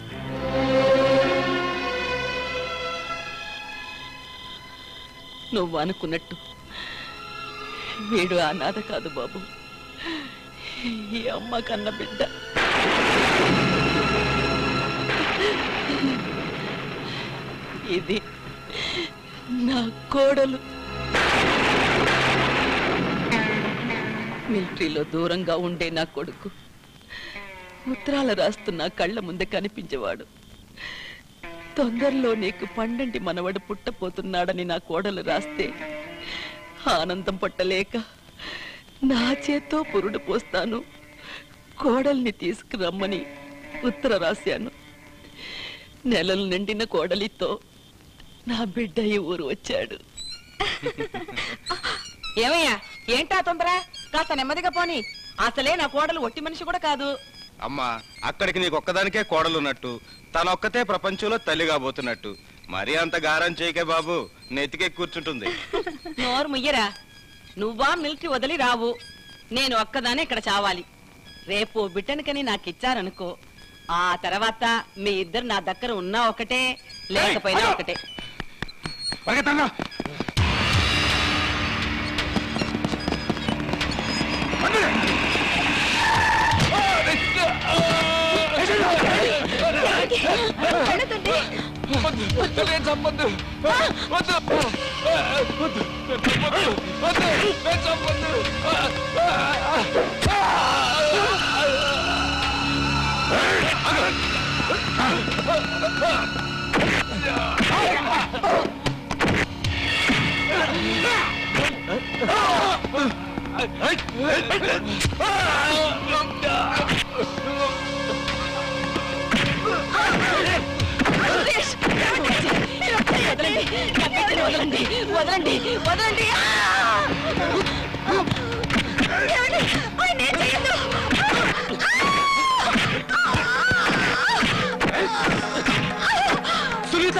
నువ్వు అనుకున్నట్టు వీడు అనాథ కాదు బాబు ఈ అమ్మ కన్న బిడ్డ ఇది నా కోడలు మిలిటరీలో దూరంగా ఉండే నా కొడుకు ఉత్తరాలు రాస్తున్న కళ్ళ ముందే కనిపించేవాడు తొందరలో నీకు పండంటి మనవడు పుట్టపోతున్నాడని నా కోడలు రాస్తే ఆనందం పట్టలేక నా చేత్తో పురుడు పోస్తాను కోడల్ని తీసుకురమ్మని ఉత్తర రాశాను నెలలు నిండిన కోడలితో నా బిడ్డ ఈ ఊరు వచ్చాడు ఏమయ్యా ఏంటా తొందర కాస్త నెమ్మదిగా పోని అసలే నా కోడలు ఒట్టి మనిషి కూడా కాదు అమ్మా అక్కడికి నీకు ఒక్కదానికే కోడలున్నట్టు తనొక్కతే ప్రపంచంలో తల్లి కాబోతున్నట్టు మరీ అంత గారం చేయకే బాబు నెతికే కూర్చుంటుంది నోరు ముయ్యరా నువ్వా మిలిటరీ వదిలి రావు నేను ఒక్కదానే ఇక్కడ చావాలి రేపు బిడ్డనికని నాకు ఇచ్చారనుకో ఆ తర్వాత మీ ఇద్దరు నా దగ్గర ఉన్నా ఒకటే లేకపోయినా ఒకటే వదలండి వదలండి వదలండి సునీత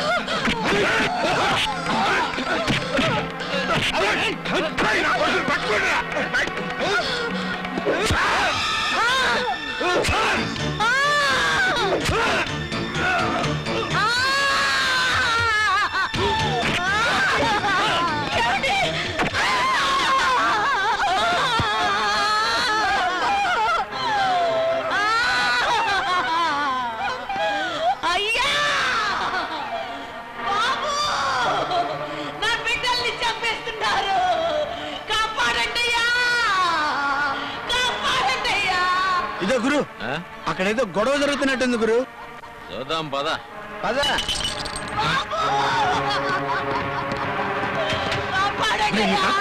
అయ్యా బాబు నా బిడ్డల్ని చంపేస్తున్నారు కాపాడండి అయ్యా కాపాడండి అయ్యా ఇదో గురు అక్కడేదో గొడవ జరుగుతున్నట్టుంది గురు చూద్దాం పద పద కాపాడండి అయ్యా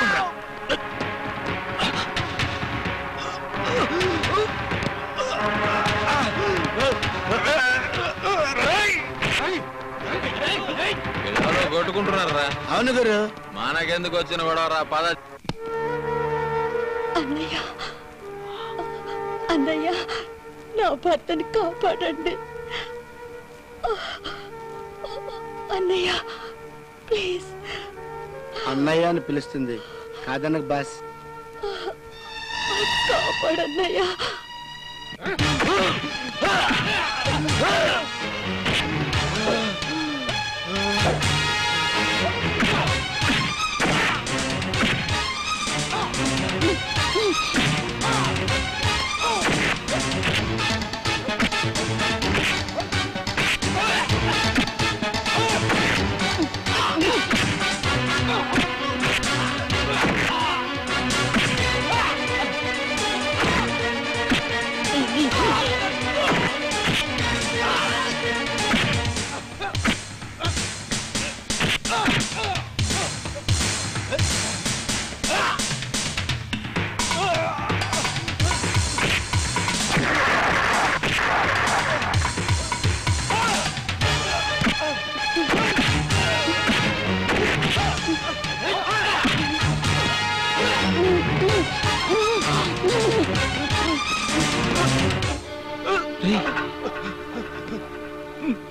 ఎవరో కొట్టుకుంటున్నారా అవును గురు మనకెందుకు వచ్చిన గొడవరా పద అన్నయ్య అన్నయ్య నా భర్తని కాపాడండి అన్నయ్య ప్లీజ్ అన్నయ్య అని పిలుస్తుంది కాదనకు బాస్ కాపాడన్నయ్య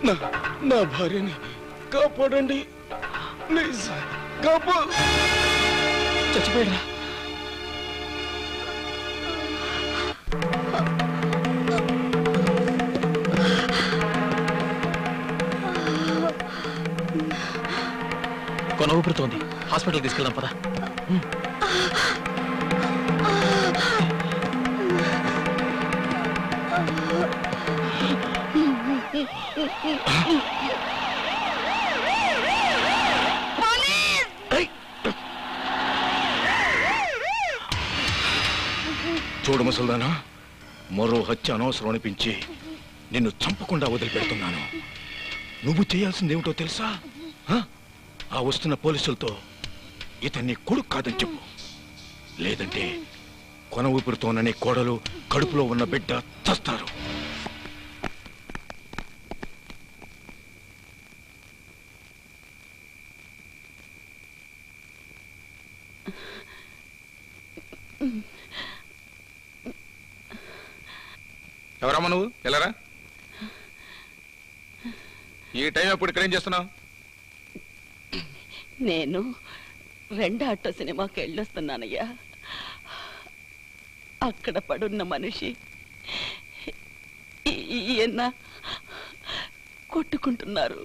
నా నా భార్యని కాపాడండి ప్లీజ్ కాపా చచ్చిపోయాడా కొన ఊపిరితోంది హాస్పిటల్ తీసుకెళ్దాం పదా చూడు ముసల్దానా మరో హత్య అనవసరం అనిపించి నిన్ను చంపకుండా వదిలిపెడుతున్నాను నువ్వు చేయాల్సింది ఏమిటో తెలుసా హ? ఆ వస్తున్న పోలీసులతో ఇతన్ని కొడుకు కాదని చెప్పు లేదంటే కొన ఊపిరితోననే కోడలు కడుపులో ఉన్న బిడ్డ చస్తారు ఎవరమ్మా నువ్వు వెళ్ళరా ఈ టైం ఎప్పుడు ఇక్కడ ఏం చేస్తున్నావు నేను రెండు ఆటో సినిమాకి వెళ్ళొస్తున్నానయ్యా అక్కడ పడున్న మనిషి ఈ- ఈయన కొట్టుకుంటున్నారు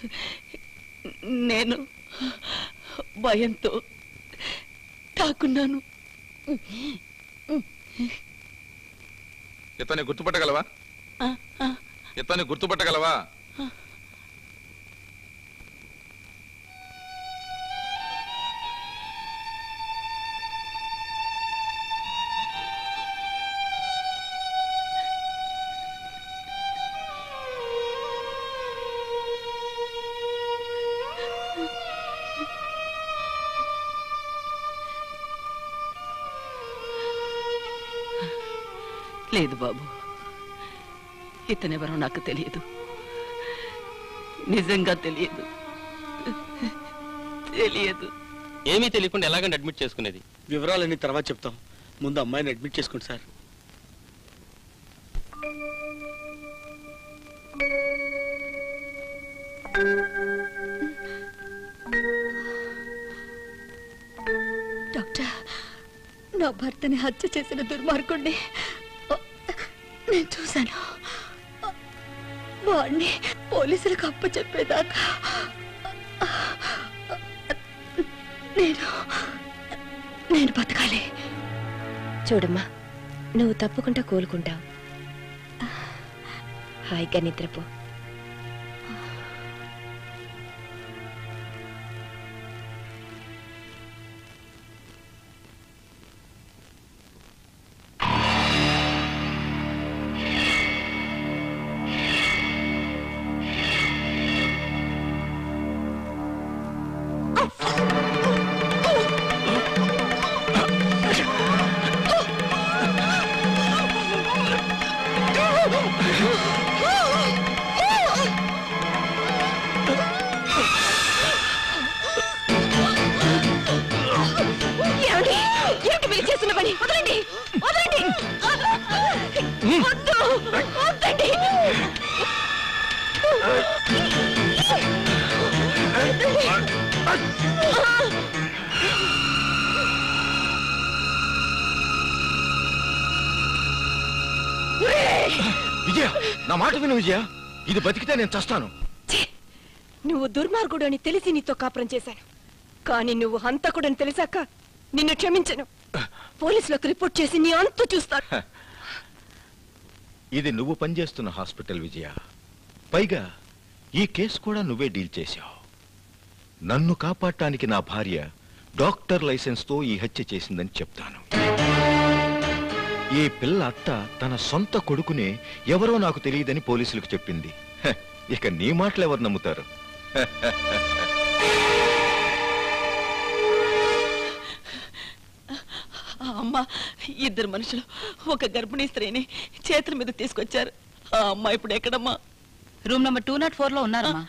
నేను భయంతో తాకున్నాను ఇతన్ని గుర్తుపట్టగలవా ఇతన్ని గుర్తుపట్టగలవా లేదు బాబు ఇతనెవరో నాకు తెలియదు నిజంగా తెలియదు తెలియదు ఏమీ తెలియకుండా ఎలాగంటే అడ్మిట్ చేసుకునేది వివరాలన్నీ తర్వాత చెప్తాం ముందు అమ్మాయిని అడ్మిట్ చేసుకోండి సార్ డాక్టర్ నా భర్తని హత్య చేసిన దుర్మార్గుణ్ణి నేను చూశాను వాడిని పోలీసులకు అప్పచెప్పేదాకా నేను నేను బతకాలి చూడమ్మా నువ్వు తప్పకుండా కోలుకుంటావు హాయిగా నిద్రపో ఏమండి ఏమిటి మీరు చేస్తున్న పని వదలండి వదలండి వద్దు వద్దండి విజయ నా మాట విను విజయ ఇది బతికితే నేను చస్తాను నువ్వు దుర్మార్గుడు అని తెలిసి నీతో కాపురం చేశాను కానీ నువ్వు హంతకుడని తెలిసాక నిన్ను క్షమించను పోలీసులకు రిపోర్ట్ చేసి నీ అంతు చూస్తాను ఇది నువ్వు పనిచేస్తున్న హాస్పిటల్ విజయ పైగా ఈ కేసు కూడా నువ్వే డీల్ చేశావు నన్ను కాపాడటానికి నా భార్య డాక్టర్ లైసెన్స్తో ఈ హత్య చేసిందని చెప్తాను ఈ పిల్ల అత్త తన సొంత కొడుకునే ఎవరో నాకు తెలియదని పోలీసులకు చెప్పింది హ, ఇక నీ మాటలు ఎవరు నమ్ముతారు ఆ అమ్మ ఇద్దరు మనుషులు ఒక గర్భిణీ స్త్రీని చేతుల మీద తీసుకొచ్చారు ఆ అమ్మ ఇప్పుడు ఎక్కడమ్మా room number two not four లో ఉన్నారమ్మా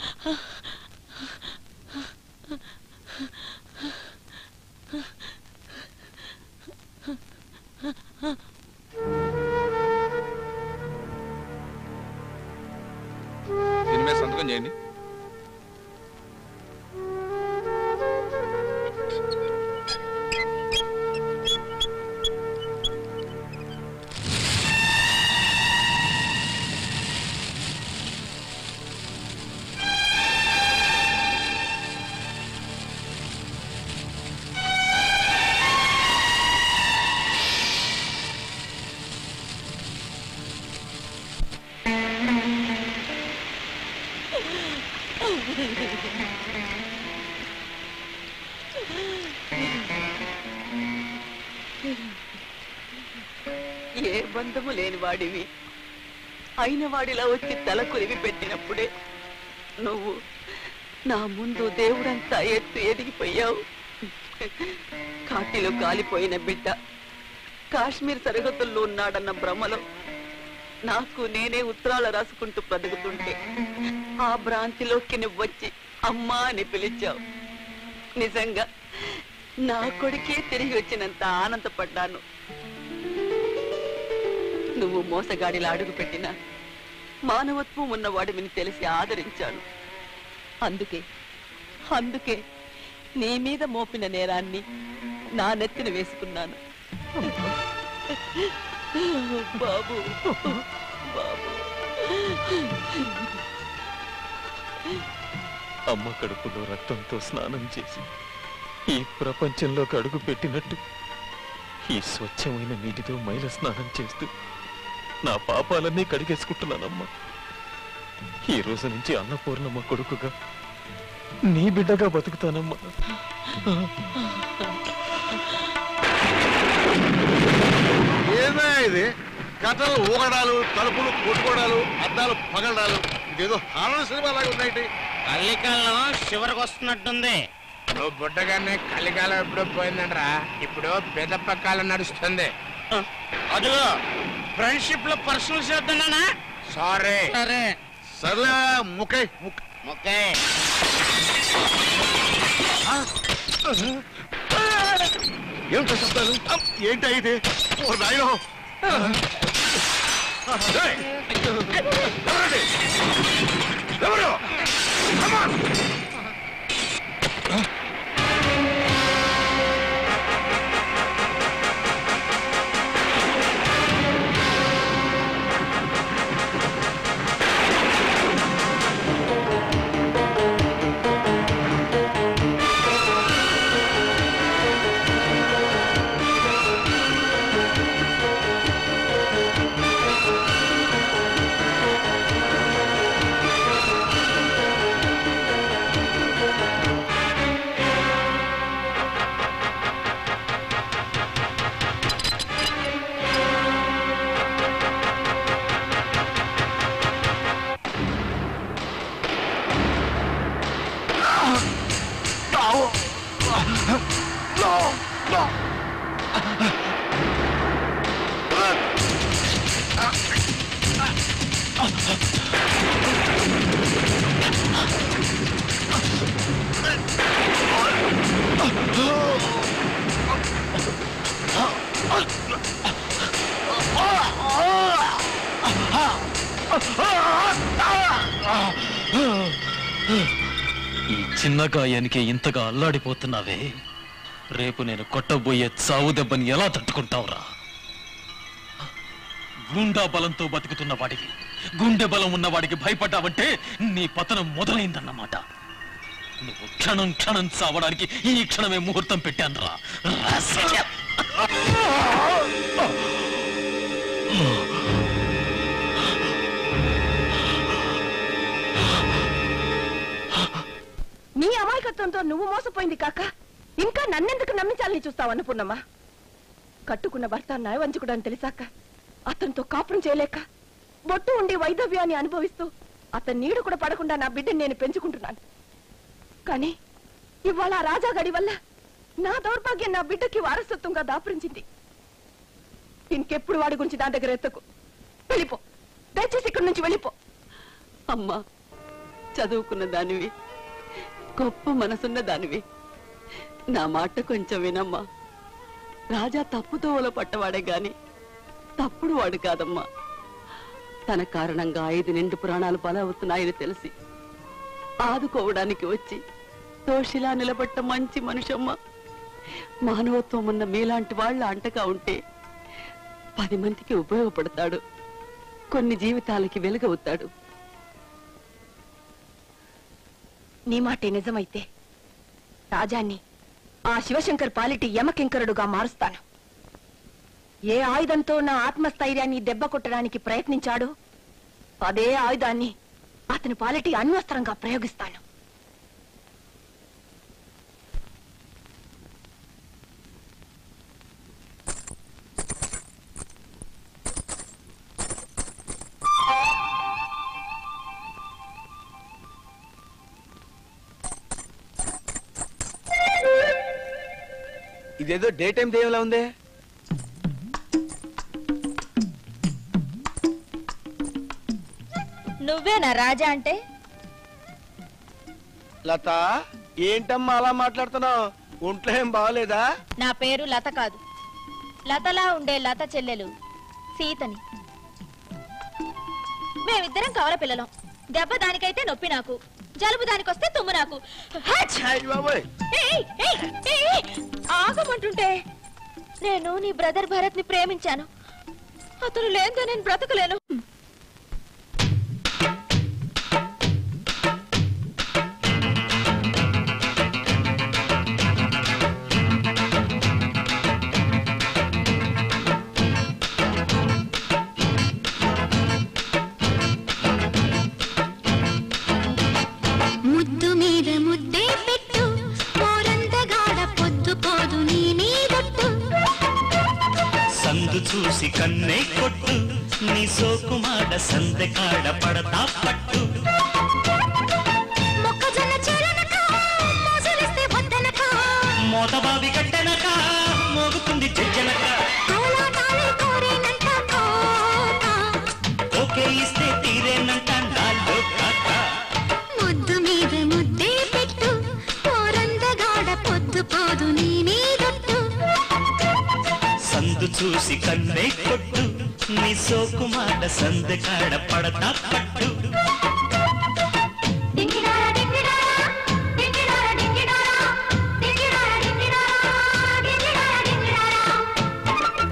దీని మీద సంతకం ఏ బంధము లేని వాడివి అయిన వాడిలా వచ్చి తల కురివి పెట్టినప్పుడే నువ్వు నా ముందు దేవుడంతా ఎత్తు ఎదిగిపోయావు కాటిలో కాలిపోయిన బిడ్డ కాశ్మీర్ సరిహద్దుల్లో ఉన్నాడన్న భ్రమలో నాకు నేనే ఉత్తరాలు రాసుకుంటూ బ్రతుకుతుంటే ఆ భ్రాంతిలోకి నువ్వు వచ్చి అమ్మా అని పిలిచావు నిజంగా నా కొడుకే తిరిగి వచ్చినంత ఆనందపడ్డాను నువ్వు మోసగాడిలా అడుగు పెట్టినా మానవత్వం ఉన్నవాడిని తెలిసి ఆదరించాను అందుకే అందుకే నీ మీద మోపిన నేరాన్ని నా నెత్తిన వేసుకున్నాను బాబు బాబు అమ్మ కడుపులో రక్తంతో స్నానం చేసి ఈ ప్రపంచంలోకి అడుగు పెట్టినట్టు ఈ స్వచ్ఛమైన నీటితో మైల స్నానం చేస్తూ నా పాపాలన్నీ కడిగేసుకుంటున్నానమ్మా ఈ రోజు నుంచి అన్నపూర్ణమ్మ కొడుకుగా నీ బిడ్డగా బతుకుతానమ్మా ఏమే ఇది కథలు ఊగడాలు తలుపులు కొట్టుకోవడాలు అద్దాలు పగలడాలు ఇదేదో హారర్ సినిమా లాగా ఉన్నాయి కలికాలం చివరికి వస్తున్నట్టుంది నువ్వు బుట్టగానే కలికాలం ఎప్పుడో పోయిందంటరా ఇప్పుడు పెదప్ప కాలం నడుస్తుంది అదిగో ఫ్రెండ్షిప్ లో పర్సనల్ చేద్దానా సారీ సరే సర్లే ముఖై ముక్కే ఏమిటో శబ్దాలు ఏంటి ఇది ఓ నాయనో ఏయ్! ఎవరండి? ఎవరు Come on! ఈ చిన్న గాయానికి ఇంతగా అల్లాడిపోతున్నావే రేపు నేను కొట్టబోయే చావు దెబ్బని ఎలా తట్టుకుంటావురా గుండా బలంతో బతుకుతున్న వాడికి గుండె బలం ఉన్న వాడికి భయపడ్డావంటే నీ పతనం మొదలైందన్నమాట నువ్వు క్షణం క్షణం చావడానికి ఈ క్షణమే ముహూర్తం పెట్టానురా రాస్కెల్. నీ అమాయకత్వంతో నువ్వు మోసపోయింది కాక ఇంకా నన్నెందుకు నమ్మించాలని చూస్తావు అన్నపూర్ణమ్మా కట్టుకున్న భర్త నయవంచుకుడు అని తెలిసాక అతనితో కాపురం చేయలేక బొట్టు ఉండి వైదవ్యాన్ని అనుభవిస్తూ అతని నీడు కూడా పడకుండా నా బిడ్డని నేను పెంచుకుంటున్నాను కానీ ఇవాళ ఆ రాజా గడి వల్ల నా దౌర్భాగ్యం నా బిడ్డకి వారసత్వంగా దాపురించింది ఇంకెప్పుడు వాడి గురించి నా దగ్గర ఎత్తకు వెళ్ళిపో దయచేసి ఇక్కడి నుంచి వెళ్ళిపో అమ్మా చదువుకున్న దానివి గొప్ప మనసున్న దానివి నా మాట కొంచెం వినమ్మా రాజా తప్పుదోవలో పట్టవాడే గాని తప్పుడు వాడు కాదమ్మా తన కారణంగా ఐదు నిండు ప్రాణాలు బలవుతున్నాయని తెలిసి ఆదుకోవడానికి వచ్చి దోషిలా నిలబట్ట మంచి మనుషమ్మ మానవత్వం ఉన్న మీలాంటి వాళ్ళ అంటగా ఉంటే పది మందికి ఉపయోగపడతాడు కొన్ని జీవితాలకి వెలుగవుతాడు నీ మాటే నిజమైతే రాజాన్ని ఆ శివశంకర్ పాలిటి యమకింకరుడుగా మారుస్తాను ఏ ఆయుధంతో నా ఆత్మస్థైర్యాన్ని దెబ్బ కొట్టడానికి ప్రయత్నించాడో అదే ఆయుధాన్ని అతని పాలిటి అణ్వస్త్రంగా ప్రయోగిస్తాను ఇదేదో డే టైం దేవలా ఉందే నువ్వేనా రాజా అంటే లత ఏంటమ్మా అలా మాట్లాడుతున్నావు ఒంట్లో ఏం బాగలేదా నా పేరు లత కాదు లతలా ఉండే లత చెల్లెలు సీతని మేమిద్దరం కవల పిల్లలం దెబ్బ దానికైతే నొప్పి నాకు జలుబు దానికొస్తే తుమ్ము నాకు హచ్! ఏయ్, ఏయ్, ఏయ్, ఏయ్, ఆగమంటుంటే నేను నీ బ్రదర్ భరత్ ని ప్రేమించాను అతను లేనిదే నేను బ్రతకలేను ముద్దు మీద ముద్దే పెట్టు పోరందగాడ పొద్దు పోదు నీ మీదొట్టు సందు చూసి కన్నే కొట్టు నీ సోకుమాడ సందె కాడ పడతా పట్టు మొక్కజొన్న చెరనక మోసలిస్తే వద్దనక మోతబావి గట్టెనక మోగుతుంది జజ్జనక కోలాటాలే కోరేనంట కోత ఓకే ఇస్తే తీరేనంట నాలో కాక ముద్దు మీద ముద్దే పెట్టు పోరందగాడ పొద్దు పోదు నీ మీదొట్టు సందు చూసి కన్నే కొట్టు నీ సోకుమాడ సందె కాడ పడతా పట్టు డింగిడారా డింగిడారా డింగిడారా డింగిడారా డింగిడారా డింగిడారా డింగిడారా డింగిడారా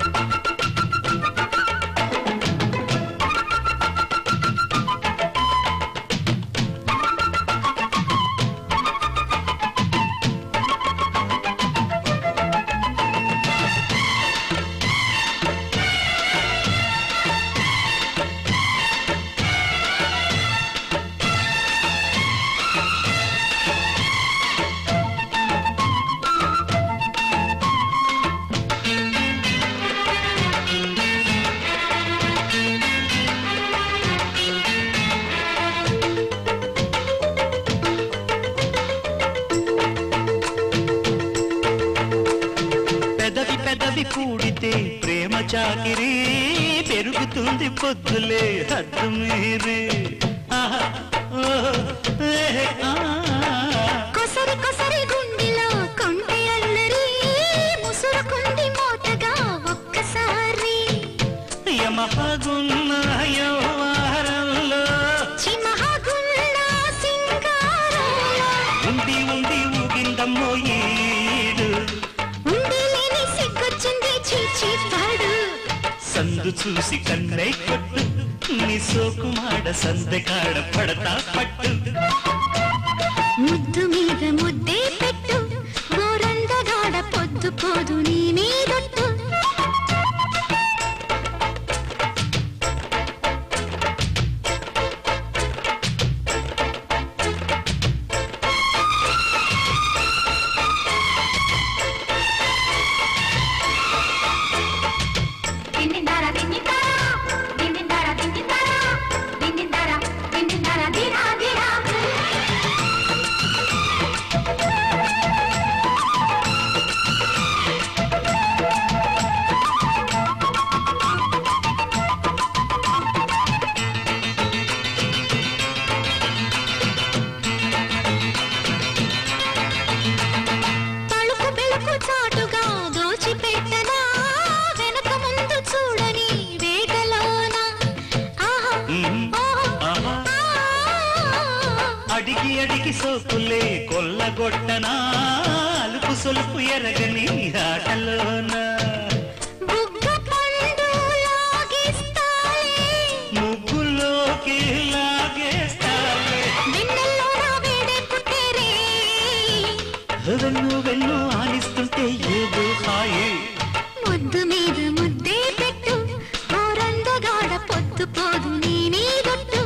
పెదవి పెదవి కూడితే ప్రేమ చాకిరి పెరుగుతుంది పొద్దులే హద్దు మీరి ఆహా, ఓహో, ఏహే, ఆ. కొసరి కొసరి గుండెలో కొంటె అల్లరి ముసురుకుంది మోటగా ఒక్కసారి యమహగున్న యవ్వారంలో చిమహగుల్ల సింగారంలో ఉండి ఉండి ఊగిందమ్మో ఈడు ఉండి లేని సిగ్గొచ్చింది చీచి పాడు సందు చూసి కన్నే కొట్టు నీ సోకుమాడ సందె కాడ పడతా పట్టు ముద్దు మీద ముద్దే పెట్టు గోరందగాడ పొద్దు పోదు నీ మీదొట్టు దిన్నిందారా దిన్నిందారా దిన్నిందారా దిన్నిందారా దిన్నిందారా దిన్నిందారా దిరా దిరా తలుపు బెలుకు చాటుగా దోచిపెట్టనా వెనక ముందు చూడని వేటలోన ఆహా ఆహా. అడిగి అడిగి సోకులే కొల్లగొట్టనా అలుపు సొలుపు ఎరగని ఆటలోన బుగ్గ పండు లాగిస్తాలే ముగ్గులోకి లాగేస్తాలే వెన్నెల్లో నా వేడే పుట్టేరే వెన్ను వెన్ను ఆనిస్తుంటే ఏదో హాయి ముద్దు మీద ముద్దే పెట్టు ఓరందగాడ పొద్దు పోదు నీ మీదొట్టు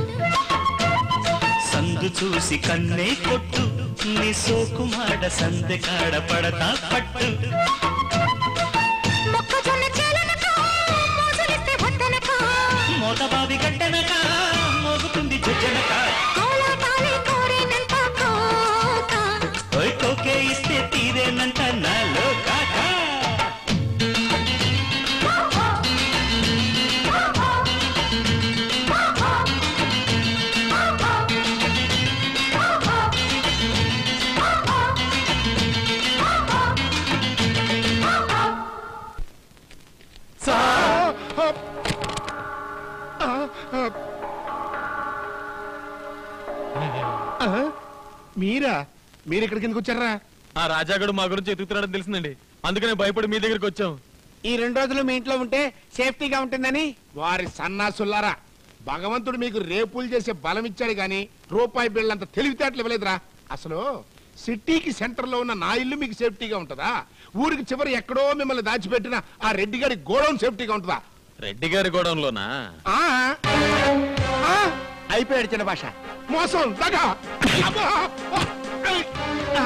సందు చూసి కన్నే కొట్టు నీ సోకుమాడ సందె కాడ పడతా పట్టు మొక్కజొన్న చేలనక మోసలిస్తే వద్దనక మోతబావి గట్టనక మోగుతుంది జుజ్జనక కోలాటాలే కోరేనంత కోక ఓయ్ కోకే ఇస్తే తీరేనంట నాలో కాక ఆ, ఆ. ఆ, మీరా మీరు ఇక్కడికి ఎందుకు వచ్చారా ఆ రాజాగడు మా గురించి ఎదుగుతున్నాడని తెలిసిందండి అందుకనే భయపడి మీ దగ్గరికి వచ్చాం ఈ రెండు రోజులు మీ ఇంట్లో ఉంటే సేఫ్టీగా ఉంటుందని వారి సన్నాసుల్లారా భగవంతుడు మీకు రేపులు చేసే బలం ఇచ్చాడు గాని రూపాయి బిళ్ళంత తెలివితేటలు ఇవ్వలేదురా అసలు సిటీకి సెంటర్ లో ఉన్న నా ఇల్లు మీకు సేఫ్టీగా ఉంటుందా ఊరికి చివరి ఎక్కడో మిమ్మల్ని దాచిపెట్టిన ఆ రెడ్డి గారి గోడౌన్ సేఫ్టీగా ఉంటుందా రెడ్డి గారి గోడంలోనా ఆ ఆ, అయిపోయాడు చిన్న భాష మోసం దగా అబ్బా! ఆ!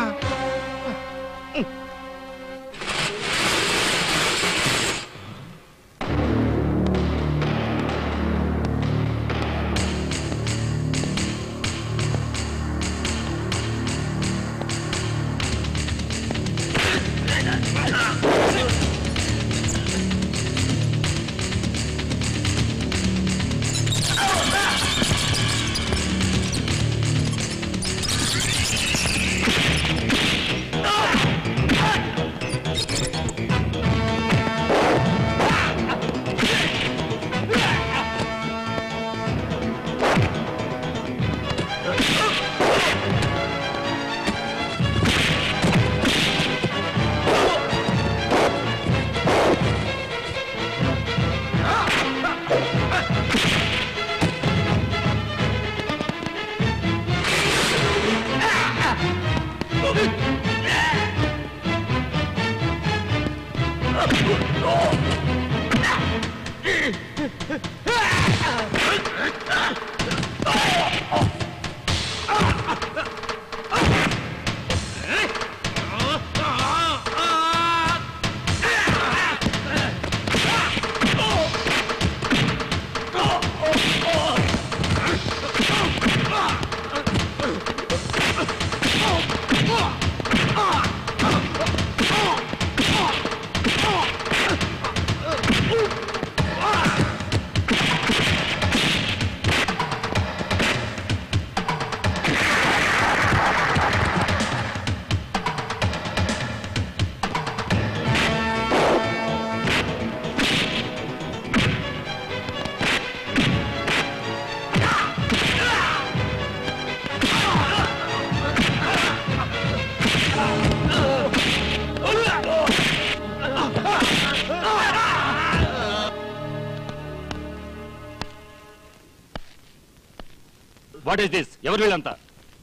వాట్ ఈస్ దిస్ ఎవరు వీళ్ళంతా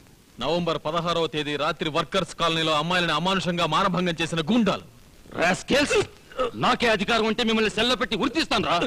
నవంబర్ పదహారవ తేదీ రాత్రి వర్కర్స్ కాలనీలో అమ్మాయిలని అమానుషంగా మానభంగం చేసిన గుండాలు రాస్కెల్స్ నాకే అధికారం ఉంటే మిమ్మల్ని సెల్లో పెట్టి ఉరితీస్తాను రా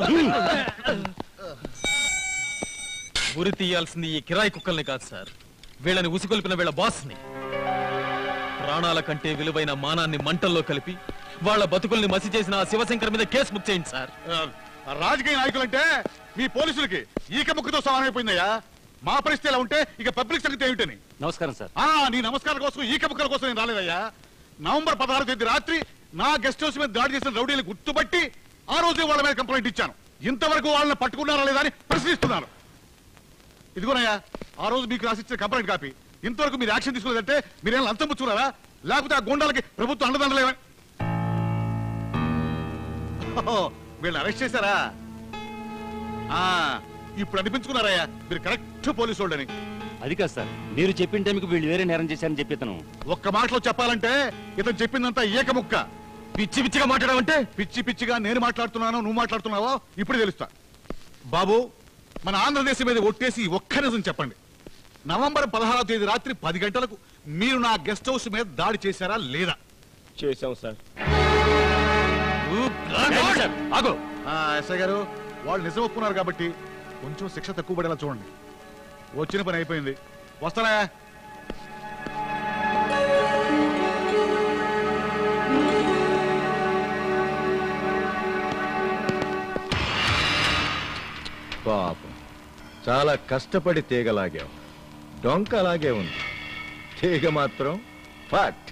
ఉరి తీయాల్సింది ఈ కిరాయి కుక్కల్ని కాదు సార్ వీళ్ళని ఉసిగొల్పిన వీళ్ళ బాస్ని ప్రాణాల కంటే విలువైన మానాన్ని మంటల్లో కలిపి వాళ్ళ బతుకుల్ని మసి చేసిన ఆ శివశంకర్ మీద కేసు బుక్ చేయండి సార్ ఆ రాజకీయ నాయకులంటే మీ పోలీసులకి ఈక ముక్కుతో సమానమైపోయిందయ్యా మా పరిస్థితి ఎలా ఉంటే ఇక పబ్లిక్ సంగతి ఏమిటని నమస్కారం సార్ ఆ నీ నమస్కారం కోసం ఈక ముక్కల కోసం నేను రాలేదయ్యా నవంబర్ పదహారు తేదీ రాత్రి నా గెస్ట్ హౌస్ మీద దాడి చేసిన రౌడీలు గుర్తుపట్టి ఆ రోజే వాళ్ళ మీద కంప్లైంట్ ఇచ్చాను ఇంతవరకు వాళ్ళని పట్టుకున్నారా లేదా అని ప్రశ్నిస్తున్నాను ఇదిగోనయ్యా ఆ రోజు మీకు రాసిచ్చిన కంప్లైంట్ కాపీ ఇంతవరకు మీరు యాక్షన్ తీసుకోలేదంటే మీరేం లంచం పుచ్చుకున్నారా లేకపోతే ఆ గుండాలకి ప్రభుత్వం అండదండలేవా వీళ్ళని అరెస్ట్ చేశారా ఆ ఇప్పుడు అనిపించుకున్నారయ్యా మీరు కరెక్ట్ పోలీసు వాళ్ళని అది కాదు సార్ మీరు చెప్పిన టైంకి వీళ్ళు వేరే నేరం చేశారని చెప్పి ఇతను ఒక్క మాటలో చెప్పాలంటే ఇతను చెప్పిందంతా ఏక ముక్క పిచ్చి పిచ్చిగా మాట్లాడమంటే పిచ్చి పిచ్చిగా నేను మాట్లాడుతున్నానో నువ్వు మాట్లాడుతున్నావో ఇప్పుడు తెలుస్తా బాబు మన ఆంధ్రదేశం మీద ఒట్టేసి ఈ ఒక్క నిజం చెప్పండి నవంబర్ పదహారవ తేదీ రాత్రి పది గంటలకు మీరు నా గెస్ట్ హౌస్ మీద దాడి చేశారా లేదా చేశాం సార్ ఆగో ఎస్ఐ గారు వాళ్ళు నిజం ఒప్పుకున్నారు కాబట్టి కొంచెం శిక్ష తక్కువ పడేలా చూడండి వచ్చిన పని అయిపోయింది వస్తారా పాపం చాలా కష్టపడి తీగలాగావు డొంక అలాగే ఉంది తీగ మాత్రం ఫట్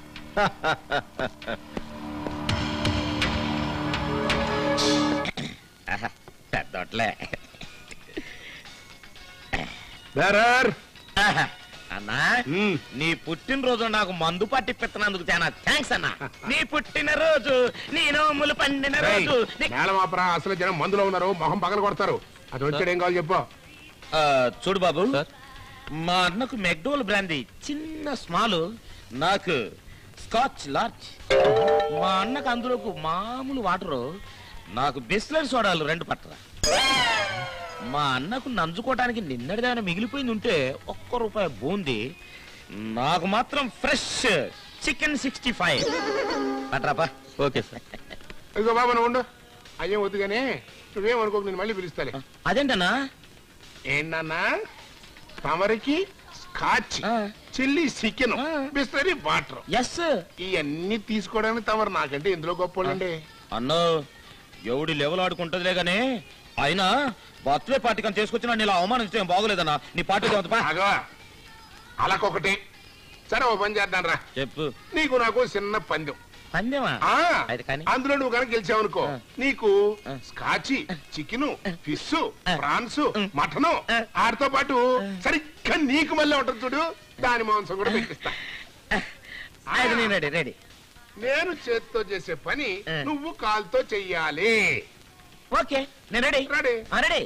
పెద్దోట్లే బేరర్ అన్నా నీ పుట్టినరోజు నాకు మందు పట్టి పెత్తనందుకు చాలా థ్యాంక్స్ అన్నా నీ పుట్టినరోజు నీ నోములు పండిన రోజు నీ- మేళమాపరా అసలు జనం మందులో ఉన్నారు మొహం పగల కొడతారు అది వచ్చాడు ఏం కావాలి చెప్పు ఆ, చూడు బాబు మా అన్నకు మెక్డోల్ బ్రాందీ చిన్న స్మాల్ నాకు స్కాచ్ లార్జ్ మా అన్నకు అందులోకి మామూలు వాటరు నాకు బిస్లరీ సోడాలు రెండు పట్టరా మా అన్నకు నంజుకోవడానికి నిన్నటిదైనా మిగిలిపోయింది ఉంటే ఒక్క రూపాయి బూంది నాకు మాత్రం ఫ్రెష్ చికెన్ సిక్స్టీ ఫైవ్ పట్రాపా ఓకే సార్ ఇదిగో బాబు నువ్వు ఉండు అయ్యేం వద్దు కానీ నువ్వేమనుకోకు నేను మళ్ళీ పిలుస్తాలే అదేంటన్నా ఏంటన్నా తమరికి scotch chilli chicken Bisleri water yes ఇవన్నీ తీసుకోవడానికి తమరు నాకంటే ఇందులో గొప్పోళ్ళండి అన్నో ఎవడి లెవెల్ ఆడుకుంటదిలే గానీ అయినా బర్త్డే పార్టీ కానీ చేసుకొచ్చిన నేను ఇలా అవమానించడం బాగోలేదన్నా నీ పార్టీ అగో అలాకొకటి సరే ఓ పని చేద్దాం రా చెప్పు నీకు నాకు చిన్న పందెం పందెమా ఆ, అయితే కానీ అందులో నువ్వు కనుక గెలిచావనుకో నీకు scotch chicken fish prawns mutton ఆడితో పాటు సరిగ్గా నీకు మళ్ళీ ఉంటుంది చూడు దాని మాంసం కూడా పెట్టిస్తా అయితే నేను రెడీ రెడీ నేను చేత్తో చేసే పని నువ్వు కాల్తో చెయ్యాలి ఓకే నేను రెడీ రెడీ రెడీ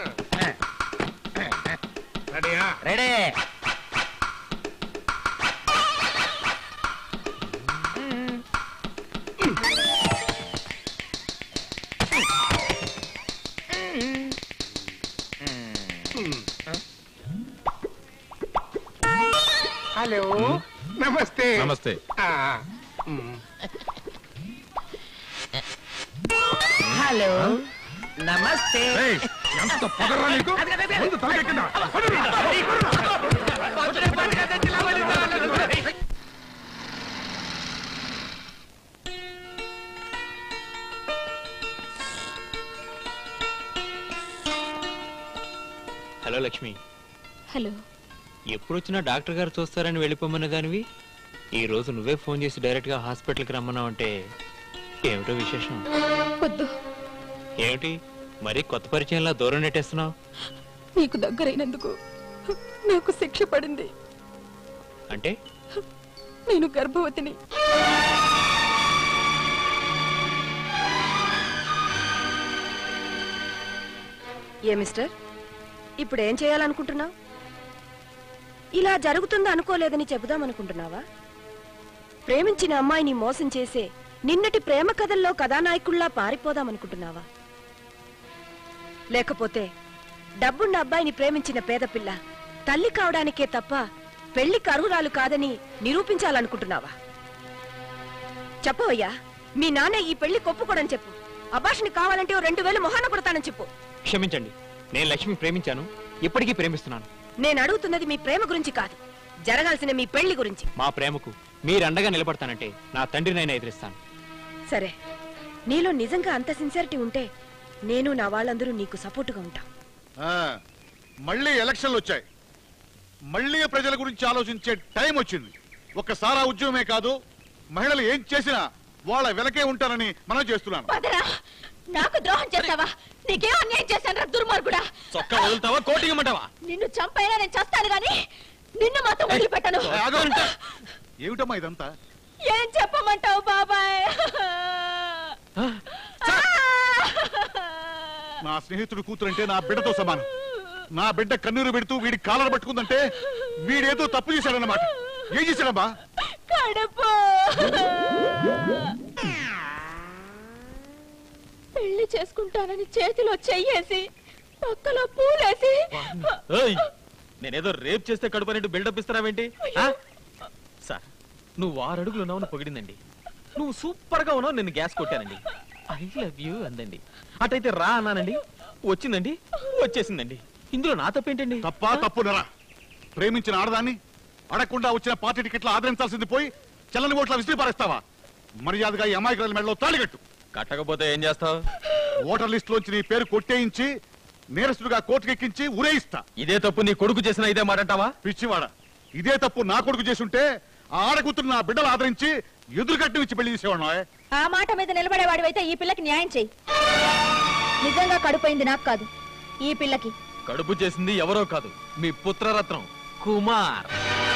రెడీయా రెడీ హలో నమస్తే నమస్తే ఆ, మ్. హలో నమస్తే ఎంత పొగర్రా నీకు ముందు తలకెక్కిందా? హలో లక్ష్మి హలో ఎప్పుడు వచ్చినా డాక్టర్ గారు చూస్తారని వెళ్ళిపోమన్న దానివి ఈ రోజు నువ్వే ఫోన్ చేసి డైరెక్ట్ గా హాస్పిటల్కి రమ్మన్నావు అంటే ఏమిటో విశేషం వద్దు ఏమిటి మరి కొత్త పరిచయంలా దూరం నెట్టేస్తున్నావు నీకు దగ్గరైనందుకు నాకు శిక్ష పడింది అంటే నేను గర్భవతిని ఏ మిస్టర్ ఇప్పుడు ఏం చేయాలనుకుంటున్నావు ఇలా జరుగుతుంది అనుకోలేదని చెబుదామనుకుంటున్నావా ప్రేమించిన అమ్మాయిని మోసం చేసే నిన్నటి ప్రేమ కథల్లో కథానాయకుల్లా పారిపోదామనుకుంటున్నావా లేకపోతే డబ్బున్న అబ్బాయిని ప్రేమించిన పేదపిల్ల తల్లి కావడానికే తప్ప పెళ్లికి అర్హురాలు కాదని నిరూపించాలనుకుంటున్నావా చెప్పవయ్యా మీ నాన్న ఈ పెళ్లి కొప్పుకోడని చెప్పు అభాషణ కావాలంటే ఓ రెండు వేలు మొహాన కొడతానని చెప్పు క్షమించండి నేను లక్ష్మి ప్రేమించాను ఇప్పటికీ ప్రేమిస్తున్నాను నేను అడుగుతున్నది మీ ప్రేమ గురించి కాదు జరగాల్సిన మీ పెళ్లి గురించి మా ప్రేమకు మీరు అండగా నిలబడతానంటే నా తండ్రినైనా ఎదిరిస్తాను సరే నీలో నిజంగా అంత సిన్సియారిటీ ఉంటే నేను నా వాళ్ళందరూ నీకు సపోర్టుగా ఉంటాం ఆ, మళ్ళీ ఎలక్షన్లు వచ్చాయి మళ్ళీ ప్రజల గురించి ఆలోచించే టైం వచ్చింది ఒక్కసారి ఆ ఉద్యమమే కాదు మహిళలు ఏం చేసినా వాళ్ళ వెనకే ఉంటారని మనం చేస్తున్నాను వదరా నాకు ద్రోహం చేస్తావా నీకేం అన్యాయం చేశాను రా దుర్మార్గుడా చొక్కా వదులుతావా కోటింగ్ ఇమ్మంటావా నిన్ను చంపైనా నేను చస్తాను గాని నిన్ను మాత్రం వదిలిపెట్టను ఏమిటమ్మా ఇదంతా ఏం చెప్పమంటావు బాబాయ్ నా స్నేహితుడు కూతురంటే నా బిడ్డతో సమానం నా బిడ్డ కన్నీరు పెడుతూ వీడి కాలర్ పట్టుకుందంటే వీడేదో తప్పు చేశాడన్నమాట ఏం చేశాడమ్మా కడుపు పెళ్లి చేసుకుంటానని చేతిలో చెయ్యేసి పక్కలో పూలేసి ఏయ్, నేనేదో రేప్ చేస్తే కడుపు అనేట్టు బిల్డప్ ఇస్తున్నావేంటి ఆ? సార్ నువ్వు ఆరు అడుగులు ఉన్నావు పొగిడిందండి నువ్వు సూపర్ గా ఉన్నావు నేను గ్యాస్ కొట్టానండి ఐ లవ్ యూ అందండి అటైతే రా అన్నానండి వచ్చిందండి వచ్చేసిందండి ఇందులో నా తప్పేంటండి తప్పా తప్పునరా ప్రేమించిన ఆడదాన్ని అడగకుండా వచ్చిన పార్టీ టికెట్లు ఆదరించాల్సింది పోయి చల్లని ఓట్ల విసిరి పారేస్తావా మర్యాదగా ఈ అమాయకురాల మెడలో తాళిగట్టు కట్టకపోతే ఏం చేస్తావు ఓటర్ లిస్ట్ లోంచి నీ పేరు కొట్టేయించి నేరస్తుడిగా కోర్టుకెక్కించి ఉరేయిస్తా ఇదే తప్పు నీ కొడుకు చేసిన ఇదే మాటంటావా పిచ్చివాడ ఇదే తప్పు నా కొడుకు చేసుంటే ఆ ఆడకూతురు నా బిడ్డలు ఆదరించి ఎదురుగట్టు ఇచ్చి పెళ్లి చేసేవాడు ఆ మాట మీద నిలబడేవాడివైతే ఈ పిల్లకి న్యాయం చెయ్యి నిజంగా కడుపైంది నాకు కాదు ఈ పిల్లకి కడుపు చేసింది ఎవరో కాదు మీ పుత్రరత్నం కుమార్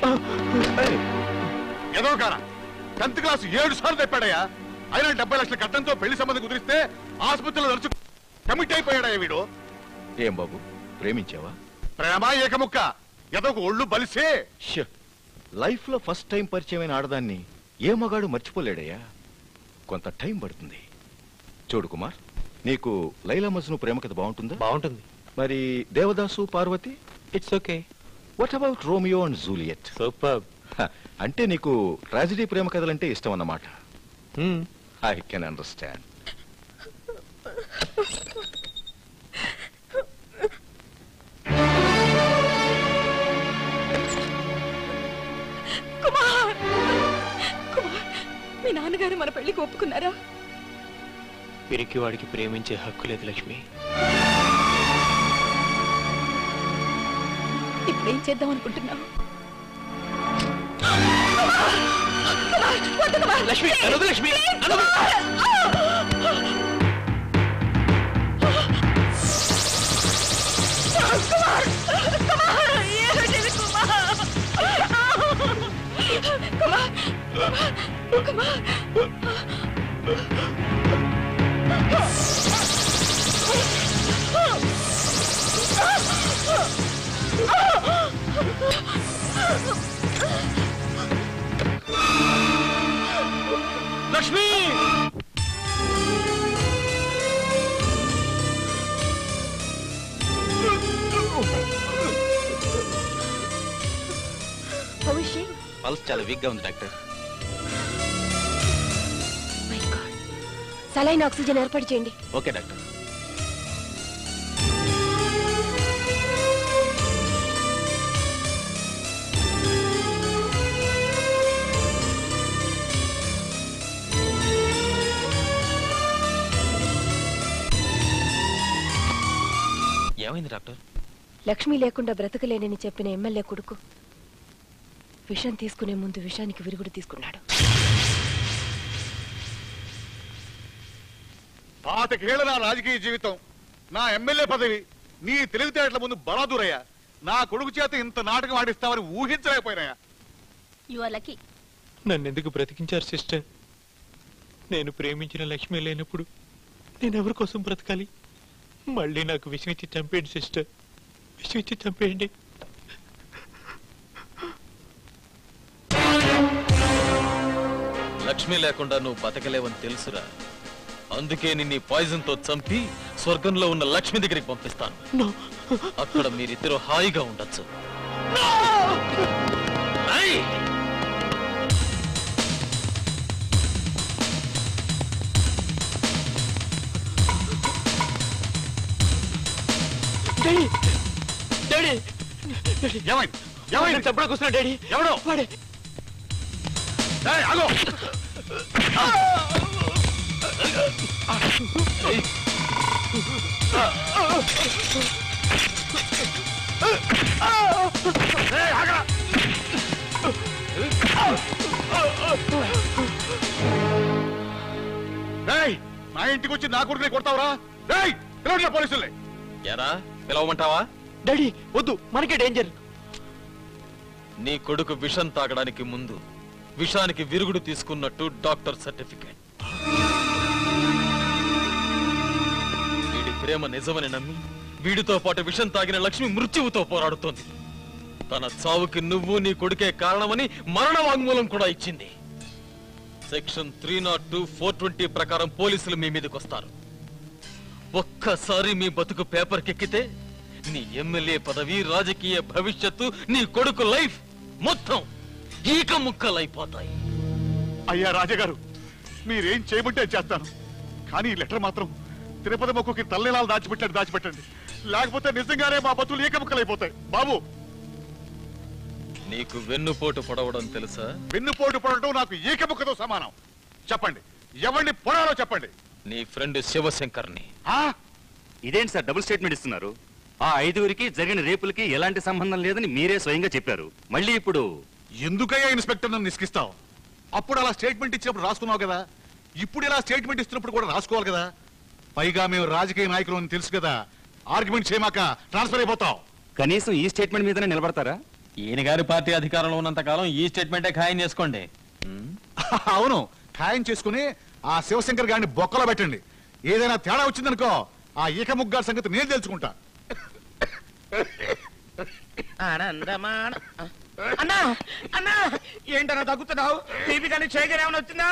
ఏదో కారా టెన్త్ క్లాస్ ఏడు సార్లు తెప్పాడయ్యా అయినా డెబ్బై లక్షల కట్టంతో పెళ్లి సంబంధం కుదిరిస్తే ఆసుపత్రిలో నడుచు కమిట్ అయిపోయాడయ్యా వీడు ఏం బాబు ప్రేమించావా ప్రేమ ఏకముక్క ఏదో ఒక ఒళ్ళు బలిసే లైఫ్ లో ఫస్ట్ టైం పరిచయమైన ఆడదాన్ని ఏ మగాడు మర్చిపోలేడయ్యా కొంత టైం పడుతుంది చూడు కుమార్ నీకు లైలా మజ్ను ప్రేమ కథ బాగుంటుందా బాగుంటుంది మరి Devadasu Parvati it's okay what about Romeo and Juliet super అంటే నీకు ట్రాజిడీ ప్రేమ కథలంటే ఇష్టం అన్నమాట I can understand Kumar Kumar మీ నాన్నగారు మన పెళ్లికి ఒప్పుకున్నారా పిరికి వాడికి ప్రేమించే హక్కు లేదు లక్ష్మి ఇప్పుడు ఏం చేద్దాం అనుకుంటున్నావు లక్ష్మి అనదు లక్ష్మి లక్ష్మి భవిష్య పల్స్ చాలా వీక్ గా ఉంది డాక్టర్ సలైన ఆక్సిజన్ ఏర్పాటు చేయండి ఓకే డాక్టర్ ఏమైంది డాక్టర్ లక్ష్మి లేకుండా బ్రతకలేనని చెప్పిన ఎమ్మెల్యే కొడుకు విషం తీసుకునే ముందు విషానికి విరుగుడు తీసుకున్నాడు పాతికేళ్ల నా రాజకీయ జీవితం నా ఎమ్మెల్యే పదవి నీ తెలివితేటల ముందు బలాదూరయ్యా నా కొడుకు చేత ఇంత నాటకం ఆడిస్తామని ఊహించలేకపోయినాయా యు ఆర్ లక్కీ నన్ను ఎందుకు బ్రతికించారు సిస్టర్ నేను ప్రేమించిన లక్ష్మి లేనప్పుడు నేను ఎవరి కోసం బ్రతకాలి మళ్ళీ నాకు విషం ఇచ్చి చంపేయండి సిస్టర్ విషం ఇచ్చి చంపేయండి లక్ష్మి లేకుండా నువ్వు బతకలేవని తెలుసురా అందుకే నిన్ను పాయిజన్ తో చంపి స్వర్గంలో ఉన్న లక్ష్మి దగ్గరికి పంపిస్తాను అక్కడ మీరిద్దరు హాయిగా ఉండొచ్చు ఏయ్! డాడీ డాడీ ఏమైంది ఏమైంది చెప్పడానికి వస్తున్నా డాడీ ఎవడో వాడే ఏయ్, ఆగు ఏయ్, ఆగరా. ఏయ్, నా ఇంటికి వచ్చి నా కొడుకుని కొడతావురా ఏయ్, పిలవండి పోలీసుల్ని ఎరా పిలవమంటావా డాడీ వద్దు మనకే డేంజర్ నీ కొడుకు విషం తాగడానికి ముందు విషానికి విరుగుడు తీసుకున్నట్టు డాక్టర్ సర్టిఫికేట్ వీడి ప్రేమ నిజమని నమ్మి వీడితో పాటు విషం తాగిన లక్ష్మి మృత్యువుతో పోరాడుతోంది తన చావుకి నువ్వు నీ కొడుకే కారణమని మరణ వాంగ్మూలం కూడా ఇచ్చింది section three not two four twenty ప్రకారం పోలీసులు మీ మీదకి వస్తారు ఒక్కసారి మీ బతుకు పేపర్కెక్కితే నీ ఎమ్మెల్యే పదవి రాజకీయ భవిష్యత్తు నీ కొడుకు లైఫ్ మొత్తం ఈక ముక్కలైపోతాయి అయ్యా రాజగారు మీరేం చేయమంటే చేస్తాను కానీ ఈ లెటర్ మాత్రం తిరుపతి మొక్కుకి తల్లిలాలు దాచిపెట్టాడు దాచిపెట్టండి లేకపోతే నిజంగానే మా బతులు ఏకముక్కలైపోతాయి బాబు నీకు వెన్నుపోటు పొడవడం తెలుసా వెన్నుపోటు పడటం నాకు ఏకముక్కతో సమానం చెప్పండి ఎవరిని పొడాలో చెప్పండి నీ ఫ్రెండ్ శివశంకర్ని ఇదేంటి సార్ డబుల్ స్టేట్మెంట్ ఇస్తున్నారు ఆ ఐదుగురికి జరిగిన రేపులకి ఎలాంటి సంబంధం లేదని మీరే స్వయంగా చెప్పారు మళ్ళీ ఇప్పుడు ఎందుకయ్యా ఇన్స్పెక్టర్ నన్ను నిస్కిస్తావు అప్పుడు అలా స్టేట్మెంట్ ఇచ్చినప్పుడు రాసుకున్నావు కదా ఇప్పుడు ఇలా స్టేట్మెంట్ ఇస్తున్నప్పుడు కూడా రాసుకోవాలి కదా పైగా మేము రాజకీయ నాయకులు అని తెలుసు కదా ఆర్గ్యుమెంట్ చేయమాక ట్రాన్స్ఫర్ అయిపోతావు కనీసం ఈ స్టేట్మెంట్ మీదనే నిలబడతారా ఈయన గారి పార్టీ అధికారంలో ఉన్నంత కాలం ఈ స్టేట్మెంటే ఖాయం చేసుకోండి అవును ఖాయం చేసుకుని ఆ శివశంకర్ గారిని బొక్కలో పెట్టండి ఏదైనా తేడా వచ్చిందనుకో ఆ ఈక ముగ్గారి సంగతి నేను తెలుసుకుంటా ఆనందమాన అన్నా అన్నా ఏంటన్నా తగ్గుతున్నావు టీవీ కానీ చేయగానే ఏమైనా వచ్చిందా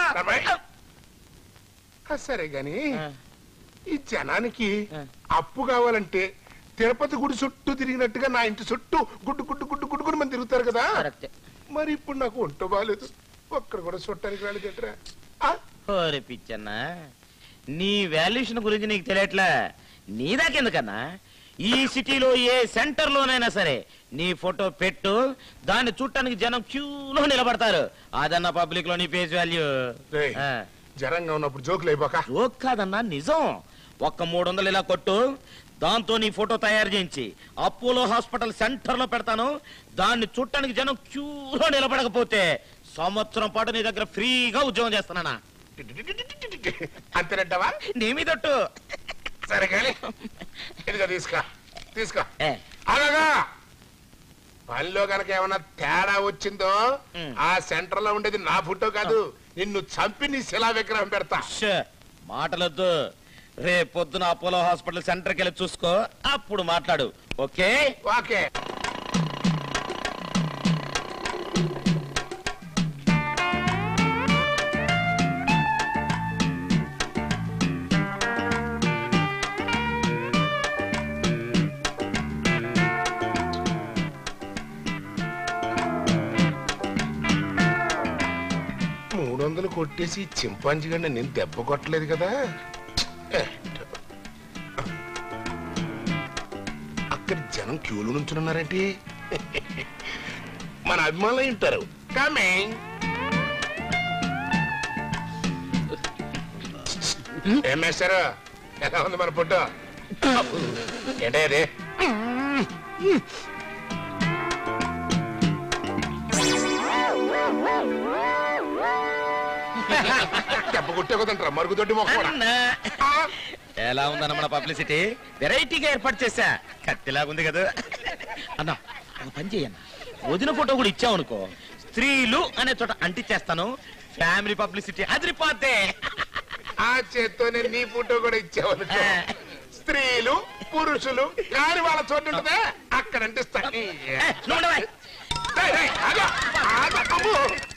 ఆ, సరే గాని ఈ జనానికి అప్పు కావాలంటే తిరుపతి గుడి చుట్టూ తిరిగినట్టుగా నా ఇంటి చుట్టూ గుడ్డు గుడ్డు గుడ్డు గుడ్డు గుడ్డు మంది తిరుగుతారు కదా మరి ఇప్పుడు నాకు ఒంట బాగాలేదు ఒక్కడ కూడా చుట్టానికి రాలేదట్రా ఓరే పిచ్చన్నా నీ వాల్యుయేషన్ గురించి నీకు తెలియట్లే నీదాకెందుకన్నా ఈ సిటీలో ఏ సెంటర్ లోనైనా సరే నీ ఫోటో పెట్టు దాన్ని చూడటానికి జనం క్యూలో నిలబడతారు అదన్న పబ్లిక్ లో నీ ఫేస్ వాల్యూ రేయ్, జరంగా ఉన్నప్పుడు జోకులు అయిపోక జోక్ కాదన్నా నిజం ఒక్క మూడు వందలు ఇలా కొట్టు దాంతో నీ ఫోటో తయారు చేయించి అపోలో హాస్పిటల్ సెంటర్ లో పెడతాను దాన్ని చూడటానికి జనం క్యూలో నిలబడకపోతే సంవత్సరం పాటు నీ దగ్గర ఫ్రీగా ఉద్యోగం చేస్తానా అంతేనంటావా నీ మీదట్టు సరే కానీ ఇదిగో తీసుకో తీసుకో అలాగా పనిలో గనక ఏమన్నా తేడా వచ్చిందో ఆ సెంటర్ లో ఉండేది నా ఫోటో కాదు నిన్ను చంపి నీ శిలా విగ్రహం పెడతా శ్శే, మాటలొద్దు రేపు పొద్దున అపోలో హాస్పిటల్ సెంటర్కి వెళ్ళి చూసుకో అప్పుడు మాట్లాడు ఓకే ఓకే మూడు వందలు కొట్టేసి చింపాంజీ గండి నేను దెబ్బ కొట్టలేదు కదా ఏ, అక్కడ జనం క్యూలు నుంచున్నారేంటి మన అభిమానులు ఉంటారు కమింగ్ ఏం మేస్తారు ఎలా ఉంది మన ఫోటో ఏంటే అది దెబ్బ కొట్టే కదంటారా మరుగుదొడ్డి మొక్క అన్నా. ఎలా ఉందన్న మన పబ్లిసిటీ వెరైటీగా ఏర్పాటు చేశా కత్తిలాగుంది కదా అన్నా ఒక పని చెయ్యన్న వదిన ఫోటో కూడా ఇచ్చావు అనుకో స్త్రీలు అనే చోట అంటించేస్తాను ఫ్యామిలీ పబ్లిసిటీ అదిరిపోతే ఆ చేత్తోనే నీ ఫోటో కూడా ఇచ్చావు అనుకో. స్త్రీలు పురుషులు కాని వాళ్ళ చోటు ఉంటుందా అక్కడ అంటిస్తా ఏయ్, ఏయ్, ఆగు, ఆగు, అమ్మో.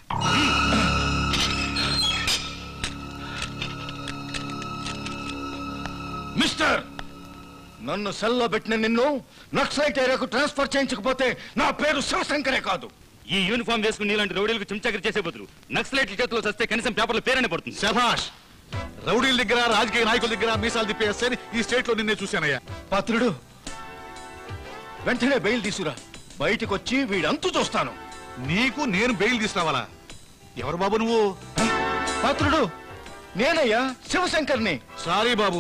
మిస్టర్ నన్ను సెల్లో పెట్టిన నిన్ను నక్సలైట్ ఏరియాకు ట్రాన్స్ఫర్ చేయించకపోతే నా పేరు శివశంకరే కాదు ఈ యూనిఫామ్ వేసుకుని నీలాంటి రౌడీలకు చెంచాకరి చేసే బదులు నక్సలైట్ల చేతిలో చస్తే కనీసం పేపర్లో పేరనే పడుతుంది శభాష్ రౌడీల దగ్గర రాజకీయ నాయకుల దగ్గర మీసాలు తిప్పేస్తే ఈ స్టేట్ లో నిన్నే చూశానయ్యా పాత్రుడు వెంటనే బెయిల్ తీసుకురా బయటికి వచ్చి వీడంతు చూస్తాను నీకు నేను బెయిల్ తీసుకురావాలా ఎవరు బాబు నువ్వు పాత్రుడు నేనయ్యా శివశంకర్ని సారీ బాబు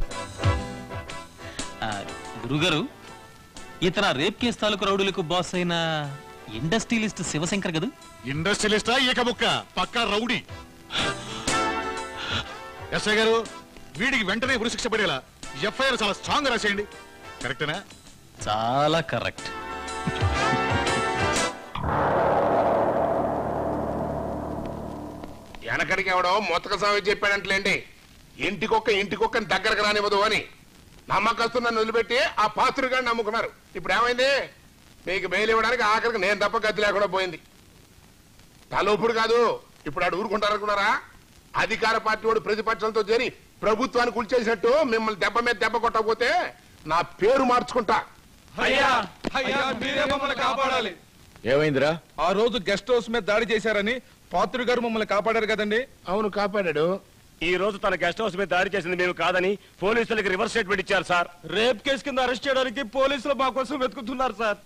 గురుగారు ఇతర రేప్ కేసు తాలూకు రౌడీలకు బాస్ అయిన ఇండస్ట్రియలిస్ట్ శివశంకర్ కదా ఇండస్ట్రియలిస్టా ఏక ముక్క పక్కా రౌడీ ఎస్ఐ గారు వీడికి వెంటనే ఉరిశిక్ష పడేలా ఎఫ్ఐఆర్ చాలా స్ట్రాంగ్ రాసేయండి కరెక్టేనా చాలా కరెక్ట్ వెనకడికి ఎవడో మొత్తక స్వామి చెప్పాడంటలేండి ఇంటికొక్క ఇంటికొక్కని దగ్గరకు రానివ్వదు అని నమ్మకస్తు నన్ను వదిలిపెట్టి ఆ పాత్రుగాడిని నమ్ముకున్నారు ఇప్పుడు ఏమైంది మీకు బెయిల్ ఇవ్వడానికి ఆఖరికి నేను తప్ప గతి లేకుండా పోయింది తలోపుడు కాదు ఇప్పుడు ఆడు ఊరుకుంటారనుకున్నారా అధికార పార్టీ వాడు ప్రతిపక్షంతో చేరి ప్రభుత్వాన్ని కూల్చేసినట్టు మిమ్మల్ని దెబ్బ మీద దెబ్బ కొట్టకపోతే నా పేరు మార్చుకుంటా అయ్యా అయ్యా మీరే మమ్మల్ని కాపాడాలి ఏమైందిరా ఆ రోజు గెస్ట్ హౌస్ మీద దాడి చేశారని పాత్రుడు గారు మమ్మల్ని కాపాడారు కదండి అవును కాపాడాడు ఈ రోజు తన గెస్ట్ హౌస్ మీద దాడి చేసింది మేము కాదని పోలీసులకి రివర్స్ స్టేట్మెంట్ ఇచ్చారు సార్ రేప్ కేసు కింద అరెస్ట్ చేయడానికి పోలీసులు మా కోసం వెతుకుతున్నారు సార్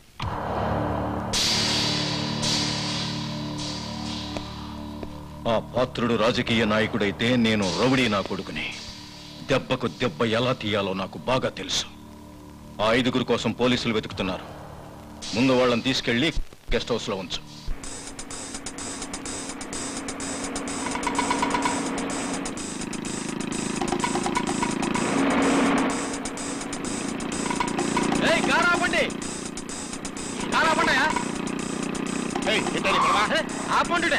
ఆ పాత్రుడు రాజకీయ నాయకుడైతే నేను రౌడీ నా కొడుకుని దెబ్బకు దెబ్బ ఎలా తీయాలో నాకు బాగా తెలుసు ఆ ఐదుగురు కోసం పోలీసులు వెతుకుతున్నారు ముందు వాళ్ళని తీసుకెళ్లి గెస్ట్ హౌస్ లో ఉంచు ఏయ్ కార్ ఆపండి కార్ ఆపండి ఆపండుడే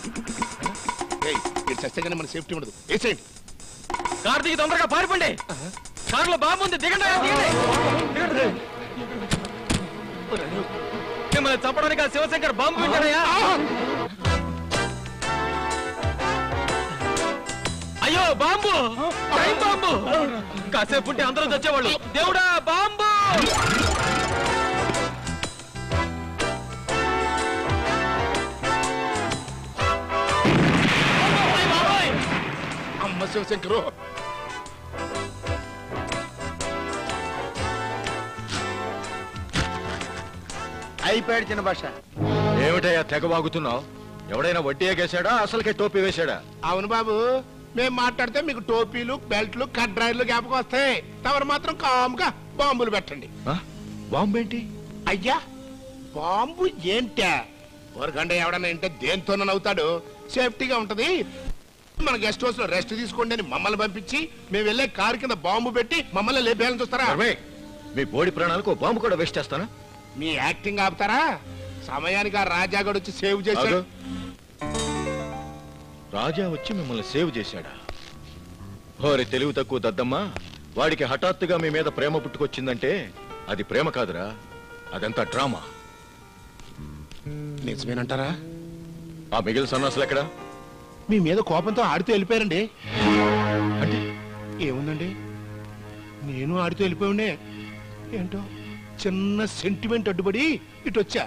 చస్తే కానీ మన సేఫ్టీ ఉండదు వేసేయండి కార్తీక్ తొందరగా పారిపోండి కారులో బాంబు ఉంది దిగండి దిగండి దిగండి. మిమ్మల్ని చంపడానికి ఆ శివశంకర్ బాంబు పెట్టాడయ్యా అయ్యో బాంబు టైం బాంబు కాసేపు ఉంటే అందరూ చచ్చేవాళ్ళు దేవుడా బాంబు అమ్మ శివశంకరు అయిపోయాడు చిన్న భాష ఏమిటయ్యా తెగ వాగుతున్నావు ఎవడైనా వడ్డీ ఎగేశాడా అసలుకే టోపీ వేశాడా అవును బాబు మేము మాట్లాడితే మీకు టోపీలు బెల్ట్లు కడ్రాయిలు జ్ఞాపకం వస్తాయి తమరు మాత్రం కామ్గా బాంబులు పెట్టండి బాంబు ఏంటి అయ్యా బాంబు ఏంటా ఊరకంటే ఎవడన్నా ఏంటే దేంతోనో నవ్వుతాడు సేఫ్టీగా ఉంటది మన గెస్ట్ హౌస్ లో రెస్ట్ తీసుకోండి అని మమ్మల్ని పంపించి మేము వెళ్ళే కారు కింద బాంబు పెట్టి మమ్మల్ని లేపేయాలని చూస్తారా మీ బోడి ప్రాణాలకు ఓ బాంబు కూడా వేస్ట్ చేస్తానా మీ యాక్టింగ్ ఆపుతారా సమయానికి ఆ రాజాగడు వచ్చి సేవ్ చేశాడు ఆగు. రాజా వచ్చి మిమ్మల్ని సేవ్ చేశాడా ఓరి తెలివి తక్కువ దద్దమ్మా వాడికి హఠాత్తుగా మీ మీద ప్రేమ పుట్టుకొచ్చిందంటే అది ప్రేమ కాదురా అదంతా డ్రామా నిజమేనంటారా ఆ మిగిలిన సన్నాసులు ఎక్కడా మీ మీద కోపంతో ఆడుతూ వెళ్ళిపోయారండి అంటే ఏముందండి నేను ఆడుతూ వెళ్ళిపోయాడే ఏంటో చిన్న సెంటిమెంట్ అడ్డుపడి ఇటు వచ్చా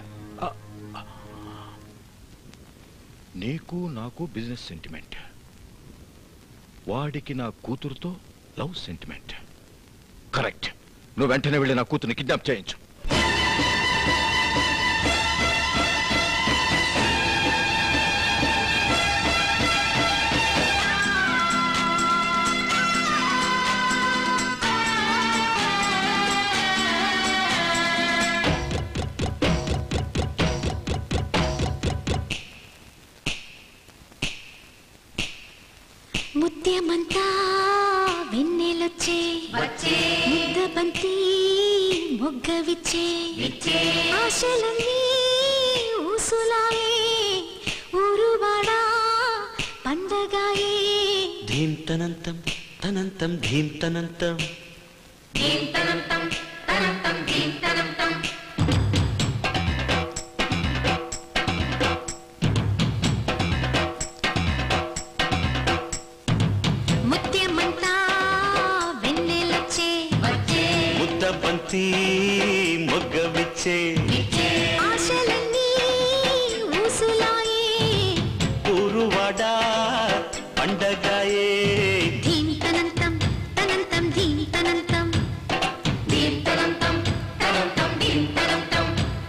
నీకు నాకు బిజినెస్ సెంటిమెంట్ వాడికి నా కూతురుతో లవ్ సెంటిమెంట్ కరెక్ట్ నువ్వు వెంటనే వెళ్ళి నా కూతుర్ని కిడ్నాప్ చేయించు ముత్యమంతా వెన్నెలొచ్చే ముద్ద బంతి మొగ్గ విచ్చే ఆశలన్నీ ఊసులాయే ఊరువాడా పండగాయే ధీం తనంతం తనంతం ధీం తనంతం ముత్యమంతా వెన్నెలొచ్చే ముద్ద బంతి మొగ్గ విచ్చే ఆశలన్నీ ఊసులాయే ఊరువాడ పండగాయే ధీం తనంతం తనంతం ధీం తనంతం ధీం తనంతం తనంతం ధీం తనంతం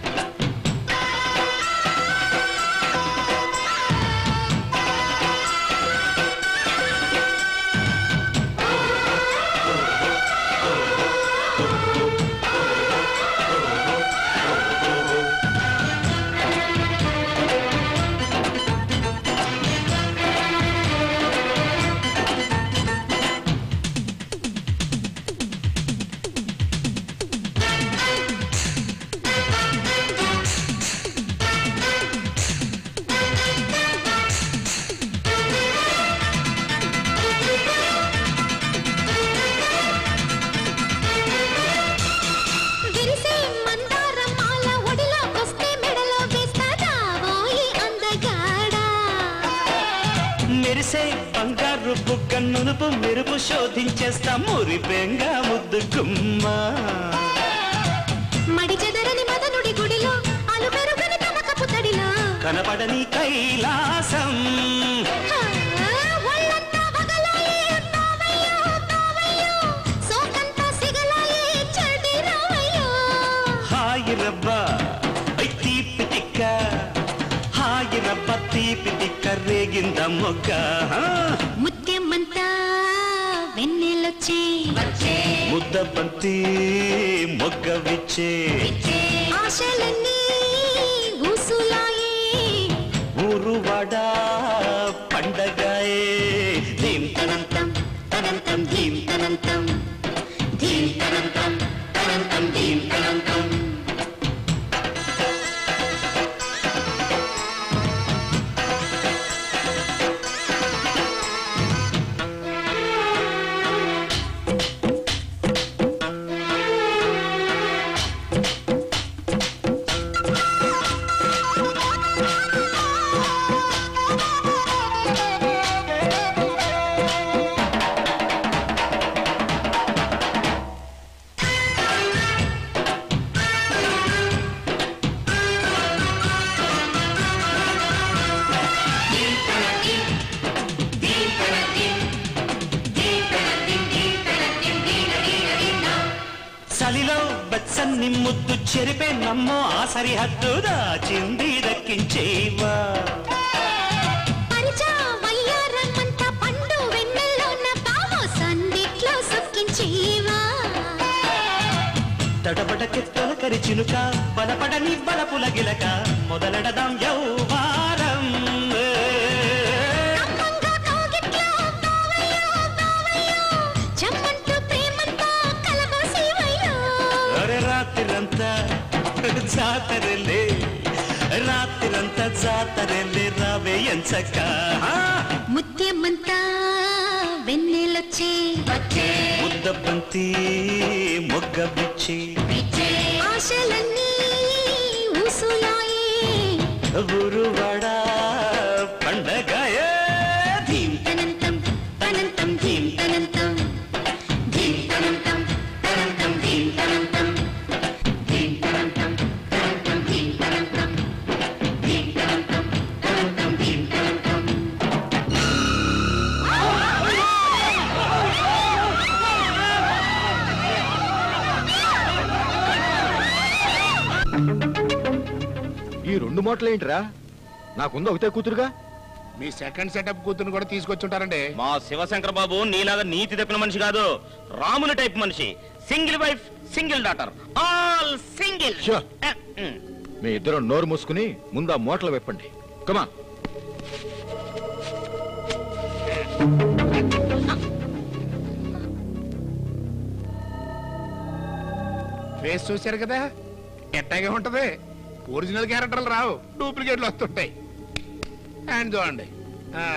విరిసే మందార మాల ఒడిలోకొస్తే మెడలో వేస్తాడా ఓయి అందగాడా మెరిసే బంగారు బుగ్గ నునుపు మెరుపు శోధించేస్తా మురిపెంగా ముద్దు గుమ్మా మడి చెదరని మదనుడి గుడిలో అలు పెరుగని తమకపు తడిలో కనపడని కైలాసం ఆ, ఒళ్ళంతా వగలాయే తావయ్యో, తావయ్యో, సోకంతా సిగలాయే చెడి రావయ్యో. హాయి రబ్బా ఐ తీపి తిక్క హాయి రబ్బ తీపి తిక్క రేగింద మొగ్గ ముత్యమంతా వెన్నెలొచ్చే ముద్ద బంతి మొగ్గ విచ్చే ఆశలన్నీ ఊసులాయే ఊరువాడ పండగాయే ధీం తనంతం తనంతం ధీం తనంతం ధీం తనంతం తనంతం ధీం తనంతం వెచ్చని ముద్దు చెరిపే నమ్మో ఆ సరిహద్దు దాచింది దక్కించేవా పరిచా వయ్యారమంత పండు వెన్నెల్లోన తాము సందిట్లో సుక్కించేవా తడబడకి తొలకరి చిలుక బలపడని బలపుల గిలక మొదలెడదాం యౌవారం కమ్మంగా కౌగిట్లో బావయ్యో బావయ్యో చమ్మంటూ ప్రేమంతో కలబోసేవయ్యో ఒరే రాత్రిరంతా జాతరలే రాత్రిరంతా జాతరలే రావే ఎంచక్క ముత్యమంతా వెన్నెలొచ్చే ముద్ద బంతి మొగ్గ బిచ్చి ఆశలన్నీ ఊసులాయే ఊరువాడ పండగయే ధీం తనంతం తనంతం ధీం తనంతం ధీం తనంతం తనంతం ధీం తనంతం ధీం తనంతం తనంతం ధీం తనంతం ధీం తనంతం తనంతం ధీం తనంతం ఈ రెండు మూటలేంటిరా నాకుంది ఒకటే కూతురుగా మీ సెకండ్ సెటప్ కూతురు కూడా తీసుకొచ్చుంటారండి మా శివశంకర్ బాబు నీలాగా నీతి తప్పిన మనిషి కాదు రాముని టైప్ మనిషి single wife single daughter all single sure. మీ ఇద్దరు నోరు మూసుకుని ముందు ఆ మూటలు వెప్పండి కమా ఫేస్ చూశారు కదా ఎట్టాగే ఉంటది ఒరిజినల్ క్యారెక్టర్లు రావు డూప్లికేట్లు వస్తుంటాయి అండ్ చూడండి ఆ.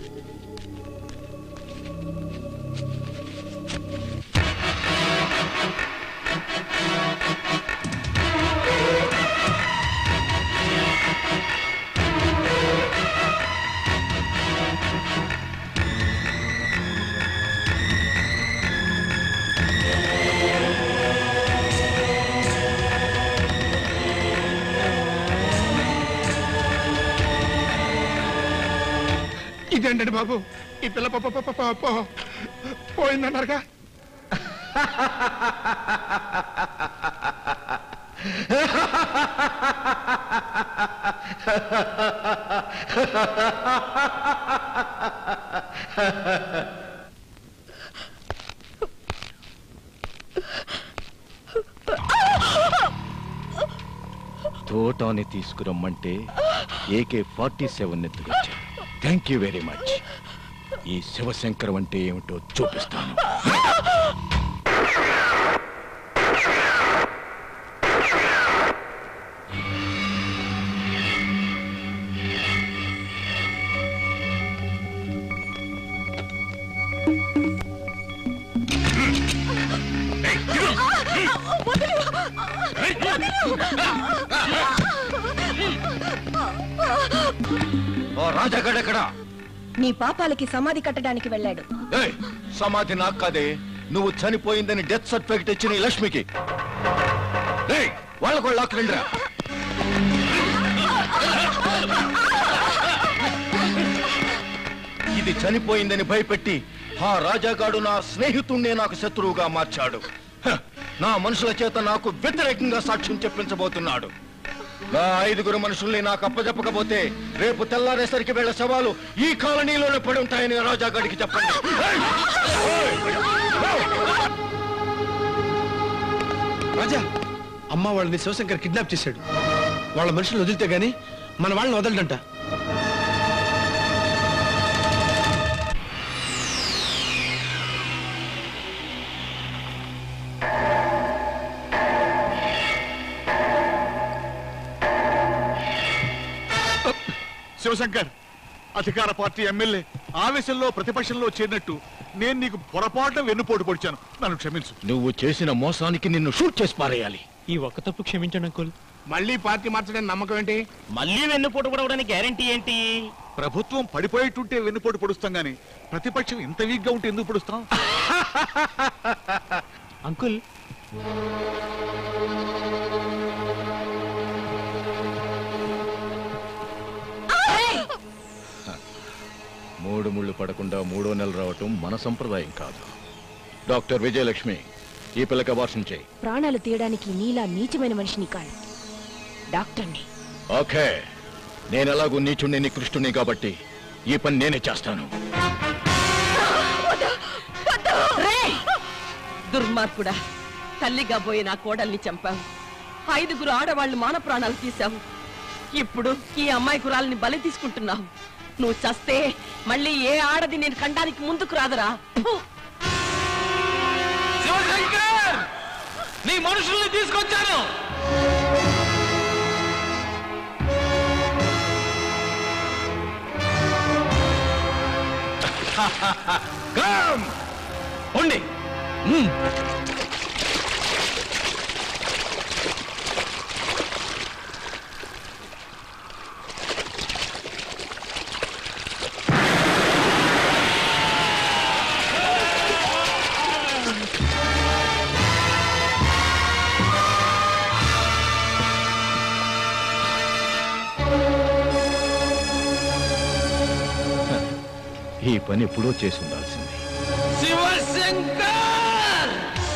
ఇదేంటండి బాబు ఈ పిల్ల పాప పాప పాప పోయిందన్నారుగా తోటాన్ని తీసుకురమ్మంటే ఏకే ఫార్టీ సెవెన్ ఎత్తుకొచ్చా థ్యాంక్ యూ వెరీ మచ్ ఈ శివశంకరం అంటే ఏమిటో చూపిస్తాను ఓ రాజాగడెక్కడా నీ పాపాలకి సమాధి కట్టడానికి వెళ్ళాడు ఏయ్, సమాధి నాకు కాదే నువ్వు చనిపోయిందని డెత్ సర్టిఫికెట్ ఇచ్చిన ఈ లక్ష్మికి ఏయ్, వాళ్ళ కూడా లాక్కరండిరా ఇది చనిపోయిందని భయపెట్టి ఆ రాజాగాడు నా స్నేహితుణ్ణే నాకు శత్రువుగా మార్చాడు హ, నా మనుషుల చేత నాకు వ్యతిరేకంగా సాక్ష్యం చెప్పించబోతున్నాడు నా ఐదుగురు మనుషుల్ని నాకు అప్పచెప్పకపోతే రేపు తెల్లారేసరికి వీళ్ళ శవాలు ఈ కాలనీలోనే పడి ఉంటాయని రాజాగాడికి చెప్పండి రాజా అమ్మ వాళ్ళని శివశంకర్ కిడ్నాప్ చేశాడు వాళ్ళ మనుషులు వదిలితే గాని మన వాళ్ళని వదలడంట శివశంకర్ అధికార పార్టీ ఎమ్మెల్యే ఆవేశంలో ప్రతిపక్షంలో చేరినట్టు నేను నీకు పొరపాటున వెన్నుపోటు పొడిచాను నన్ను క్షమించు నువ్వు చేసిన మోసానికి నిన్ను షూట్ చేసి పారేయాలి ఈ ఒక్క తప్పు క్షమించండి అంకుల్ మళ్ళీ పార్టీ మార్చడానికి నమ్మకం ఏంటి మళ్ళీ వెన్నుపోటు పడవడానికి గ్యారంటీ ఏంటి ప్రభుత్వం పడిపోయేటుంటే వెన్నుపోటు పొడుస్తాం గాని ప్రతిపక్షం ఇంత వీక్ గా ఉంటే ఎందుకు పొడుస్తాం అంకుల్ మూడు ముళ్ళు పడకుండా మూడో నెల రావటం మన సంప్రదాయం కాదు డాక్టర్ విజయలక్ష్మి ఈ పిల్లకి అబార్షన్ చేయి ప్రాణాలు తీయడానికి నీలా నీచమైన మనిషిని కాదు డాక్టర్ని ఓకే నేను ఎలాగూ నీచుణ్ణి నికృష్టుని కాబట్టి ఈ పని నేనే చేస్తాను రేయ్! దుర్మార్గుడా తల్లిగా పోయి నా కోడల్ని చంపావు ఐదుగురు ఆడవాళ్ళు మాన ప్రాణాలు తీశావు ఇప్పుడు ఈ అమ్మాయి కురాలని బలి తీసుకుంటున్నావు నువ్వు చస్తే మళ్ళీ ఏ ఆడది నేను కండానికి ముందుకు రాదురా ఫు! శివశంకర్ నీ మనుషుల్ని తీసుకొచ్చాను కమ్ ఉండి ఈ పని ఎప్పుడో చేసి ఉండాల్సింది శివశంకర్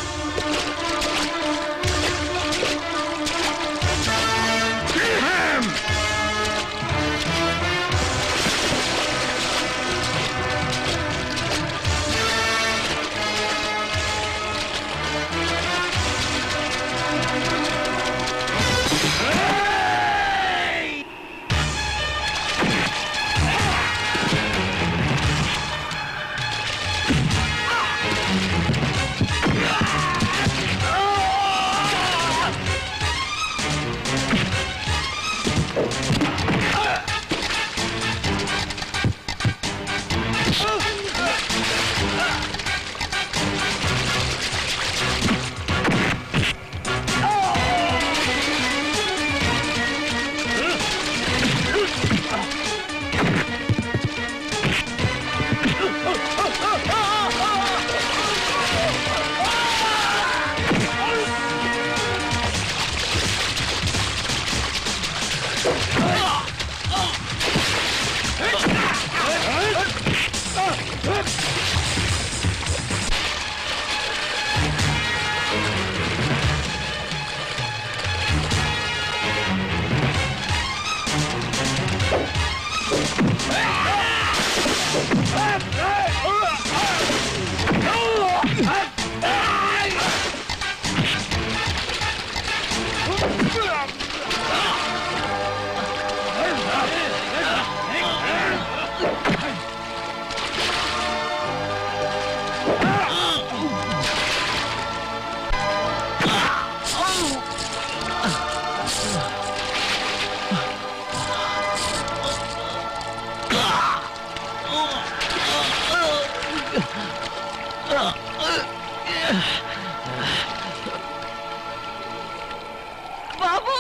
బాబు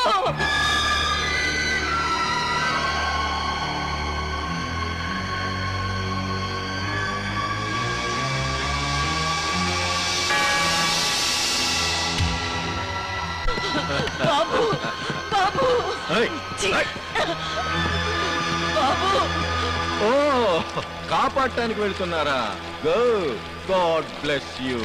బాబు బాబు ఛీ! బాబు ఓ కాపాడటానికి వెళ్తున్నారా గో గాడ్ బ్లెస్ యూ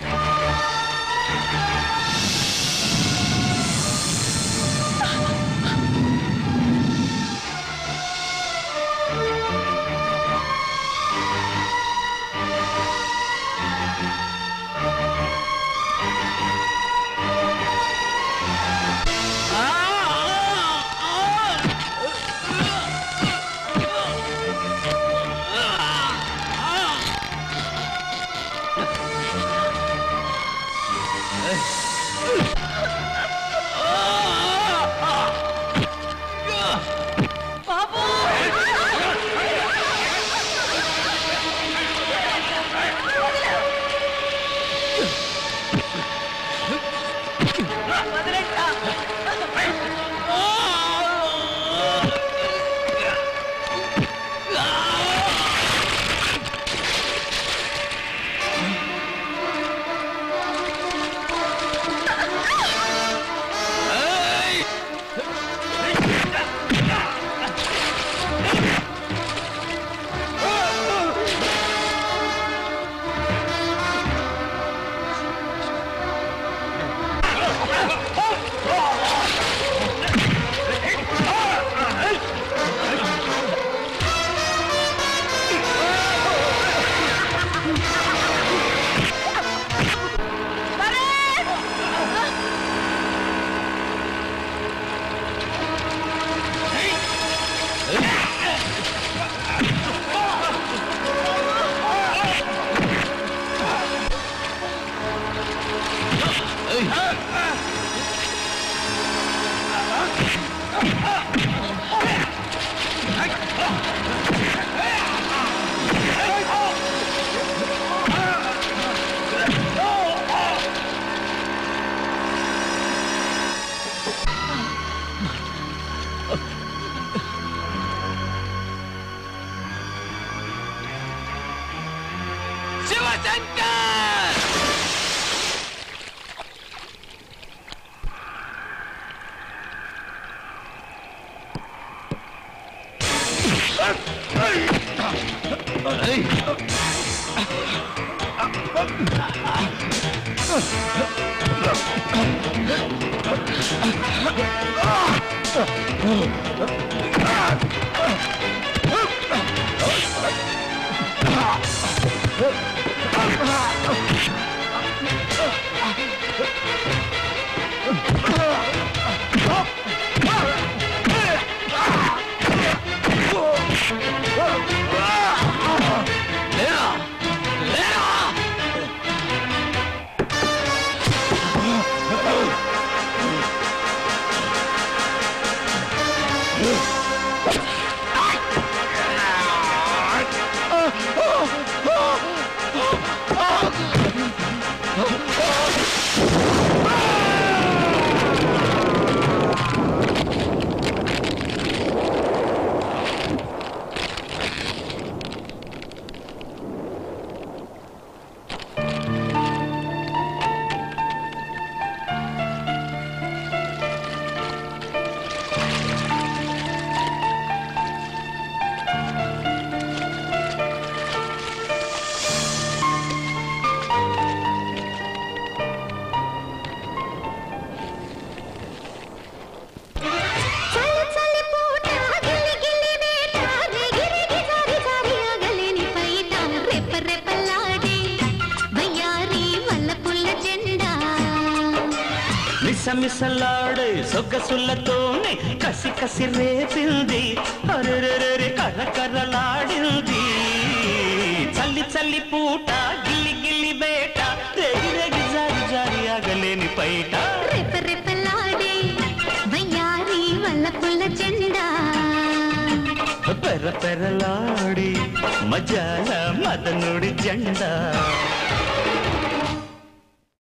బాబు ఆ శివశంకర్ చలి చలి పూట గిలి గిలి వేట రెగిరెగి జారి జారి ఆగలేని పైట రెప్ప రెప్పలాడే వయ్యారి వల్లపుల్ల జెండా మిసమిసలాడే సొగ్గసులతోనే కసి కసి రేపింది అరెరెరెరె కర్రకర్రలాడింది చల్లి చల్లి పూట గిల్లి గిల్లి వేట రేగి రేగి జారి జారి ఆగలేని పైట రెప్ప రెప్పలాడే వయ్యారి వల్లపుల్ల జెండా పెర్ర పెర్రలాడి మజాల మదనుడి జెండా